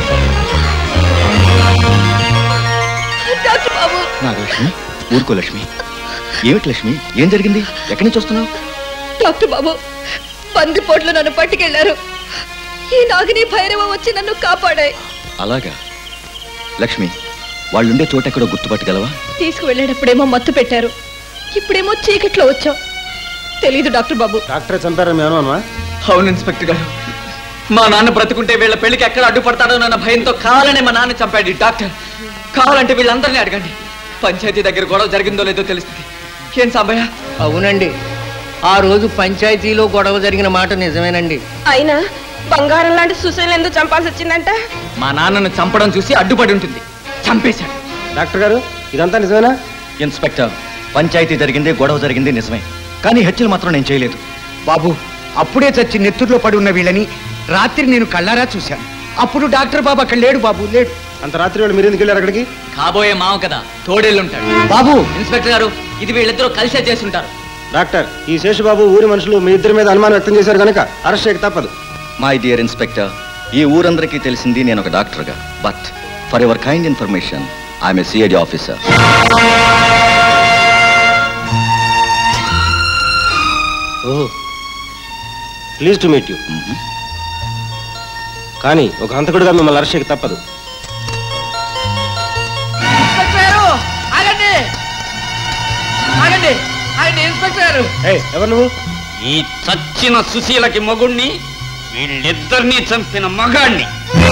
డాక్టర్ బాబు నాగలక్ష్మి ఊరుకో లక్ష్మి ఏమిటి లక్ష్మి ఏం జరిగింది ఎక్కడి నుంచి వస్తున్నావు డాక్టర్ బాబు బందిపోట్లు నన్ను పట్టుకెళ్లారు ఈ నాగిని భైరవ వచ్చి నన్ను కాపాడాయి అలాగా లక్ష్మి వాళ్ళుండే చోట ఎక్కడో గుర్తుపట్టగలవా తీసుకువెళ్ళేటప్పుడేమో మత్తు పెట్టారు ఇప్పుడేమో చీకట్లో వచ్చాం తెలీదు డాక్టర్ బాబు డాక్టర్ చంపారని అనుమానమా అవును ఇన్స్పెక్టర్ గారు మా నాన్న బ్రతుకుంటే వీళ్ళ పెళ్లికి ఎక్కడ అడ్డుపడతాడో అన్న భయంతో కావాలనే మా నాన్న చంపాడు ఈ డాక్టర్ కావాలంటే వీళ్ళందరినీ అడగండి పంచాయతీ దగ్గర గొడవ జరిగిందో లేదో తెలుస్తుంది ఏం సాంబయ్య అవునండి ఆ రోజు పంచాయతీలో గొడవ జరిగిన మాట నిజమేనండి అయినా బంగారం లాంటి సుశీల్ ఎందుకు చంపాల్సి వచ్చిందంట మా నాన్నను చంపడం చూసి అడ్డుపడి ఉంటుంది చంపేశాడు డాక్టర్ గారు ఇదంతా నిజమేనా ఇన్స్పెక్టర్ పంచాయతీ జరిగింది గొడవ జరిగింది నిజమే కానీ హత్యలు మాత్రం నేను చేయలేదు బాబు అప్పుడే చచ్చి నెత్తుర్లో పడి ఉన్న వీళ్ళని రాత్రి నేను కళ్ళారా చూశాను అప్పుడు డాక్టర్ బాబు అక్కడ లేడు బాబు లేడు అంత రాత్రి వాళ్ళు మీరు ఎందుకు వెళ్ళారు అక్కడికి కాబోయే మావ కదా తోడేళ్ళుంటాడు బాబు ఇన్స్పెక్టర్ గారు ఇది వీళ్ళిద్దరూ కలిసే చేసుంటారు డాక్టర్ ఈ శేషుబాబు ఊరి మనుషులు మీ ఇద్దరి మీద అనుమానం వ్యక్తం చేశారు కనుక అరెస్ట్ చేయక తప్పదు మై డియర్ ఇన్స్పెక్టర్ ఈ ఊరందరికీ తెలిసింది నేను ఒక డాక్టర్గా but for your kind information I'm a CID officer ఓహో ప్లీజ్ టు మీట్ యూ కానీ ఒక హంతకుడిగా మిమ్మల్ని అరెస్ట్ చేయక తప్పదు ఇన్స్పెక్టర్ గారు ఆగండి ఆగండి ఆగండి ఇన్స్పెక్టర్ గారు ఏయ్, ఎవరు నువ్వు ఈ చచ్చిన సుశీలకి మగుణ్ణి వీళ్ళిద్దరినీ చంపిన మగాణ్ణి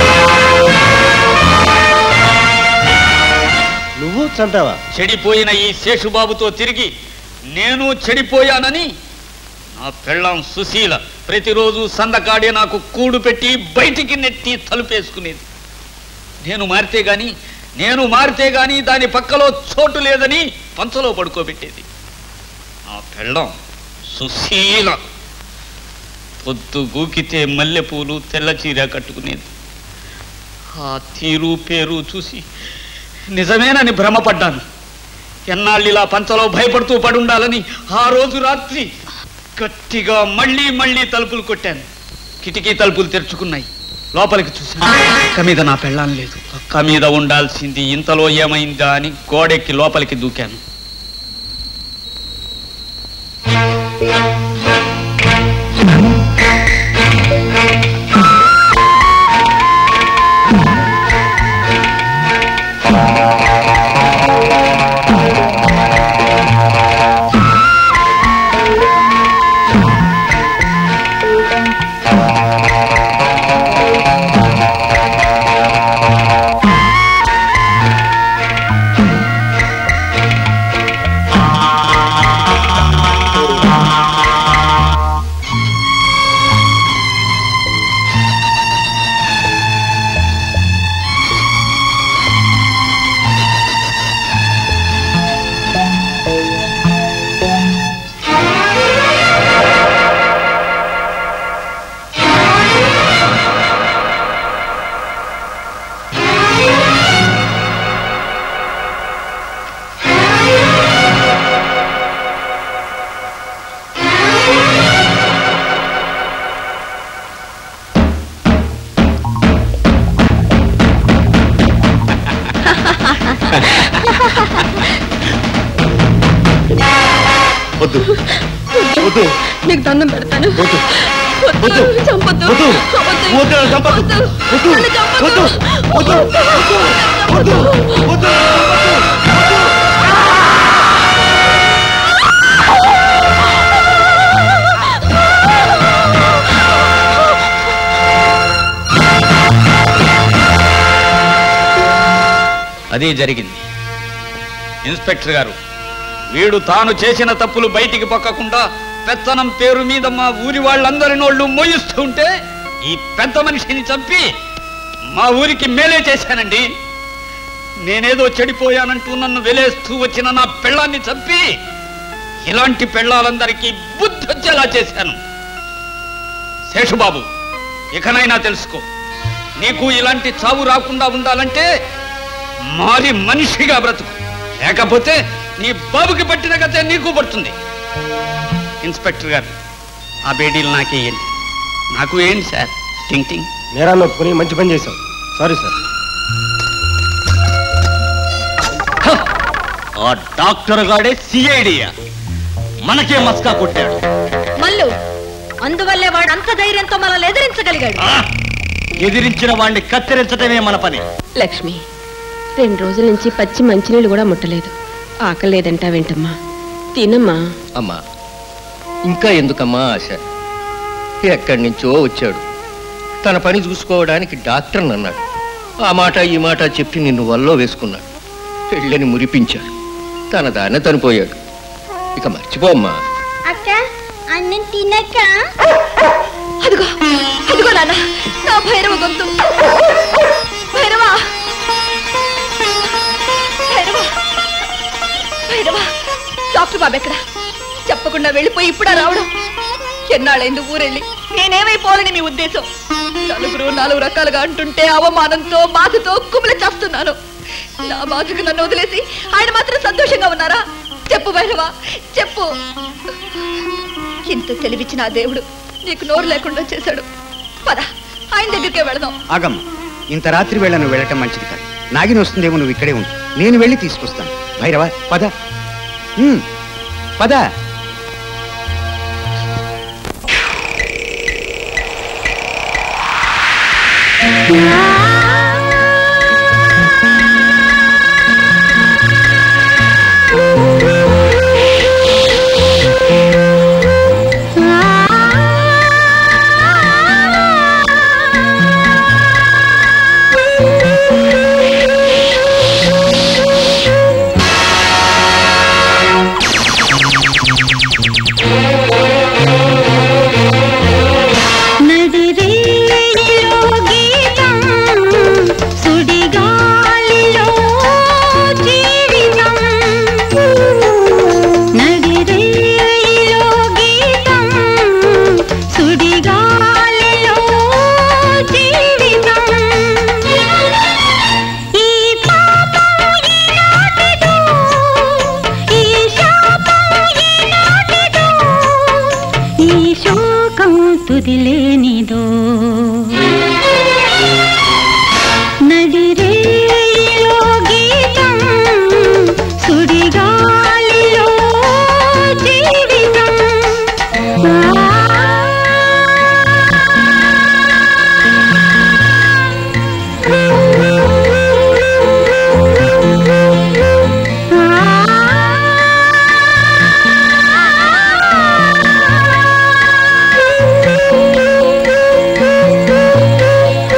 నువ్వు చంపావా చెడిపోయిన ఈ శేషుబాబుతో తిరిగి నేను చెడిపోయానని నా పెళ్ళాం సుశీల ప్రతిరోజు సందకాడే నాకు కూడు పెట్టి బయటికి నెట్టి తలుపేసుకునేది నేను మారితే గాని నేను మారితే గాని దాని పక్కలో చోటు లేదని పంచలో పడుకోబెట్టేది నా పెళ్ళాం సుశీల పొద్దు గూకితే మల్లెపూలు తెల్ల చీర కట్టుకునేది ఆ తీరు పేరు చూసి నిజమేనని భ్రమపడ్డాను ఎన్నాళ్ళు ఇలా పంచలో భయపడుతూ పడుండాలని ఆ రోజు రాత్రి గట్టిగా మళ్ళీ మళ్ళీ తలుపులు కొట్టాను కిటికీ తలుపులు తెరుచుకున్నాయి లోపలికి చూశాను పక్క మీద నా పెళ్ళాం లేదు పక్క మీద ఉండాల్సింది ఇంతలో ఏమైందా అని గోడెక్కి లోపలికి దూకాను వద్దు వద్దు నీకు దండం పెడతాను వద్దు వద్దు చంపొద్దు వద్దు. వద్దు వద్దు, చంపొద్దు. వద్దు. నన్ను చంపొద్దు. వద్దు. వద్దు. వద్దు. వద్దు. అది జరిగింది ఇన్స్పెక్టర్ గారు వీడు తాను చేసిన తప్పులు బయటికి పొక్కకుండా పెత్తనం పేరు మీద మా ఊరి వాళ్ళందరి నోళ్ళు మోయిస్తూ ఉంటే ఈ పెద్ద మనిషిని చంపి మా ఊరికి మేలే చేశానండి నేనేదో చెడిపోయానంటూ నన్ను వెలేస్తూ వచ్చిన నా పెళ్ళాన్ని చంపి ఇలాంటి పెళ్ళాలందరికీ బుద్ధి వచ్చేలా చేశాను శేషుబాబు ఇకనైనా తెలుసుకో నీకు ఇలాంటి చావు రాకుండా ఉండాలంటే మారి మనిషిగా బ్రతుకు లేకపోతే నీ బాబుకి పట్టిన గతే నీకు పడుతుంది ఇన్స్పెక్టర్ గారు ఆ బేడీలు నాకేయండి నాకు ఏంటి సార్ టింగ్ టింగ్ నేరాన్ని ఒప్పుకొని మంచి పని చేశావు సారీ సార్ ఆ డాక్టర్ గాడే సిఐడియా మనకే మస్కా కొట్టాడు మల్లు అందువల్లే వాడు అంత ధైర్యంతో మనల్ని ఎదిరించగలిగాడు ఎదిరించిన వాణ్ణి కత్తిరించటమే మన పని లక్ష్మి రెండు రోజుల నుంచి పచ్చి మంచినీళ్ళు కూడా ముట్టలేదు ఆకలి లేదంటా వెంటమ్మా తినమ్మా అమ్మా ఇంకా ఎందుకమ్మా ఆశ ఎక్కడి నుంచో వచ్చాడు తన పని చూసుకోవడానికి డాక్టర్ అన్నాడు ఆ మాట ఈ మాట చెప్పి నిన్ను వల్లో వేసుకున్నాడు పెళ్ళని మురిపించాడు తన దాన్ని తనిపోయాడు ఇక మర్చిపోమ్మా అక్క అన్నం తినక అదిగో అదిగో నాన్న నా భైరవ గొంతు భైరవా భైరవా భైరవా డాక్టర్ బాబు ఎక్కడ చెప్పకుండా వెళ్ళిపోయి ఇప్పుడా రావడం ఎన్నాళ్ళైంది ఊరెళ్ళి నేనేమైపోవాలని మీ ఉద్దేశం నలుగురు నాలుగు రకాలుగా అంటుంటే అవమానంతో బాధతో కుమిలి చేస్తున్నాను నా బాధకు నన్ను వదిలేసి ఆయన మాత్రం సంతోషంగా ఉన్నారా చెప్పు భైరవా చెప్పు ఇంత తెలివిచ్చిన ఆ దేవుడు నీకు నోరు లేకుండా చేశాడు పద ఆయన దగ్గరికే వెళదాం ఆగమ్మ ఇంత రాత్రి వేళ నువ్వు వెళ్ళటం మంచిది కాదు నాగిని వస్తుందేమో నువ్వు ఇక్కడే ఉండు నేను వెళ్ళి తీసుకొస్తాను భైరవ పద ఉమ్, పద నడిరేలో గీతం సుడిగాలిలో జీవితం నడిరేలో గీతం సుడిగాలిలో జీవితం ఈ పాపం ఈనాటిదో ఈ శాపం ఈనాటిదో ఈ శోకం తుదిలేనిదో నడిరేలో గీతం సుడిగాలిలో జీవితం ఆ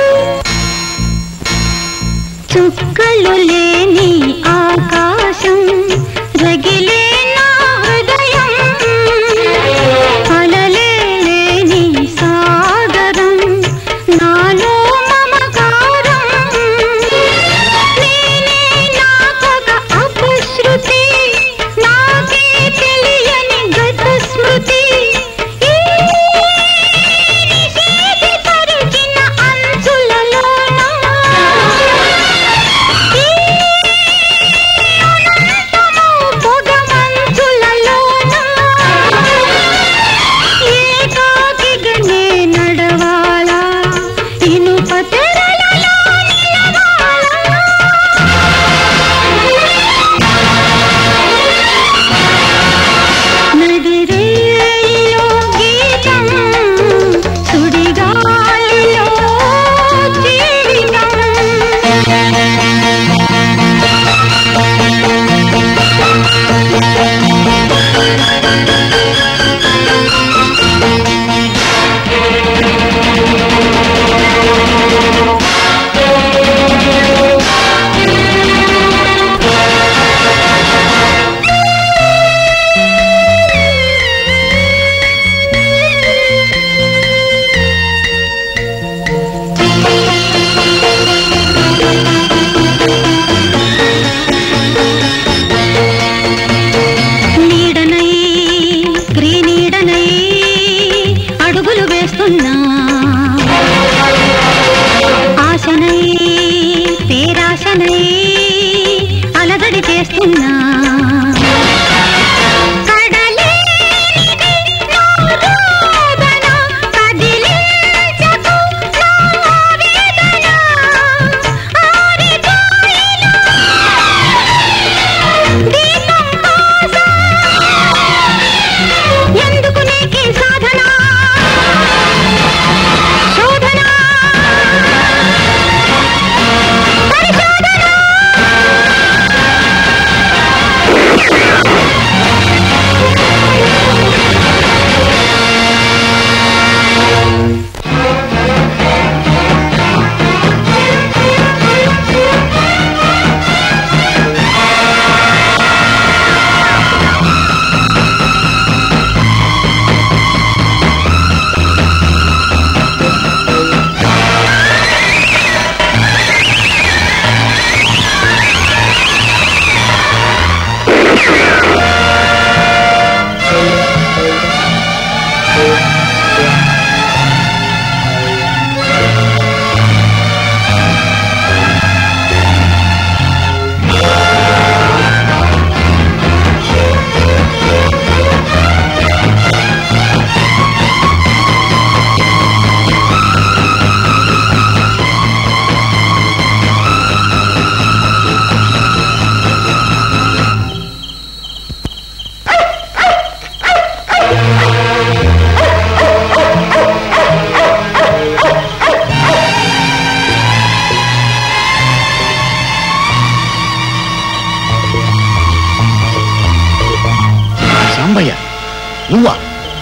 సాంబయ్య నువ్వా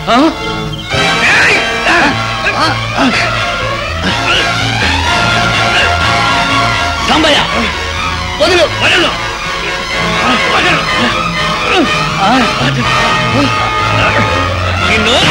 సాంబయ్య వదిలు వదలు నిన్ను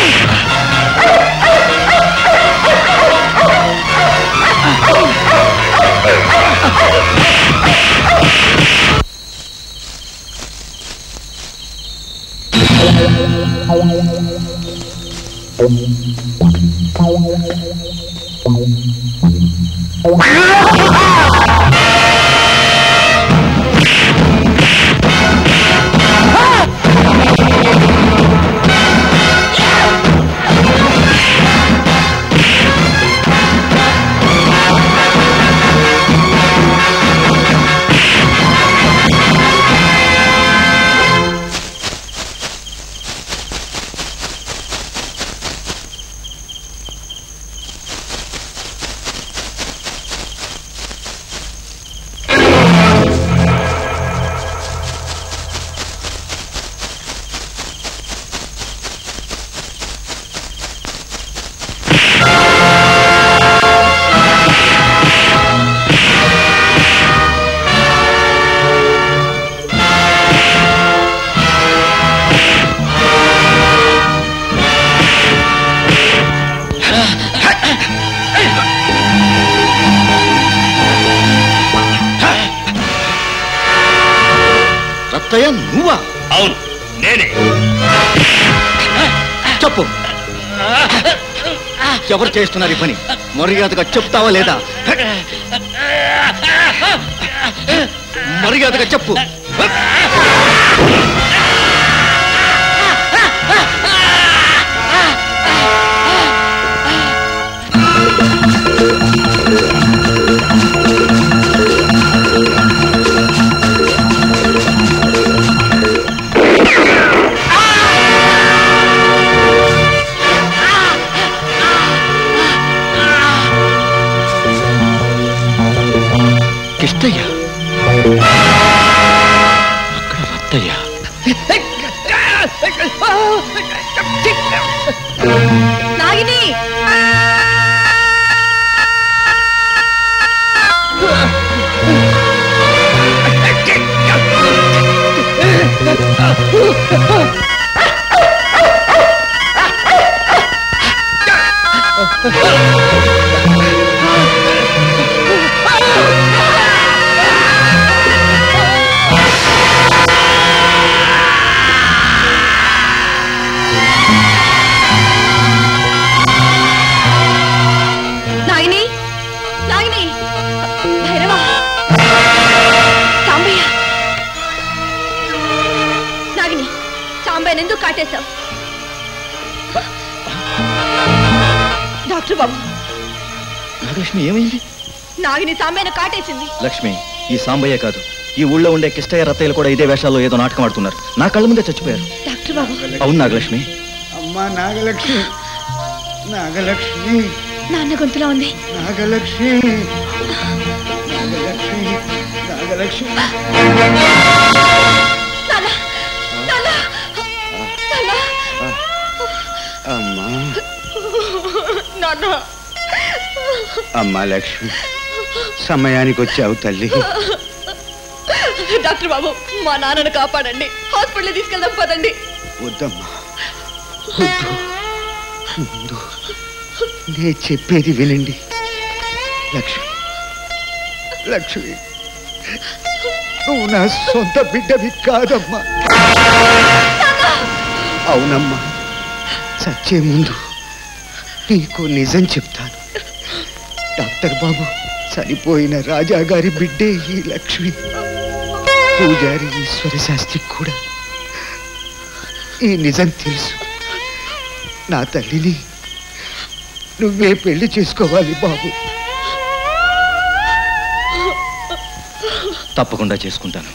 రత్తయ్య నువ్వా అవును నేనే చెప్పు ఎవరు చేస్తున్నారు ఈ పని మర్యాదగా చెప్తావా లేదా మర్యాదగా చెప్పు కిష్టయ్య అక్కడ రత్తయ్య నాగిని నాగిని నాగిని భైరవా సాంబయ్య నాగిని సాంబయ్యని ఎందుకు కాటేశావు డాక్టర్ బాబు నాగలక్ష్మి ఏమైంది నాగిని సాంబయ్యను కాటేసింది లక్ష్మి ఈ సాంబయ్య కాదు ఈ ఊళ్ళో ఉండే కిష్టయ్య రత్తయ్యలు కూడా ఇదే వేషాల్లో ఏదో నాటకం ఆడుతున్నారు నా కళ్ళ ముందే చచ్చిపోయారు డాక్టర్ బాబు అవును నాగలక్ష్మి అమ్మా నాగలక్ష్మి నాగలక్ష్మి నాన్న గొంతులో ఉంది నాగలక్ష్మి నాగలక్ష్మి నాగలక్ష్మి నాన్న నాన్న నాన్న అమ్మా నాన్న అమ్మా లక్ష్మి సమయానికి వచ్చావు తల్లి డాక్టర్ బాబు మా నాన్నను కాపాడండి హాస్పిటల్ తీసుకెళ్దాం పదండి వద్దమ్మా వద్దు ముందు నే చెప్పేది వినండి లక్ష్మి లక్ష్మి నువ్వు నా సొంత బిడ్డవి కాదమ్మా అవునమ్మా చచ్చే ముందు నీకు నిజం చెప్తాను డాక్టర్ బాబు చనిపోయిన రాజా గారి బిడ్డే ఈ లక్ష్మి పూజారి ఈశ్వర శాస్త్రికి కూడా ఈ నిజం తెలుసు నా తల్లిని నువ్వే పెళ్లి చేసుకోవాలి బాబు తప్పకుండా చేసుకుంటాను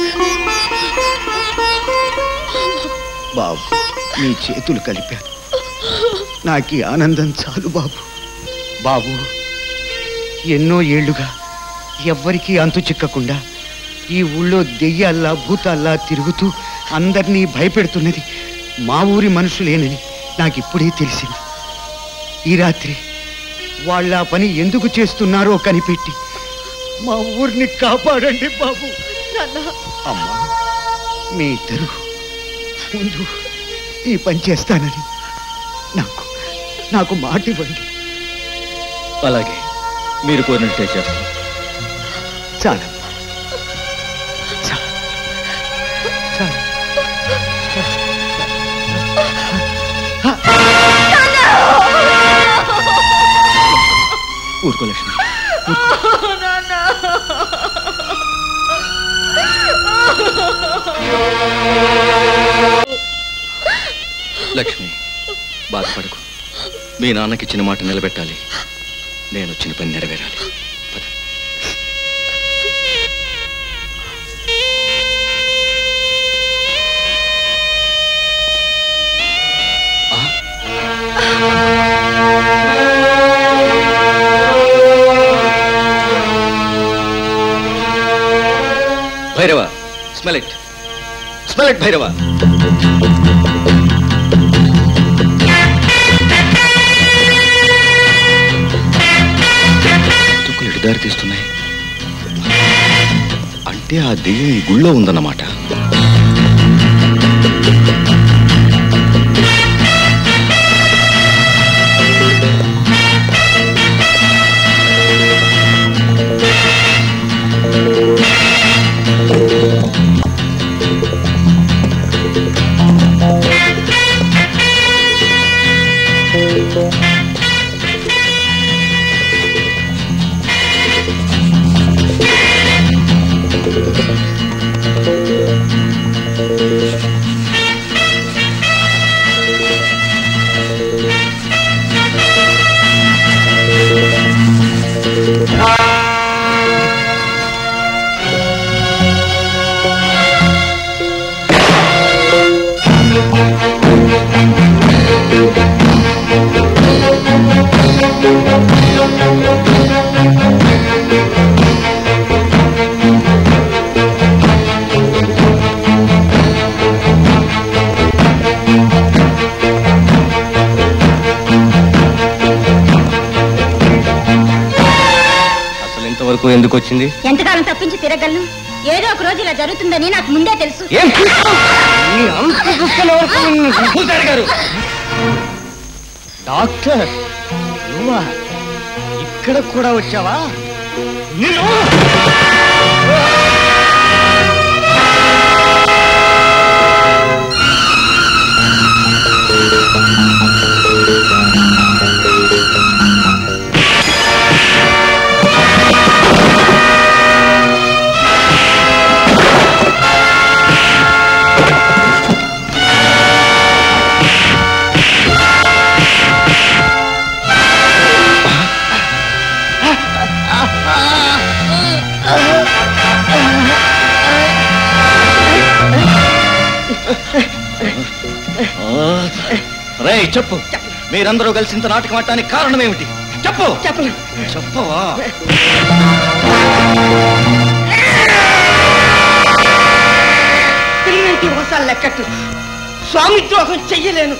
బాబు నీ చేతులు కలిపాను నాకు ఈ ఆనందం చాలు బాబు బాబు ఎన్నో ఏళ్లుగా ఎవ్వరికీ అంతు చిక్కకుండా ఈ ఊళ్ళో దెయ్యాల్లా భూతాల్లా తిరుగుతూ అందరినీ భయపెడుతున్నది మా ఊరి మనుషులేనని నాకు ఇప్పుడే తెలిసింది ఈ రాత్రి వాళ్ళ ఆ పని ఎందుకు చేస్తున్నారో కనిపెట్టి మా ఊరిని కాపాడండి బాబు అమ్మా మీ ఇద్దరు ముందు ఈ పని చేస్తానని నాకు నాకు మాట ఇవ్వండి అలాగే మీరు కోరినట్టే చేస్తాను చాలా చాలా ఊరుకో లక్ష్మి లక్ష్మి బాధపడకు మీ నాన్నకి ఇచ్చిన మాట నిలబెట్టాలి నేను వచ్చిన పని నెరవేరాలి పద. Bhairava smell it smell it Bhairava తుక్కులు ఎటు దారి తీస్తున్నాయి అంటే ఆ దెయ్యం ఈ గుళ్ళో ఉందన్నమాట అసలు ఇంతవరకు ఎందుకు వచ్చింది ఎంతకాలం తప్పించి తిరగలను ఏదో ఒక రోజు ఇలా జరుగుతుందని నాకు ముందే తెలుసు ఏం పూజారి గారు డాక్టర్ నువ్వా ఇక్కడ కూడా వచ్చావా నిన్ను రే చెప్పు మీరందరూ కలిసి ఇంత నాటకం ఆడటానికి కారణం ఏమిటి చెప్పు చెప్పను చెప్పవా పిల్లంటి మోసాలు లెక్కట్టు స్వామి ద్రోహం చెయ్యలేను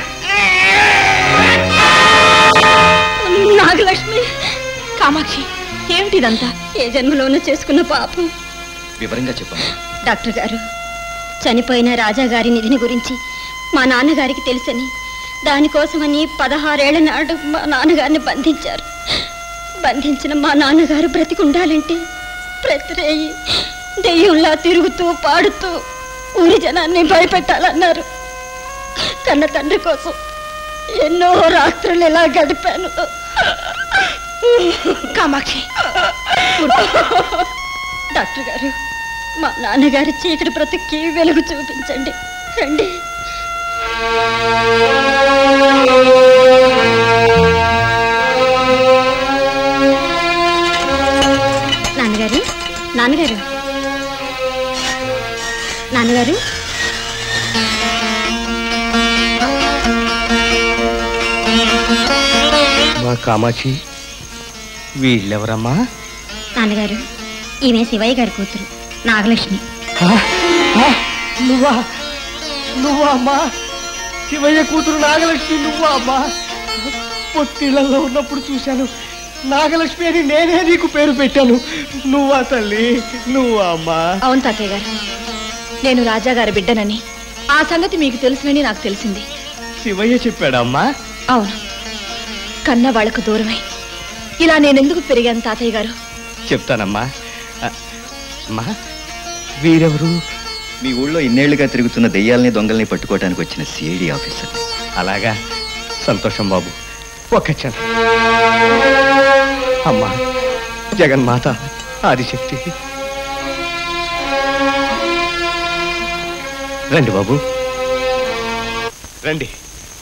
నాగలక్ష్మి కామాక్షి ఏమిటిదంతా ఏ జన్మలోనూ చేసుకున్న పాపం వివరంగా చెప్పమ్మా డాక్టర్ గారు చనిపోయిన రాజాగారి నిధిని గురించి మా నాన్నగారికి తెలుసని దానికోసమని పదహారేళ్ల నాడు మా నాన్నగారిని బంధించారు బంధించిన మా నాన్నగారు బ్రతికుండాలంటే ప్రతిరేయి దెయ్యంలా తిరుగుతూ పాడుతూ ఊరి జనాన్ని భయపెట్టాలన్నారు కన్న తండ్రి కోసం ఎన్నో రాత్రులు ఇలా గడిపాను కామాక్షి కూర్చో. డాక్టర్ గారు మా నాన్నగారి చీకటి బ్రతుక్కి వెలుగు చూపించండి రండి నాన్నగారు నాన్నగారు నాన్నగారు మా కామాక్షి వీళ్ళెవరమ్మా నాన్నగారు ఈమె శివయ్య గారి కూతురు నాగలక్ష్మి నువ్వా నువ్వా అమ్మా శివయ్య కూతురు నాగలక్ష్మి నువ్వా అమ్మా పొత్తిళ్లలో ఉన్నప్పుడు చూశాను నాగలక్ష్మి అని నేనే నీకు పేరు పెట్టాను నువ్వా తల్లి నువ్వా అమ్మా అవును తాతయ్య గారు నేను రాజాగారి బిడ్డనని ఆ సంగతి మీకు తెలుసునని నాకు తెలిసింది శివయ్య చెప్పాడమ్మా అవును కన్న వాళ్లకు దూరమై ఇలా నేనెందుకు పెరిగాను తాతయ్య గారు చెప్తానమ్మా ఆ, అమ్మా వీరెవరు మీ ఊళ్ళో ఇన్నేళ్లుగా తిరుగుతున్న దెయ్యాల్ని దొంగల్ని పట్టుకోవడానికి వచ్చిన సిఐడి ఆఫీసర్ అలాగా సంతోషం బాబు ఒక్క క్షణం అమ్మా జగన్మాత ఆదిశక్తి రండి బాబు రండి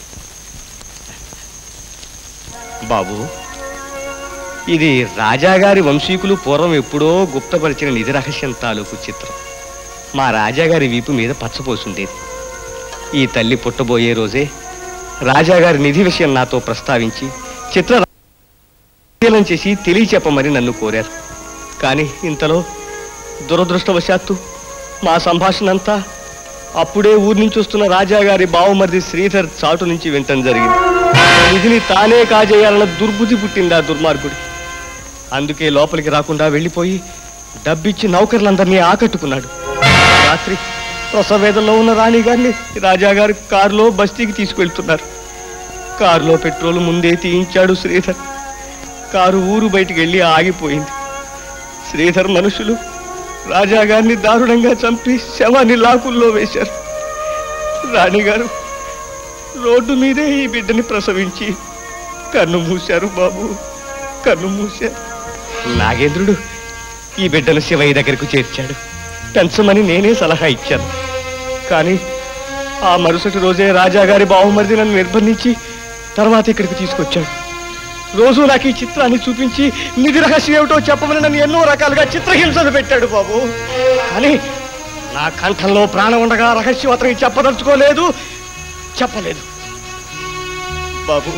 బాబు ఇది రాజాగారి వంశీకులు పూర్వం ఎప్పుడో గుప్తపరిచిన నిధి రహస్యం తాలూకు చిత్రం మా రాజాగారి వీపు మీద పచ్చపోసుండేది ఈ తల్లి పుట్టబోయే రోజే రాజాగారి నిధి విషయం నాతో ప్రస్తావించి చిత్ర పరిశీలన చేసి తెలియచెప్పమని నన్ను కోరారు కానీ ఇంతలో దురదృష్టవశాత్తు మా సంభాషణ అంతా అప్పుడే ఊరి నుంచి వస్తున్న రాజాగారి బావమరిది శ్రీధర్ చాటు నుంచి వింటం జరిగింది నిధిని తానే కాజేయాలన్న దుర్బుద్ధి పుట్టింది ఆ దుర్మార్గుడికి అందుకే లోపలికి రాకుండా వెళ్ళిపోయి డబ్బిచ్చి నౌకర్లందరినీ ఆకట్టుకున్నాడు రాత్రి ప్రసవేదంలో ఉన్న రాణి గారిని రాజాగారు కారులో బస్తీకి తీసుకెళ్తున్నారు కారులో పెట్రోల్ ముందే తీయించాడు శ్రీధర్ కారు ఊరు బయటికి వెళ్ళి ఆగిపోయింది శ్రీధర్ మనుషులు రాజాగారిని దారుణంగా చంపి శవాన్ని లాకుల్లో వేశారు రాణిగారు రోడ్డు మీదే ఈ బిడ్డని ప్రసవించి కన్ను మూశారు బాబు కన్ను మూశారు నాగేంద్రుడు ఈ బిడ్డను శివయ్య దగ్గరకు చేర్చాడు పెంచమని నేనే సలహా ఇచ్చాను కానీ ఆ మరుసటి రోజే రాజాగారి బావమరిది నన్ను నిర్బంధించి తర్వాత ఇక్కడికి తీసుకొచ్చాడు రోజు నాకు ఈ చిత్రాన్ని చూపించి నిధి రహస్యం ఏమిటో చెప్పమని నన్ను ఎన్నో రకాలుగా చిత్రహింసలు పెట్టాడు బాబు కానీ నా కంఠంలో ప్రాణం ఉండగా రహస్యం అతనికి చెప్పదలుచుకోలేదు చెప్పలేదు బాబు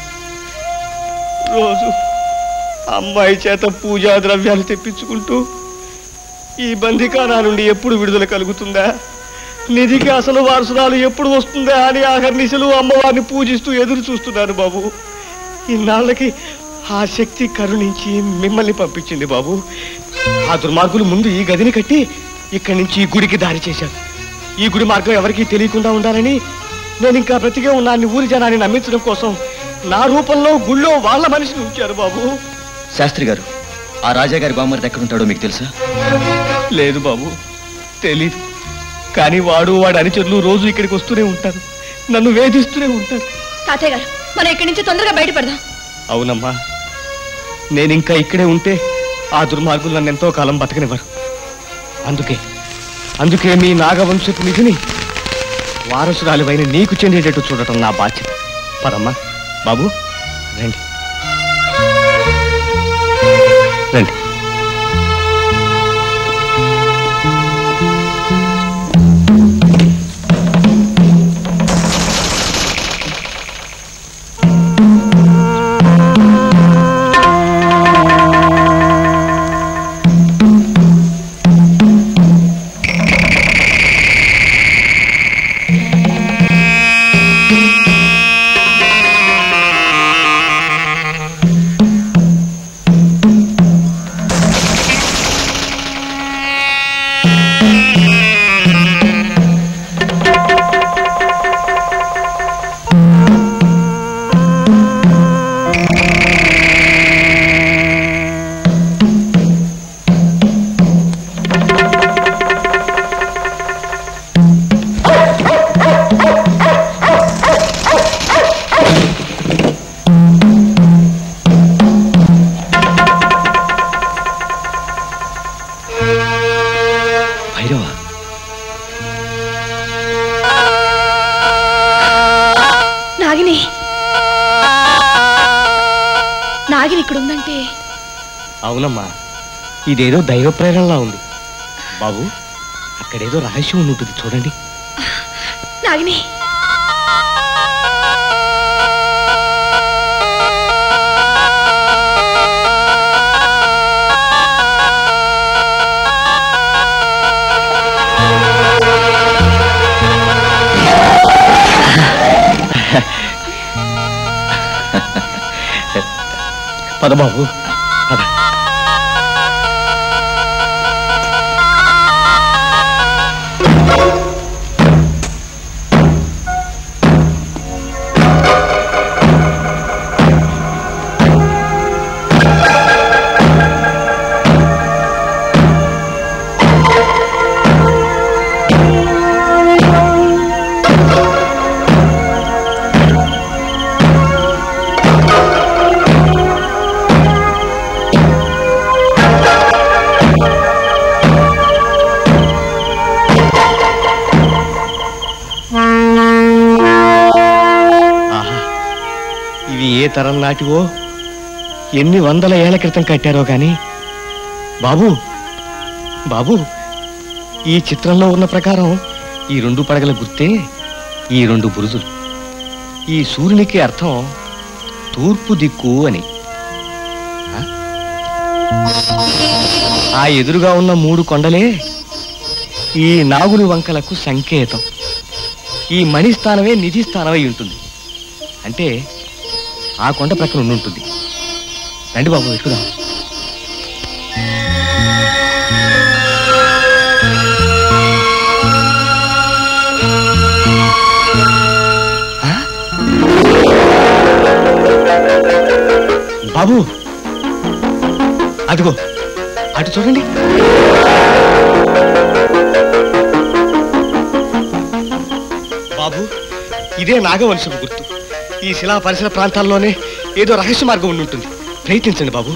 రోజు అమ్మాయి చేత పూజా ద్రవ్యాలు తెప్పించుకుంటూ ఈ బంధికానా నుండి ఎప్పుడు విడుదల కలుగుతుందా నిధికి అసలు వారసురాలు ఎప్పుడు వస్తుందా అని ఆహర్నిశలు అమ్మవారిని పూజిస్తూ ఎదురు చూస్తున్నాను బాబు ఇన్నాళ్ళకి ఆ శక్తి కరుణించి మిమ్మల్ని పంపించింది బాబు ఆ దుర్మార్గులు ముందు ఈ గదిని కట్టి ఇక్కడి నుంచి ఈ గుడికి దారి చేశారు ఈ గుడి మార్గం ఎవరికీ తెలియకుండా ఉండాలని నేను ఇంకా బ్రతికే ఉన్నాన్ని ఊరి జనాన్ని నమ్మించడం కోసం నా రూపంలో గుళ్ళో వాళ్ళ మనిషిని ఉంచారు బాబు శాస్త్రి గారు ఆ రాజాగారి బామ్మరిది ఎక్కడుంటాడో మీకు తెలుసా లేదు బాబు తెలీదు కానీ వాడు వాడి అనుచరులు రోజు ఇక్కడికి వస్తూనే ఉంటారు నన్ను వేధిస్తూనే ఉంటారు తాతయ్య గారు మనం ఇక్కడి నుంచి తొందరగా బయటపడదాం అవునమ్మా నేను ఇంకా ఇక్కడే ఉంటే ఆ దుర్మార్గులు నన్ను ఎంతో కాలం బతకనివ్వరు అందుకే అందుకే మీ నాగవంశపు నిధిని వారసురాలివైన నీకు చెందేటట్టు చూడటం నా బాధ్యత పదమ్మా బాబు రండి రండి నాగిని నాగిని ఇక్కడ ఉందంటే అవునమ్మా ఇదేదో దైవ ప్రేరణలా ఉంది బాబు అక్కడేదో రహస్యం ఉండి ఉంటుంది చూడండి నాగిని పద బాబు పద ఆహా ఇవి ఏ తరం నాటివో ఎన్ని వందల ఏళ్ల క్రితం కట్టారో గాని బాబు బాబు ఈ చిత్రంలో ఉన్న ప్రకారం ఈ రెండు పడగల గుర్తే ఈ రెండు బురుజులు ఈ సూర్యునికి అర్థం తూర్పు దిక్కు అని ఆ? ఆ ఎదురుగా ఉన్న మూడు కొండలే ఈ నాగులు వంకలకు సంకేతం ఈ మణి స్థానమే నిధి స్థానమై ఉంటుంది అంటే ఆ కొండ ప్రక్కన ఉండి ఉంటుంది రండి బాబు ఎక్కుదాం ఆ? బాబు అదిగో అటు చూడండి బాబు ఇదే నాగవంశపు గుర్తు ఈ శిలా పరిసర ప్రాంతాల్లోనే ఏదో రహస్య మార్గం ఉండి ఉంటుంది ప్రయత్నించండి బాబు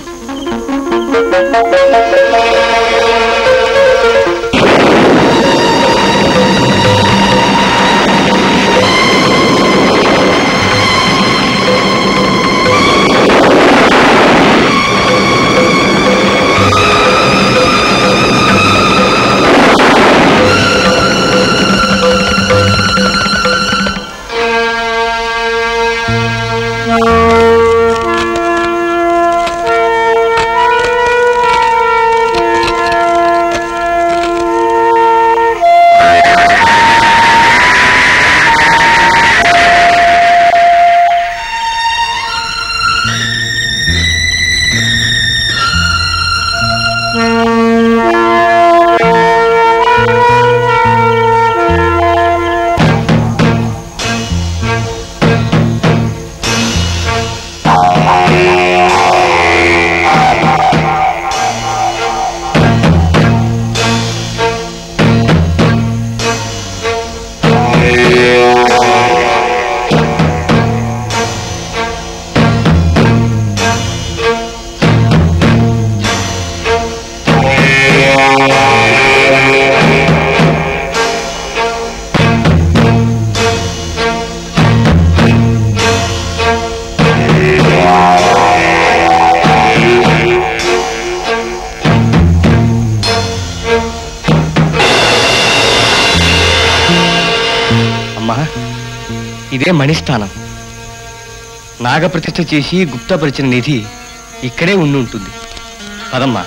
అమ్మా ఇదే మణిస్థానం నాగప్రతిష్ఠ చేసి గుప్తపరిచిన నిధి ఇక్కడే ఉండి ఉంటుంది పదమ్మా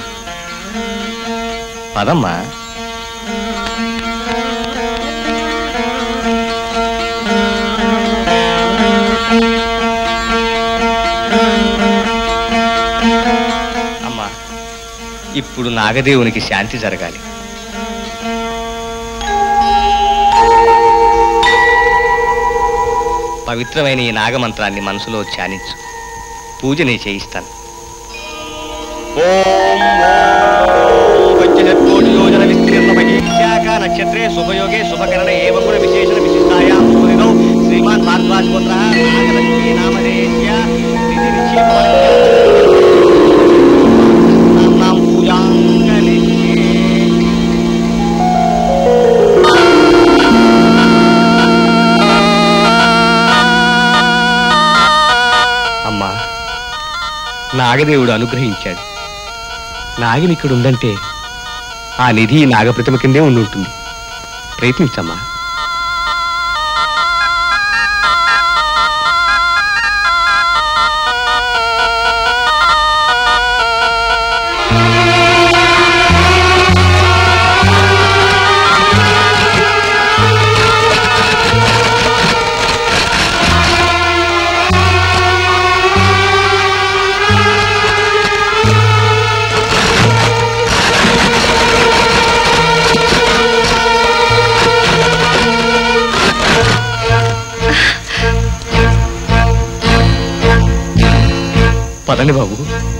పదమ్మా అమ్మా ఇప్పుడు నాగదేవునికి శాంతి జరగాలి పవిత్రమైన ఈ నాగమంత్రాన్ని మనసులో ధ్యానించు పూజ నేను చేయిస్తాను ఓం యోజన విస్తీర్ణ మహీశాఖ నక్షత్రే శుభయోగే శుభకరణ ఏవ గుణ విశేషణ విశిష్టాయాం సూర్యో శ్రీమాన్ భారద్వాజ్ పుత్ర నాగలక్ష్మీ నామధేయ స్థితి నిక్షేపం పూజాం కలిగే నాగదేవుడు అనుగ్రహించాడు నాగిని ఇక్కడ ఉందంటే ఆ నిధి ఈ నాగప్రతిమ కిందే ఉండి ఉంటుంది ప్రయత్నించమ్మా పదండి బాబు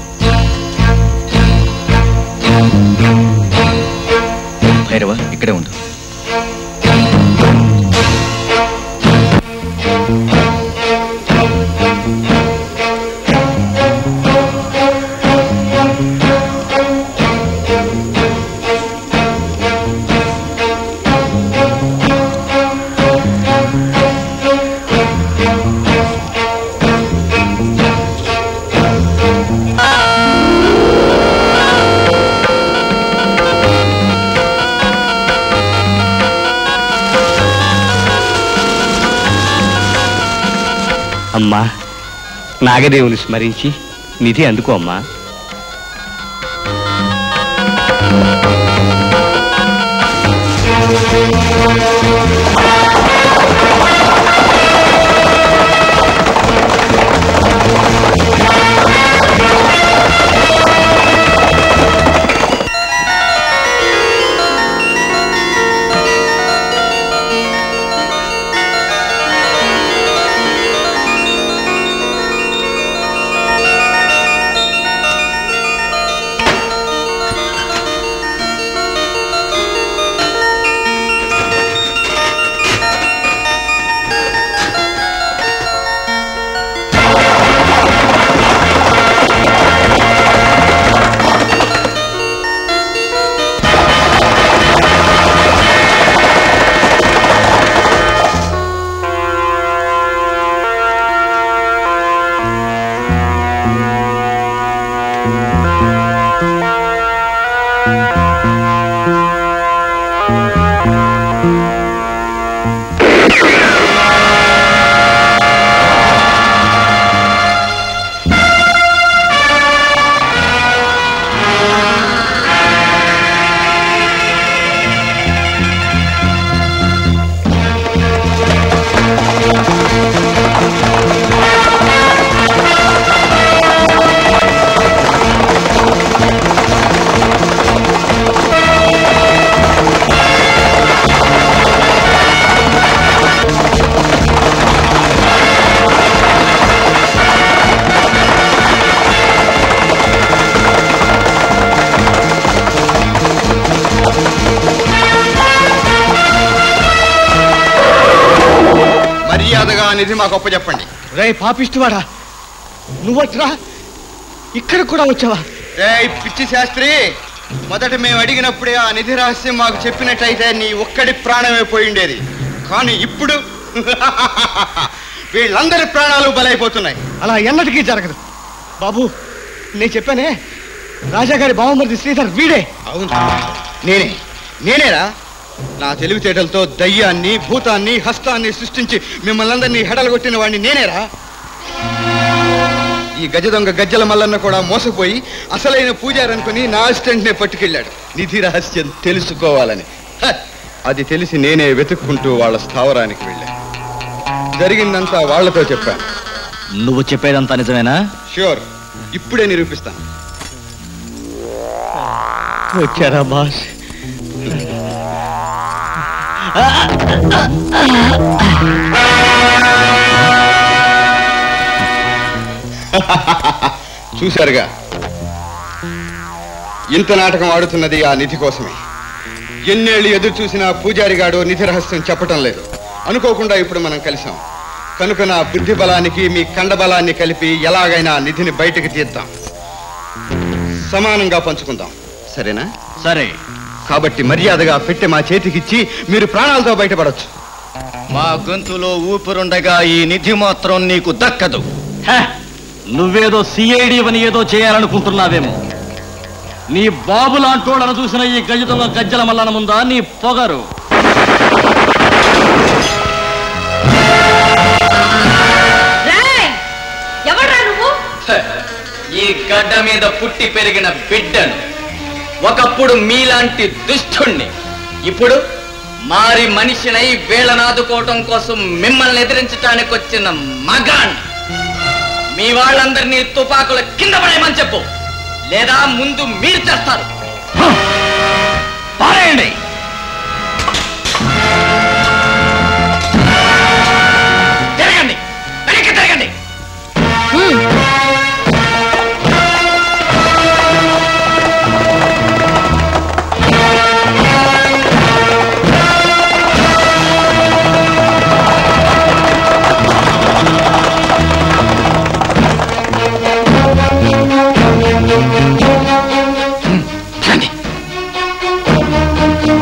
భైరవ ఇక్కడే ఉండు అమ్మా నాగదేవుని స్మరించి నిధి అందుకో అమ్మా మర్యాదగా ఆ నిధి మాకు చెప్పండి రే పాపిస్తువాడా నువ్వట్రా ఇక్కడ కూడా వచ్చావా రే పిచ్చి శాస్త్రి మొదట మేము అడిగినప్పుడే ఆ నిధి రహస్యం మాకు చెప్పినట్టయితే నీ ఒక్కడి ప్రాణమే పోయిండేది కానీ ఇప్పుడు వీళ్ళందరి ప్రాణాలు బలైపోతున్నాయి అలా ఎన్నటికీ జరగదు బాబు నేను చెప్పానే రాజాగారి బావమరిది శ్రీధర్ వీడే అవును నేనే నేనేరా నా తెలివితేటలతో దయ్యాన్ని భూతాన్ని హస్తాన్ని సృష్టించి మిమ్మల్ని అందరినీ హెడలగొట్టిన వాడిని నేనేరా ఈ గజ దొంగ గజ్జల మల్లన్న కూడా మోసపోయి అసలైన పూజారి అనుకుని నా అసిస్టెంట్నే పట్టుకెళ్ళాడు నిధి రహస్యం తెలుసుకోవాలని హ! అది తెలిసి నేనే వెతుక్కుంటూ వాళ్ళ స్థావరానికి వెళ్ళాను జరిగిందంతా వాళ్ళతో చెప్పాను నువ్వు చెప్పేదంతా నిజమేనా ష్యూర్ ఇప్పుడే నిరూపిస్తాను వచ్చారా బాస్ చూశారుగా ఇంత నాటకం ఆడుతున్నది ఆ నిధి కోసమే ఎన్నేళ్ళు ఎదురు చూసినా పూజారిగాడు నిధి రహస్యం చెప్పటం లేదు అనుకోకుండా ఇప్పుడు మనం కలిసాం కనుక నా బుద్ధి బలానికి మీ కండ బలాన్ని కలిపి ఎలాగైనా ఆ నిధిని బయటకు తీద్దాం సమానంగా పంచుకుందాం సరేనా సరే కాబట్టి మర్యాదగా పెట్టె మా చేతికిచ్చి మీరు ప్రాణాలతో బయటపడొచ్చు మా గొంతులో ఊపిరుండగా ఈ నిధి మాత్రం నీకు దక్కదు నువ్వేదో సిఐడి అని ఏదో చేయాలనుకుంటున్నావేమో నీ బాబు లాంటోళ్ళను చూసిన ఈ గజతంలో గజ్జల మల్లన ముందా నీ పొగరు ఎవడ్రా నువ్వు ఈ గడ్డ మీద పుట్టి పెరిగిన బిడ్డను ఒకప్పుడు మీలాంటి దుష్టుణ్ణి ఇప్పుడు మారి మనిషినై వేళనాదుకోవటం కోసం మిమ్మల్ని ఎదిరించడానికి వచ్చిన మగాణ్ణి మీ వాళ్ళందరినీ తుపాకుల కింద పడేయమని చెప్పు లేదా ముందు మీరు చేస్తారు పారేయండి తిరగండి వెనక్కి తిరగండి రండి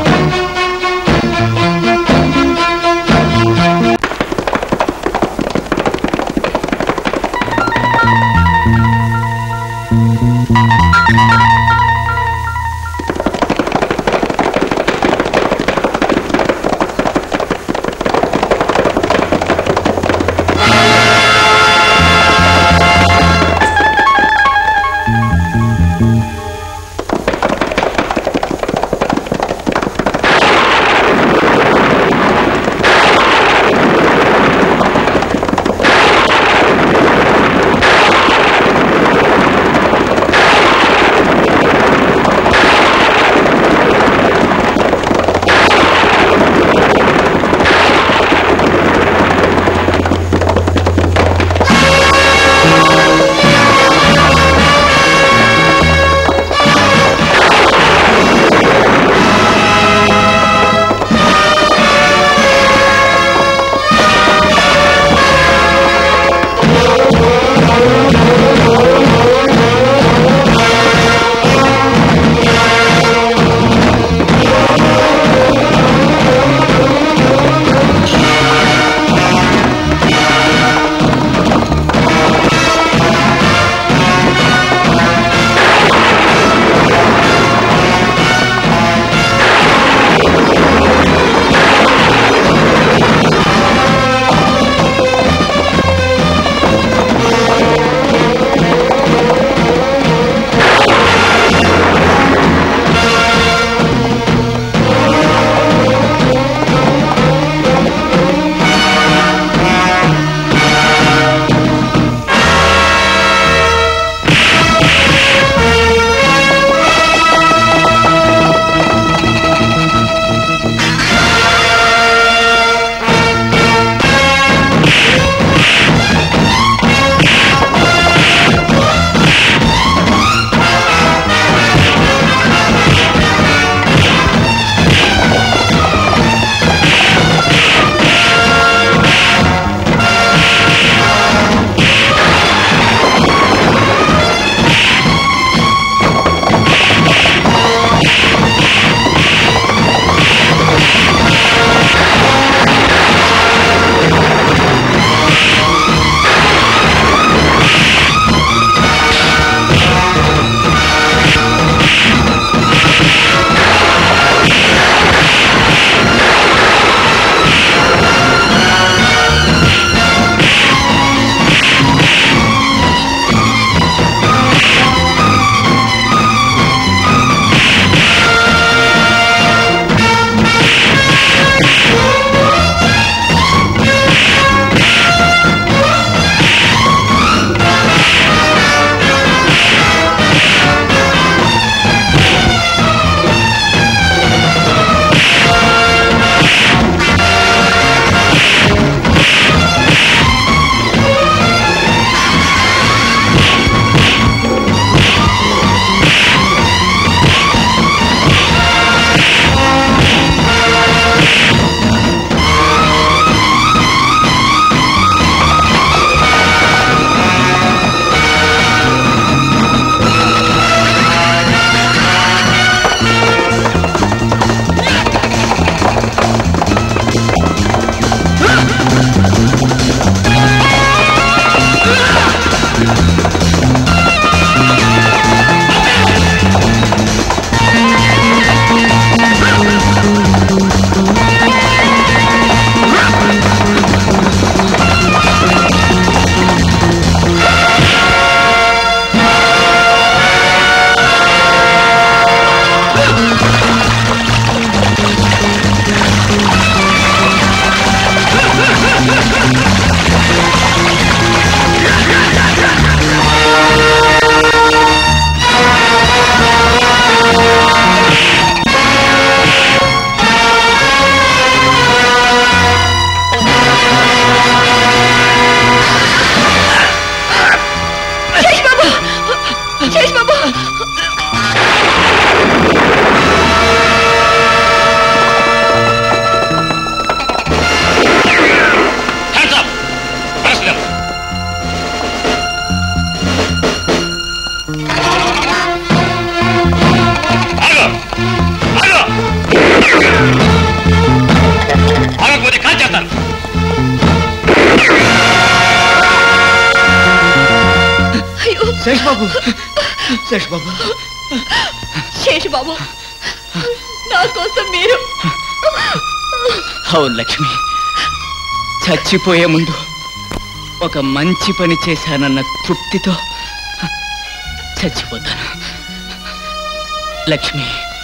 శేషబాబు శేషబాబు శేషబాబు నా కోసం మీరు అవును లక్ష్మి చచ్చిపోయే ముందు ఒక మంచి పని చేశానన్న తృప్తితో చచ్చిపోతాను లక్ష్మి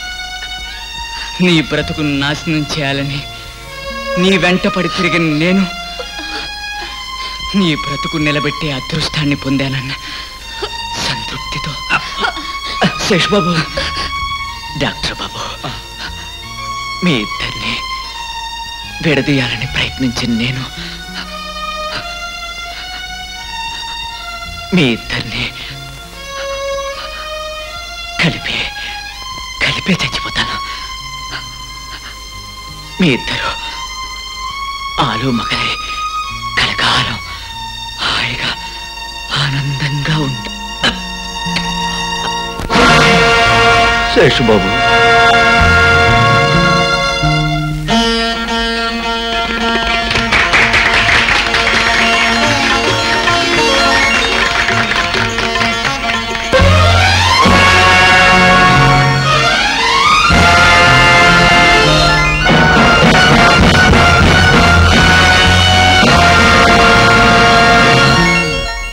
నీ బ్రతుకు నాశనం చేయాలని నీ వెంట పడి తిరిగిన నేను నీ బ్రతుకు నిలబెట్టే అదృష్టాన్ని పొందానన్న సంతృప్తితో శేష్ బాబు డాక్టర్ బాబు మీ ఇద్దరిని విడదీయాలని ప్రయత్నించిన నేను మీ ఇద్దరిని కలిపి కలిపే చచ్చిపోతాను మీ ఇద్దరు ఆలు మగలే కలకాలం హాయిగా ఆనందంగా ఉంటా శేషుబాబు